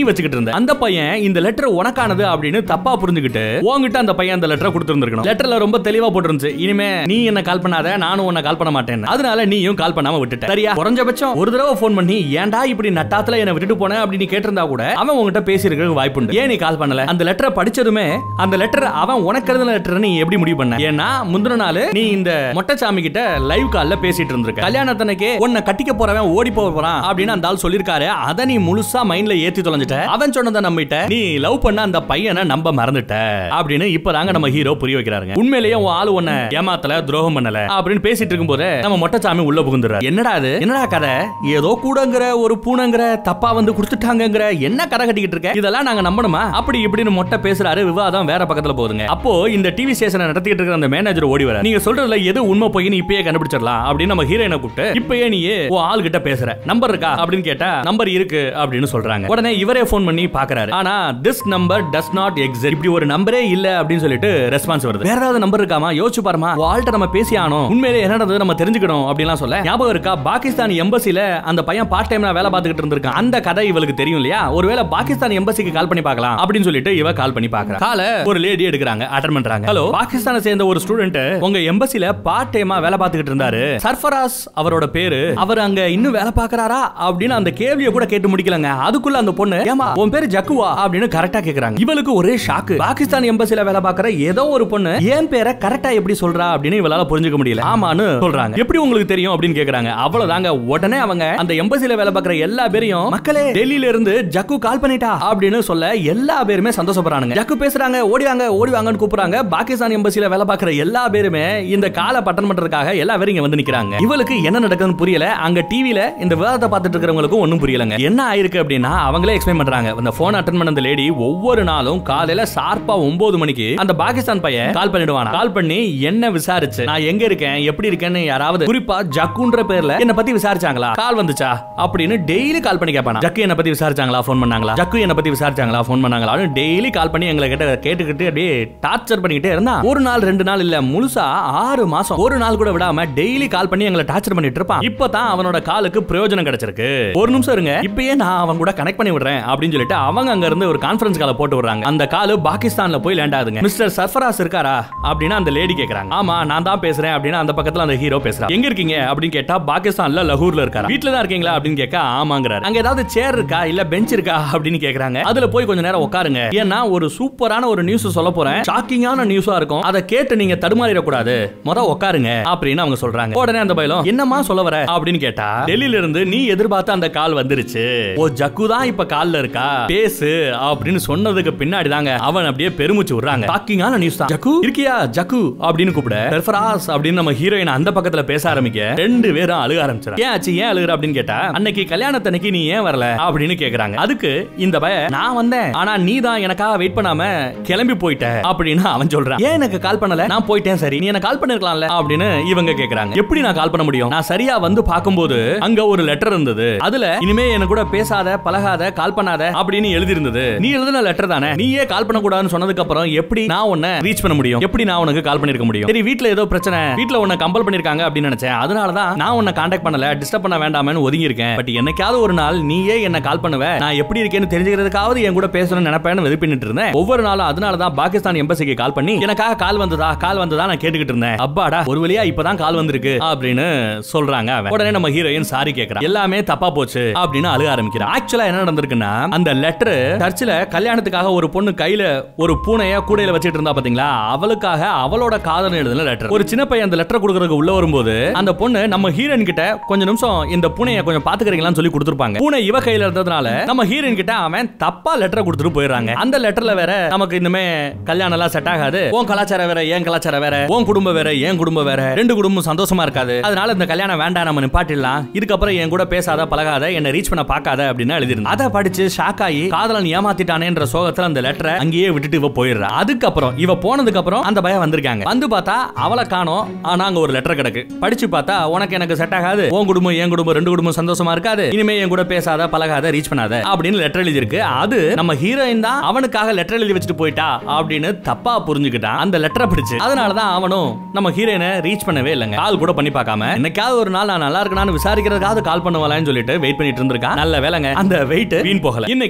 இருந்த அந்த பையன் இந்த லெட்டர் உனக்கானது அப்படின்னு தப்பா புரிஞ்சுக்கிட்டு உன்கிட்ட அந்த பையன் அந்த லெட்டரை கொடுத்துருந்துருக்கணும் லெட்டர்ல ரொம்ப தெளிவா போட்டுருந்துச்சு இனிமே நீ என்ன கால் பண்ணாத நானும் உன்னை கால் பண்ண மாட்டேன் அதனால நீயும் கால் பண்ணாம விட்டுட்ட சரியா குறைஞ்சபட்சம் ஒரு தடவை ஃபோன் பண்ணி ஏன்டா இப்படி நட்டாத்துல என்ன விட்டுட்டு போன அப்படின்னு கேட்டிருந்தா கூட அவன் உன்கிட்ட பேசியிருக்க வாய்ப்பு உண்டு ஏன் நீ கால் பண்ணல அந்த லெட்டரை படிச்சதுமே அந்த லெட்டர் அவன் உனக்கு எழுதின லெட்டர் நீ எப்படி முடிவு பண்ண ஏன்னா முந்தின நாள் நீ இந்த மொட்டைச்சாமி கிட்ட லைவ் கால்ல பேசிட்டு இருந்திருக்க கல்யாணத்தனைக்கே உன்னை கட்டிக்க போறவன் ஓடி போக போறான் அப்படின்னு அந்த ஆள் சொல்லிருக்காரு அதை நீ முழுசா மைண்ட்ல ஏத்தி தொலைஞ்சிட்ட அவன் சொன்னதை நம்பிட்ட நீ லவ் பண்ண அந்த பையனை நம்ப மறந்துட்ட அப்படின்னு இப்பதாங்க நம்ம ஹீரோ புரிய வைக்கிறாருங்க உண்மையிலேயே உன் ஆளு உன்னை ஏமாத்தல துரோகம் பண்ணல அப்படின்னு பேசிட்டு இருக்கும்போது நம்ம மொட்டைச்சாமி உள்ள புகுந்துறாரு என்னடா அது என்னடா கதை ஏதோ கூடங்கிற ஒரு பூனைங்கிற தப்பா வந்து கொடுத்துட்டாங்கங்கிற என்ன கதை கட்டிக்கிட்டு இருக்க இதெல்லாம் நாங்க நம்பணுமா அப்படி இப்படின்னு மொட்டை பேசுறாரு விவாதம் வேற பக்கத்துல போகுதுங்க அப்போ இந்த டிவி ஸ்டேஷனை நடத்திட்டு இருக்கிற அந்த மேனேஜர் ஓடி வர நீங்க சொல்றதுல எது உண்மை போயின்னு இப்பயே கண்டுபிடிச்சிடலாம் அப்படின்னு நம்ம ஹீரோயினை கூப்பிட்டு இப்பயே நீ உன் ஆள் கிட்ட பேசுற நம்பர் இருக்கா அப்படின்னு கேட்டா நம்பர் இருக்கு அப்படின்னு சொல்றாங்க உடனே இவரே ஃபோன் பண்ணி பாக்குறாரு ஆனா this number does not exist இப்படி ஒரு நம்பரே இல்ல அப்படின்னு சொல்லிட்டு ரெஸ்பான்ஸ் வருது வேற ஏதாவது நம்பர் இருக்காமா யோசிச்சு பாருமா உன் ஆள்கிட்ட நம்ம பேசி ஆனோம் உண்மையிலே என்ன நடந்தது நம்ம தெரிஞ்சுக்கணும் அப்படின்லாம் சொல்ல ஞாபகம் இருக்கா பாகிஸ்தான் எம்பசில அந்த பையன் பார்ட் டைம்ல வேலை பார்த்துக்கிட்டு இருந்திருக்கான் அந்த கதை இவளுக்கு தெரியும் இல்லையா ஒருவேளை பாகிஸ்தான் எம்பசிக்கு கால் பண்ணி பார்க்கலாம் அப்படின்னு சொல்லிட்டு இவ கால் பண்ணி பாக்குறா கால ஒரு லேடி எடுக்கிறாங்க அட்டன் பண்றாங்க ஹலோ பாகிஸ்தானை சேர்ந்த ஒரு ஸ்டூடெண்ட் உங்க எம்பசில பார்ட் டைமா வேலை பார்த்துக்கிட்டு இருந்தாரு சர்ஃபராஸ் அவரோட பேரு அவர் அங்க இன்னும் வேலை பார்க்கறாரா அப்படின்னு அந்த கேள்வியை கூட கேட்டு முடிக்கலங்க அதுக்குள்ள அந்த பொண்ணு ஏமா உன் பேரு ஜக்குவா அப்படின்னு கரெக்டா கேக்குறாங்க இவளுக்கு ஒரே ஷாக்கு பாகிஸ்தான் எம்பசில வேலை பார்க்கற ஏதோ ஒரு பொண்ணு என் பேரை கரெக்டா எப்படி சொல்றா அப்படின்னு இவளால புரிஞ்சுக்க முடியல ஆமான்னு சொல்றாங்க எப்படி உங்களுக்கு தெரியும் அப்படின்னு கேக்குறாங்க அவ்வளவுதாங்க உடனே அவங்க அந்த எம்பசில வேலை பார்க்கற எல்லா பேரையும் மக்களே டெல்லியில இருந்து ஜக்கு கால் பண்ணிட்டா அப்படின்னு சொல்ல எல்லா பேருமே சந்தோஷப்படுறாங்க ஜக்கு பேசுறாங்க ஓடிவாங்க ஓடிவாங்கன்னு கூப்பிடுறாங்க பாகிஸ்தான் எம்பசில வேலை பார்க்கற எல்லா பேருமே இந்த காலை பட்டன் பண்றதுக்காக எல்லா பேரும் இங்க வந்து நிக்கிறாங்க இவளுக்கு என்ன நடக்குதுன்னு புரியல அங்க டிவில இந்த விவாதத்தை பார்த்துட்டு இருக்கிறவங்களுக்கும் ஒண்ணும் புரியலங்க என்ன ஆயிருக்கு அப்படின்னா அவங்களே எக்ஸ்பிளைன் பண்றாங்க அந்த போன் அட்டன் பண்ண அந்த லேடி ஒவ்வொரு நாளும் காலையில ஷார்ப்பா ஒன்பது மணிக்கு அந்த பாகிஸ்தான் பையன் கால் பண்ணிடுவானா கால் பண்ணி என்ன விசாரிச்சு நான் எங்க இருக்கேன் எப்படி இருக்கேன்னு யாராவது குறிப்பா ஜக்குன்ற பேர்ல என்ன பத்தி விசாரிச்சாங்களா கால் வந்துச்சா அப்படின்னு டெய்லி கால் பண்ணி கேட்பானா ஜக்கு என்ன பத்தி விசாரிச்சாங்களா ஃபோன் பண்ணாங்களா ஜக்கு என்ன பத்தி விசாரிச்சாங்களா ஃபோன் பண்ணாங்களா டெய்லி கால் பண்ணி எங்களை கிட்ட கேட்டுக்கிட்டு அப்படியே டார்ச்சர் பண்ணிக்கிட்டே இருந்தா ஒரு நாள் ரெண்டு நாள் இல்ல முழுசா ஆறு மாசம் ஒரு நாள் கூட விடாம டெய்லி கால் பண்ணி எங்களை டார்ச்சர் பண்ணிட்டு இருப்பான் இப்பதான் அவனோட காலுக்கு பிரயோஜனம் கிடைச்சிருக்கு ஒரு நிமிஷம் இருங்க இப்பயே நான் அவன் கூட கனெக்ட் பண்ணி விடுறேன் அப்படின்னு சொல்லிட்டு அவங்க அங்க இருந்து ஒரு கான்ஃபரன்ஸ் கால போட்டு விடுறாங்க அந்த காலு பாகிஸ்தான்ல போய் லேண்ட் ஆகுதுங்க மிஸ்டர் சர்ஃபராஸ் இருக்காரா அப்படின்னு அந்த லேடி கேக்குறாங்க ஆமா நான் தான் பேசுறேன் அப்படின்னு அந்த பக்கத்துல அந்த ஹீரோ பேசுறான் எங்க இருக்கீங்க அப்படின்னு கேட்டா பாகிஸ்தான்ல லஹூர்ல இருக்காரா வீட்ல தான் இருக்கீங்களா அப்படின்னு கேட்க ஆமாங்கிறாரு அங்க ஏதாவது சேர் இருக்கா இல்ல பெஞ்ச் இருக்கா அப்படின்னு கேக்குறாங்க அதுல போய் கொஞ்ச நேரம் உட்காருங்க ஏன்னா ஒரு சூப்பரான ஒரு நியூஸ் சொல்ல போறேன் ஷாக்கிங்கான நியூஸா இருக்கும் அதை கேட்டு நீங்க தடுமாறிட கூடாது முத உட்காருங்க அப்படின்னு அவங்க சொல்றாங்க உடனே அந்த பையலும் என்னமா சொல்ல வர அப்படின்னு கேட்டா டெல்லியில இருந்து நீ எதிர்பார்த்த அந்த கால் வந்துருச்சு ஓ ஜக்கு தான் இப்ப கால்ல இருக்கா பேசு அப்படின்னு சொன்னதுக்கு பின்னாடி தாங்க அவன் அப்படியே பெருமூச்சு விடுறாங்க ஷாக்கிங்கான நியூஸ் தான் ஜக்கு இருக்கியா ஜக்கு அப்படின்னு கூப்பிட சர்ஃபராஸ் அப்படின்னு நம்ம ஹீரோயின் அந்த பக்கத்துல பேச ஆரம்பிக்க ரெண்டு பேரும் அழுக ஆரம்பிச்சாங்க ஏன் ஆச்சு ஏன் அழுகுற அப்படின்னு கேட்டா அன்னைக்கு கல்யாணத்தன்னைக்கு நீ ஏன் வரல அப்படின்னு கேக்குறாங்க அதுக்கு இந்த பய நான் வந்தேன் ஆனா நீ தான் எனக்காக வெயிட் பண்ணாம கிளம்பி போயிட்ட அப்படின்னு அவன் சொல்றான் ஏன் எனக்கு கால் பண்ணல நான் போயிட்டேன் சரி நீ எனக்கு கால் பண்ணிருக்கலாம்ல அப்படின்னு இவங்க கேக்குறாங்க எப்படி நான் கால் பண்ண முடியும் நான் சரியா வந்து பார்க்கும்போது அங்க ஒரு லெட்டர் இருந்தது அதுல இனிமே எனக்கு கூட பேசாத பழகாத கால் பண்ணாத அப்படின்னு எழுதி இருந்தது நீ எழுதின லெட்டர் தானே நீயே கால் பண்ண கூடாதுன்னு சொன்னதுக்கு அப்புறம் எப்படி நான் உன்னை ரீச் பண்ண முடியும் எப்படி நான் உனக்கு கால் பண்ணிருக்க முடியும் சரி வீட்ல ஏதோ பிரச்சனை வீட்ல உன்னை கம்பல் பண்ணிருக்காங்க அப்படின்னு நினைச்சேன் அதனால தான் நான் உன்னை காண்டாக்ட் பண்ணல டிஸ்டர்ப் பண்ண வேண்டாமேன்னு ஒதுங்கி இருக்கேன் பட் என்னைக்காவது ஒரு நாள் நீயே என்ன கால் பண்ணுவ நான் எப்படி இருக்கேன்னு தெரிஞ்சுக்கிறதுக்காவது என் கூட பேசணும்னு நினைப்பேன்னு வெது பண்ணிட்டு இருந்தேன் ஒவ்வொரு நாளும் அதனால தான் பாகிஸ்தான் எம்பசிக்கு கால் பண்ணி எனக்காக கால் வந்ததா கால் வந்ததா நான் கேட்டுக்கிட்டு இருந்தேன் அப்பாடா ஒரு வழியா இப்பதான் கால் வந்திருக்கு அப்படின்னு சொல்றாங்க அவன் உடனே நம்ம ஹீரோயின் சாரி கேக்குறான் எல்லாமே தப்பா போச்சு அப்படின்னு அழுக ஆரம்பிக்கிறான் ஆக்சுவலா என்ன நடந்திருக்குன்னா அந்த லெட்டர் சர்ச்சில் கல்யாணத்துக்காக ஒரு பொண்ணு கையில ஒரு பூனைய கூடையில வச்சிட்டு இருந்தா பாத்தீங்களா அவளுக்காக அவளோட காதல் எழுதின லெட்டர் ஒரு சின்ன பையன் அந்த லெட்டர் கொடுக்கறதுக்கு உள்ள வரும்போது அந்த பொண்ணு நம்ம ஹீரோயின் கிட்ட கொஞ்ச நிமிஷம் இந்த பூனைய கொஞ்சம் பாத்துக்கிறீங்களான்னு சொல்லி கொடுத்துருப்பாங்க பூனை இவ கையில இருந்ததுனால நம்ம ஹீரோயின் கிட்ட அவன் தப்பா லெட்டர் கொடுத்துட்டு போயிடுறாங்க அந்த லெட்டர்ல வேற நமக்கு இன்னுமே கல்யாணம் எல்லாம் செட் ஆகாது உன் கலாச்சாரம் வேற என் கலாச்சாரம் வேற உன் குடும்பம் வேற என் குடும்பம் வேற ரெண்டு குடும்பம் சந்தோஷமா இருக்காது அதனால இந்த கல்யாணம் வேண்டாம் நம்ம நிப்பாட்டிடலாம் இதுக்கப்புறம் என் கூட பேசாத பழகாத என்ன ரீச் பண்ண பார்க்காத அப்படின்னு எழுதிருந்தா அதை படிச்சு ஷாக் ஆகி காதலன் ஏமாத்திட்டானேன்ற சோகத்துல அந்த லெட்டரை அங்கேயே விட்டுட்டு இவ போயிடுறா அதுக்கப்புறம் இவ போனதுக்கு அப்புறம் அந்த பையன் வந்திருக்காங்க வந்து பார்த்தா அவளை காணோம் ஆனா அங்க ஒரு லெட்டர் கிடக்கு படிச்சு பார்த்தா உனக்கு எனக்கு செட் ஆகாது உன் குடும்பம் என் குடும்பம் ரெண்டு குடும்பம் சந்தோஷமா இருக்காது இனிமே என் கூட பேசாத பழகாத ரீச் பண்ணாத அப்படின்னு லெட்டர் எழுதி இருக்கு அது நம்ம ஹீரோயின் தான் அவனுக்காக லெட்டர் எழுதி வச்சுட்டு போயிட்டா அப்படின்னு தப்பா புரிஞ்சுக்கிட்டான் அந்த லெட்டரை பிடிச்சு அதனாலதான் அவனும் நம்ம ஹீரோயினை ரீச் பண்ணவே இல்லைங்க கால் கூட பண்ணி பார்க்காம என்னைக்காவது ஒரு நாள் நான் நல்லா இருக்கணும்னு விசாரிக்கிறதுக்காவது கால் பண்ணுவாங்கன்னு சொல்லிட்டு வெயிட் பண்ணிட்டு இருந்திருக்கான் நல்ல வேலைங்க அந்த வெயிட் வீண் போகல இன்னைக்கு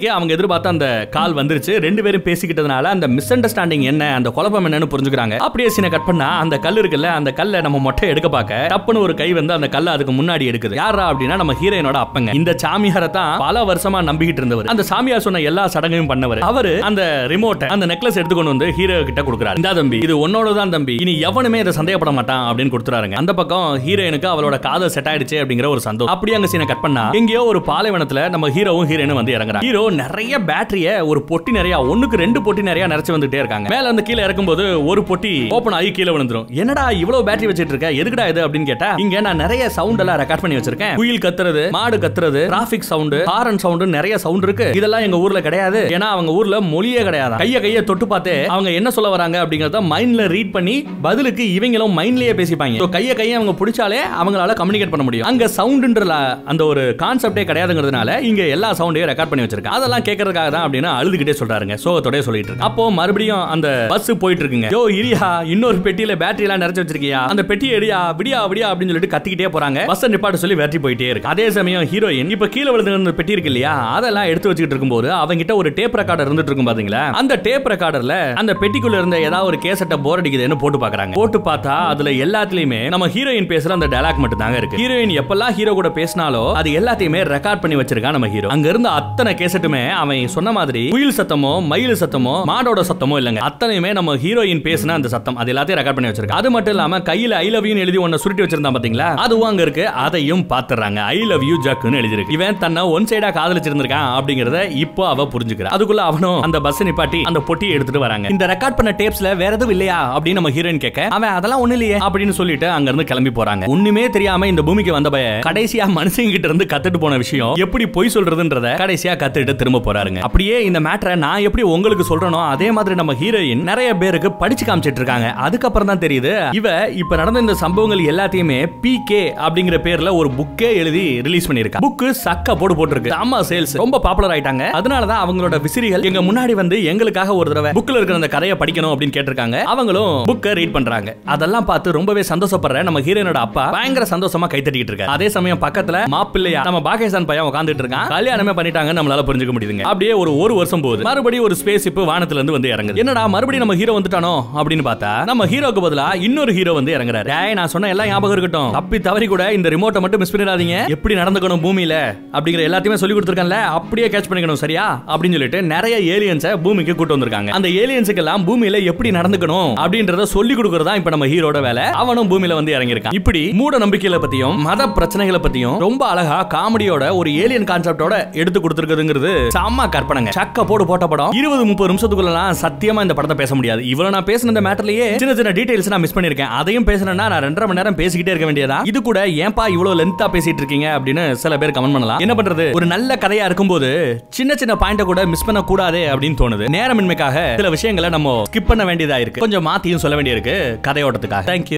அன்னைக்கே அவங்க எதிர்பார்த்த அந்த கால் வந்துருச்சு ரெண்டு பேரும் பேசிக்கிட்டதுனால அந்த மிஸ் அண்டர்ஸ்டாண்டிங் என்ன அந்த குழப்பம் என்னன்னு புரிஞ்சுக்கிறாங்க அப்படியே சீனை கட் பண்ணா அந்த கல் இருக்குல்ல அந்த கல்லை நம்ம மொட்டை எடுக்க பார்க்க டப்புன்னு ஒரு கை வந்து அந்த கல்லை அதுக்கு முன்னாடி எடுக்குது யாரா அப்படின்னா நம்ம ஹீரோயினோட அப்பங்க இந்த சாமியாரை தான் பல வருஷமா நம்பிக்கிட்டு இருந்தவர் அந்த சாமியார் சொன்ன எல்லா சடங்கையும் பண்ணவர் அவரு அந்த ரிமோட்டை அந்த நெக்லஸ் எடுத்து கொண்டு வந்து ஹீரோ கிட்ட கொடுக்குறாரு இந்த தம்பி இது உன்னோட தான் தம்பி இனி எவனுமே இதை சந்தேகப்பட மாட்டான் அப்படின்னு கொடுத்துறாருங்க அந்த பக்கம் ஹீரோயினுக்கு அவளோட காதல் செட் ஆயிடுச்சு அப்படிங்கிற ஒரு சந்தோஷம் அப்படியே அங்க சீனை கட் பண்ணா எங்கேயோ ஒரு பாலைவனத்துல நம்ம ஹீரோவும் ஹீரோயினும் வந்து இறங்குறாங்க ஹீரோ நிறைய பேட்டரிய ஒரு பொட்டி நிறைய ஒண்ணுக்கு ரெண்டு பொட்டி நிறைய நிறைச்சு வந்துட்டே இருக்காங்க மேல வந்து கீழே இறக்கும்போது ஒரு பொட்டி ஓபன் ஆகி கீழே விழுந்துரும் என்னடா இவ்வளவு பேட்டரி வச்சிட்டு இருக்க எதுக்குடா இது அப்படின்னு கேட்டா இங்க நான் நிறைய சவுண்ட் எல்லாம் ரெக்கார்ட் பண்ணி வச்சிருக்கேன் குயில் கத்துறது மாடு கத்துறது டிராபிக் சவுண்ட் ஹாரன் சவுண்ட் நிறைய சவுண்ட் இருக்கு இதெல்லாம் எங்க ஊர்ல கிடையாது ஏன்னா அவங்க ஊர்ல மொழியே கிடையாது கைய கைய தொட்டு பார்த்து அவங்க என்ன சொல்ல வராங்க அப்படிங்கறத மைண்ட்ல ரீட் பண்ணி பதிலுக்கு இவங்களும் மைண்ட்லயே பேசிப்பாங்க So, கைய கைய அவங்க பிடிச்சாலே அவங்களால கம்யூனிகேட் பண்ண முடியும் அங்க சவுண்ட்ன்ற அந்த ஒரு கான்செப்டே கிடையாதுங்கிறதுனால இங்க எல்லா சவுண்டையும் ரெக்கார்ட் பண்ணி வச்சிருக்காங்க அதெல்லாம் கேட்கறதுக்காக தான் அப்படின்னு அழுதுகிட்டே சொல்றாருங்க சோகத்தோட சொல்லிட்டு இருக்கு அப்போ மறுபடியும் அந்த பஸ் போயிட்டு இருக்குங்க யோ இரியா இன்னொரு பெட்டியில பேட்டரி எல்லாம் நிறைச்சு வச்சிருக்கியா அந்த பெட்டியை எடியா விடியா விடியா அப்படின்னு சொல்லிட்டு கத்திக்கிட்டே போறாங்க பஸ் நிப்பாட்ட சொல்லி வெற்றி போயிட்டே இருக்கு அதே சமயம் ஹீரோயின் இப்ப கீழே விழுந்து பெட்டி இருக்கு இல்லையா அதெல்லாம் எடுத்து வச்சுக்கிட்டு இருக்கும்போது அவங்க கிட்ட ஒரு டேப் ரெக்கார்டர் இருந்துட்டு இருக்கும் பாத்தீங்களா அந்த டேப் ரெக்கார்டர்ல அந்த பெட்டிக்குள்ள இருந்த ஏதாவது ஒரு கேசட்டை போர் அடிக்குதுன்னு போட்டு பாக்குறாங்க போட்டு பார்த்தா அதுல எல்லாத்துலயுமே நம்ம ஹீரோயின் பேசுற அந்த டயலாக் மட்டும் தாங்க இருக்கு ஹீரோயின் எப்பெல்லாம் ஹீரோ கூட பேசினாலோ அது எல்லாத்தையுமே ரெக்கார்ட் பண்ணி வச்சிருக்கான் நம்ம ஹீரோ அங்க இருந்த அத்தனை கேசட்டுமே அவன் சொன்ன மாதிரி குயில் சத்தமோ மயில் சத்தமோ மாடோட சத்தமோ இல்லங்க அத்தனையுமே நம்ம ஹீரோயின் பேசின அந்த சத்தம் அது எல்லாத்தையும் ரெக்கார்ட் பண்ணி வச்சிருக்காங்க அது மட்டும் இல்லாம கையில ஐ லவ் யூ எழுதி ஒன்னு சுருட்டி வச்சிருந்தான் பாத்தீங்களா அதுவும் அங்க இருக்கு அதையும் பாத்துறாங்க ஐ லவ் யூ ஜக்குன்னு எழுதிருக்கு இவன் தன்னை ஒன் சைடா காதலிச்சிருந்திருக்கான் அப்படிங்கறத இப்போ அவ புரிஞ்சுக்கிறா அதுக்குள்ள அவனும் அந்த பஸ் நிப்பாட்டி அந்த பொட்டியை எடுத்துட்டு வராங்க இந்த ரெக்கார்ட் பண்ண டேப்ஸ்ல வேற எதுவும் இல்லையா அப்படின்னு நம்ம ஹீரோயின் கேட்க அவன் அதெல்லாம் ஒண்ணு இல்லையே அப்படின்னு சொல்லிட்டு அங்க இருந்து கிளம்பி போறாங்க ஒண்ணுமே தெரியாம இந்த பூமிக்கு வந்த பய கடைசியா மனுஷங்க கிட்ட இருந்து கத்துட்டு போன விஷயம் எப்படி பொய் சொல்றதுன்றத கடைசியா கத்துட்டு திரும்ப போறாருங்க அப்படியே இந்த மேட்டரை நான் எப்படி உங்களுக்கு சொல்றேனோ அதே மாதிரி நம்ம ஹீரோயின் நிறைய பேருக்கு படிச்சு காமிச்சிட்டு இருக்காங்க அதுக்கப்புறம் தான் தெரியுது இவ இப்ப நடந்த இந்த சம்பவங்கள் எல்லாத்தையுமே பி கே அப்படிங்கிற பேர்ல ஒரு புக்கே எழுதி ரிலீஸ் பண்ணிருக்கா புக்கு சக்க போடு போட்டிருக்கு ஆமா சேல்ஸ் ரொம்ப பாப்புலர் ஆயிட்டாங்க அதனாலதான் அவங்களோட விசிறிகள் எங்க முன்னாடி வந்து எங்களுக்காக ஒரு தடவை புக்ல இருக்கிற அந்த கதையை படிக்கணும் அப்படின்னு கேட்டிருக்காங்க அவங்களும் புக்கை ரீட் பண்றாங்க அதெல்லாம் பார்த்து ரொம்பவே சந்தோஷப்படுற நம்ம ஹீரோனோட அப்பா பயங்கர சந்தோஷமா கை தட்டிட்டு இருக்காரு அதே சமயம் பக்கத்துல மாப்பிள்ளையா நம்ம பாகேசான் பையன் உட்காந்துட்டு இருக்கான் கல்யாணமே பண்ணிட்டாங்க நம்மளால புரிஞ்சுக்க முடியுதுங்க அப்படியே ஒரு ஒரு வருஷம் போகுது மறுபடியும் ஒரு ஸ்பேஸ் இப்போ வானத்துல இருந்து வந்து இறங்குது என்னடா மறுபடியும் நம்ம ஹீரோ வந்துட்டானோ அப்படின்னு பார்த்தா நம்ம ஹீரோக்கு பதிலா இன்னொரு ஹீரோ வந்து இறங்குறாரு டேய் நான் சொன்ன எல்லாம் ஞாபகம் இருக்கட்டும் தப்பி தவறி கூட இந்த ரிமோட்டை மட்டும் மிஸ் பண்ணிடாதீங்க எப்படி நடந்துக்கணும் பூமியில அப்படிங்கிற எல்லாத்தையுமே சொல்லி கொடுத்துருக்கேன்ல அப்படியே கேட்ச் பண்ணிக்கணும் சரியா அப்படின்னு சொல்லிட்டு நிறைய ஏலியன்ஸை பூமிக்கு கூட்டு வந்திருக்காங்க அந்த ஏலியன்ஸுக்கு எல்லாம் பூமியில எப்படி நடந்துக்கணும் அப்படின்றத சொல்லி கொடுக்கறதா இப்ப நம்ம ஹீரோட வேலை அவனும் பூமியில வந்து இறங்கியிருக்கான் இப்படி மூட நம்பிக்கைகளை பத்தியும் மத பிரச்சனைகளை பத்தியும் ரொம்ப அழகா காமெடியோட ஒரு ஏலியன் கான்செப்டோட எடுத்து கொடுத்துருக்குதுங்கிறது செம்ம கற்பனைங்க சக்க போடு போட்ட படம் இருபது முப்பது நிமிஷத்துக்குள்ளலாம் சத்தியமா இந்த படத்தை பேச முடியாது இவ்வளவு நான் பேசின இந்த மேட்டர்லயே சின்ன சின்ன டீடைல்ஸ் நான் மிஸ் பண்ணிருக்கேன் அதையும் பேசணும்னா நான் ரெண்டரை மணி நேரம் பேசிக்கிட்டே இருக்க வேண்டியதா இது கூட ஏன்பா இவ்வளவு லென்த்தா பேசிட்டு இருக்கீங்க அப்படின்னு சில பேர் கமெண்ட் பண்ணலாம் என்ன பண்றது ஒரு நல்ல கதையா இருக்கும்போது சின்ன சின்ன பாயிண்ட கூட மிஸ் பண்ண கூடாதே அப்படின்னு தோணுது நேரமின்மைக்காக சில விஷயங்களை நம்ம ஸ்கிப் பண்ண வேண்டியதா இருக்கு கொஞ்சம் மாத்தியும் சொல்ல வேண்டியிருக்கு கதையோட்டத்துக்காக தேங்க்யூ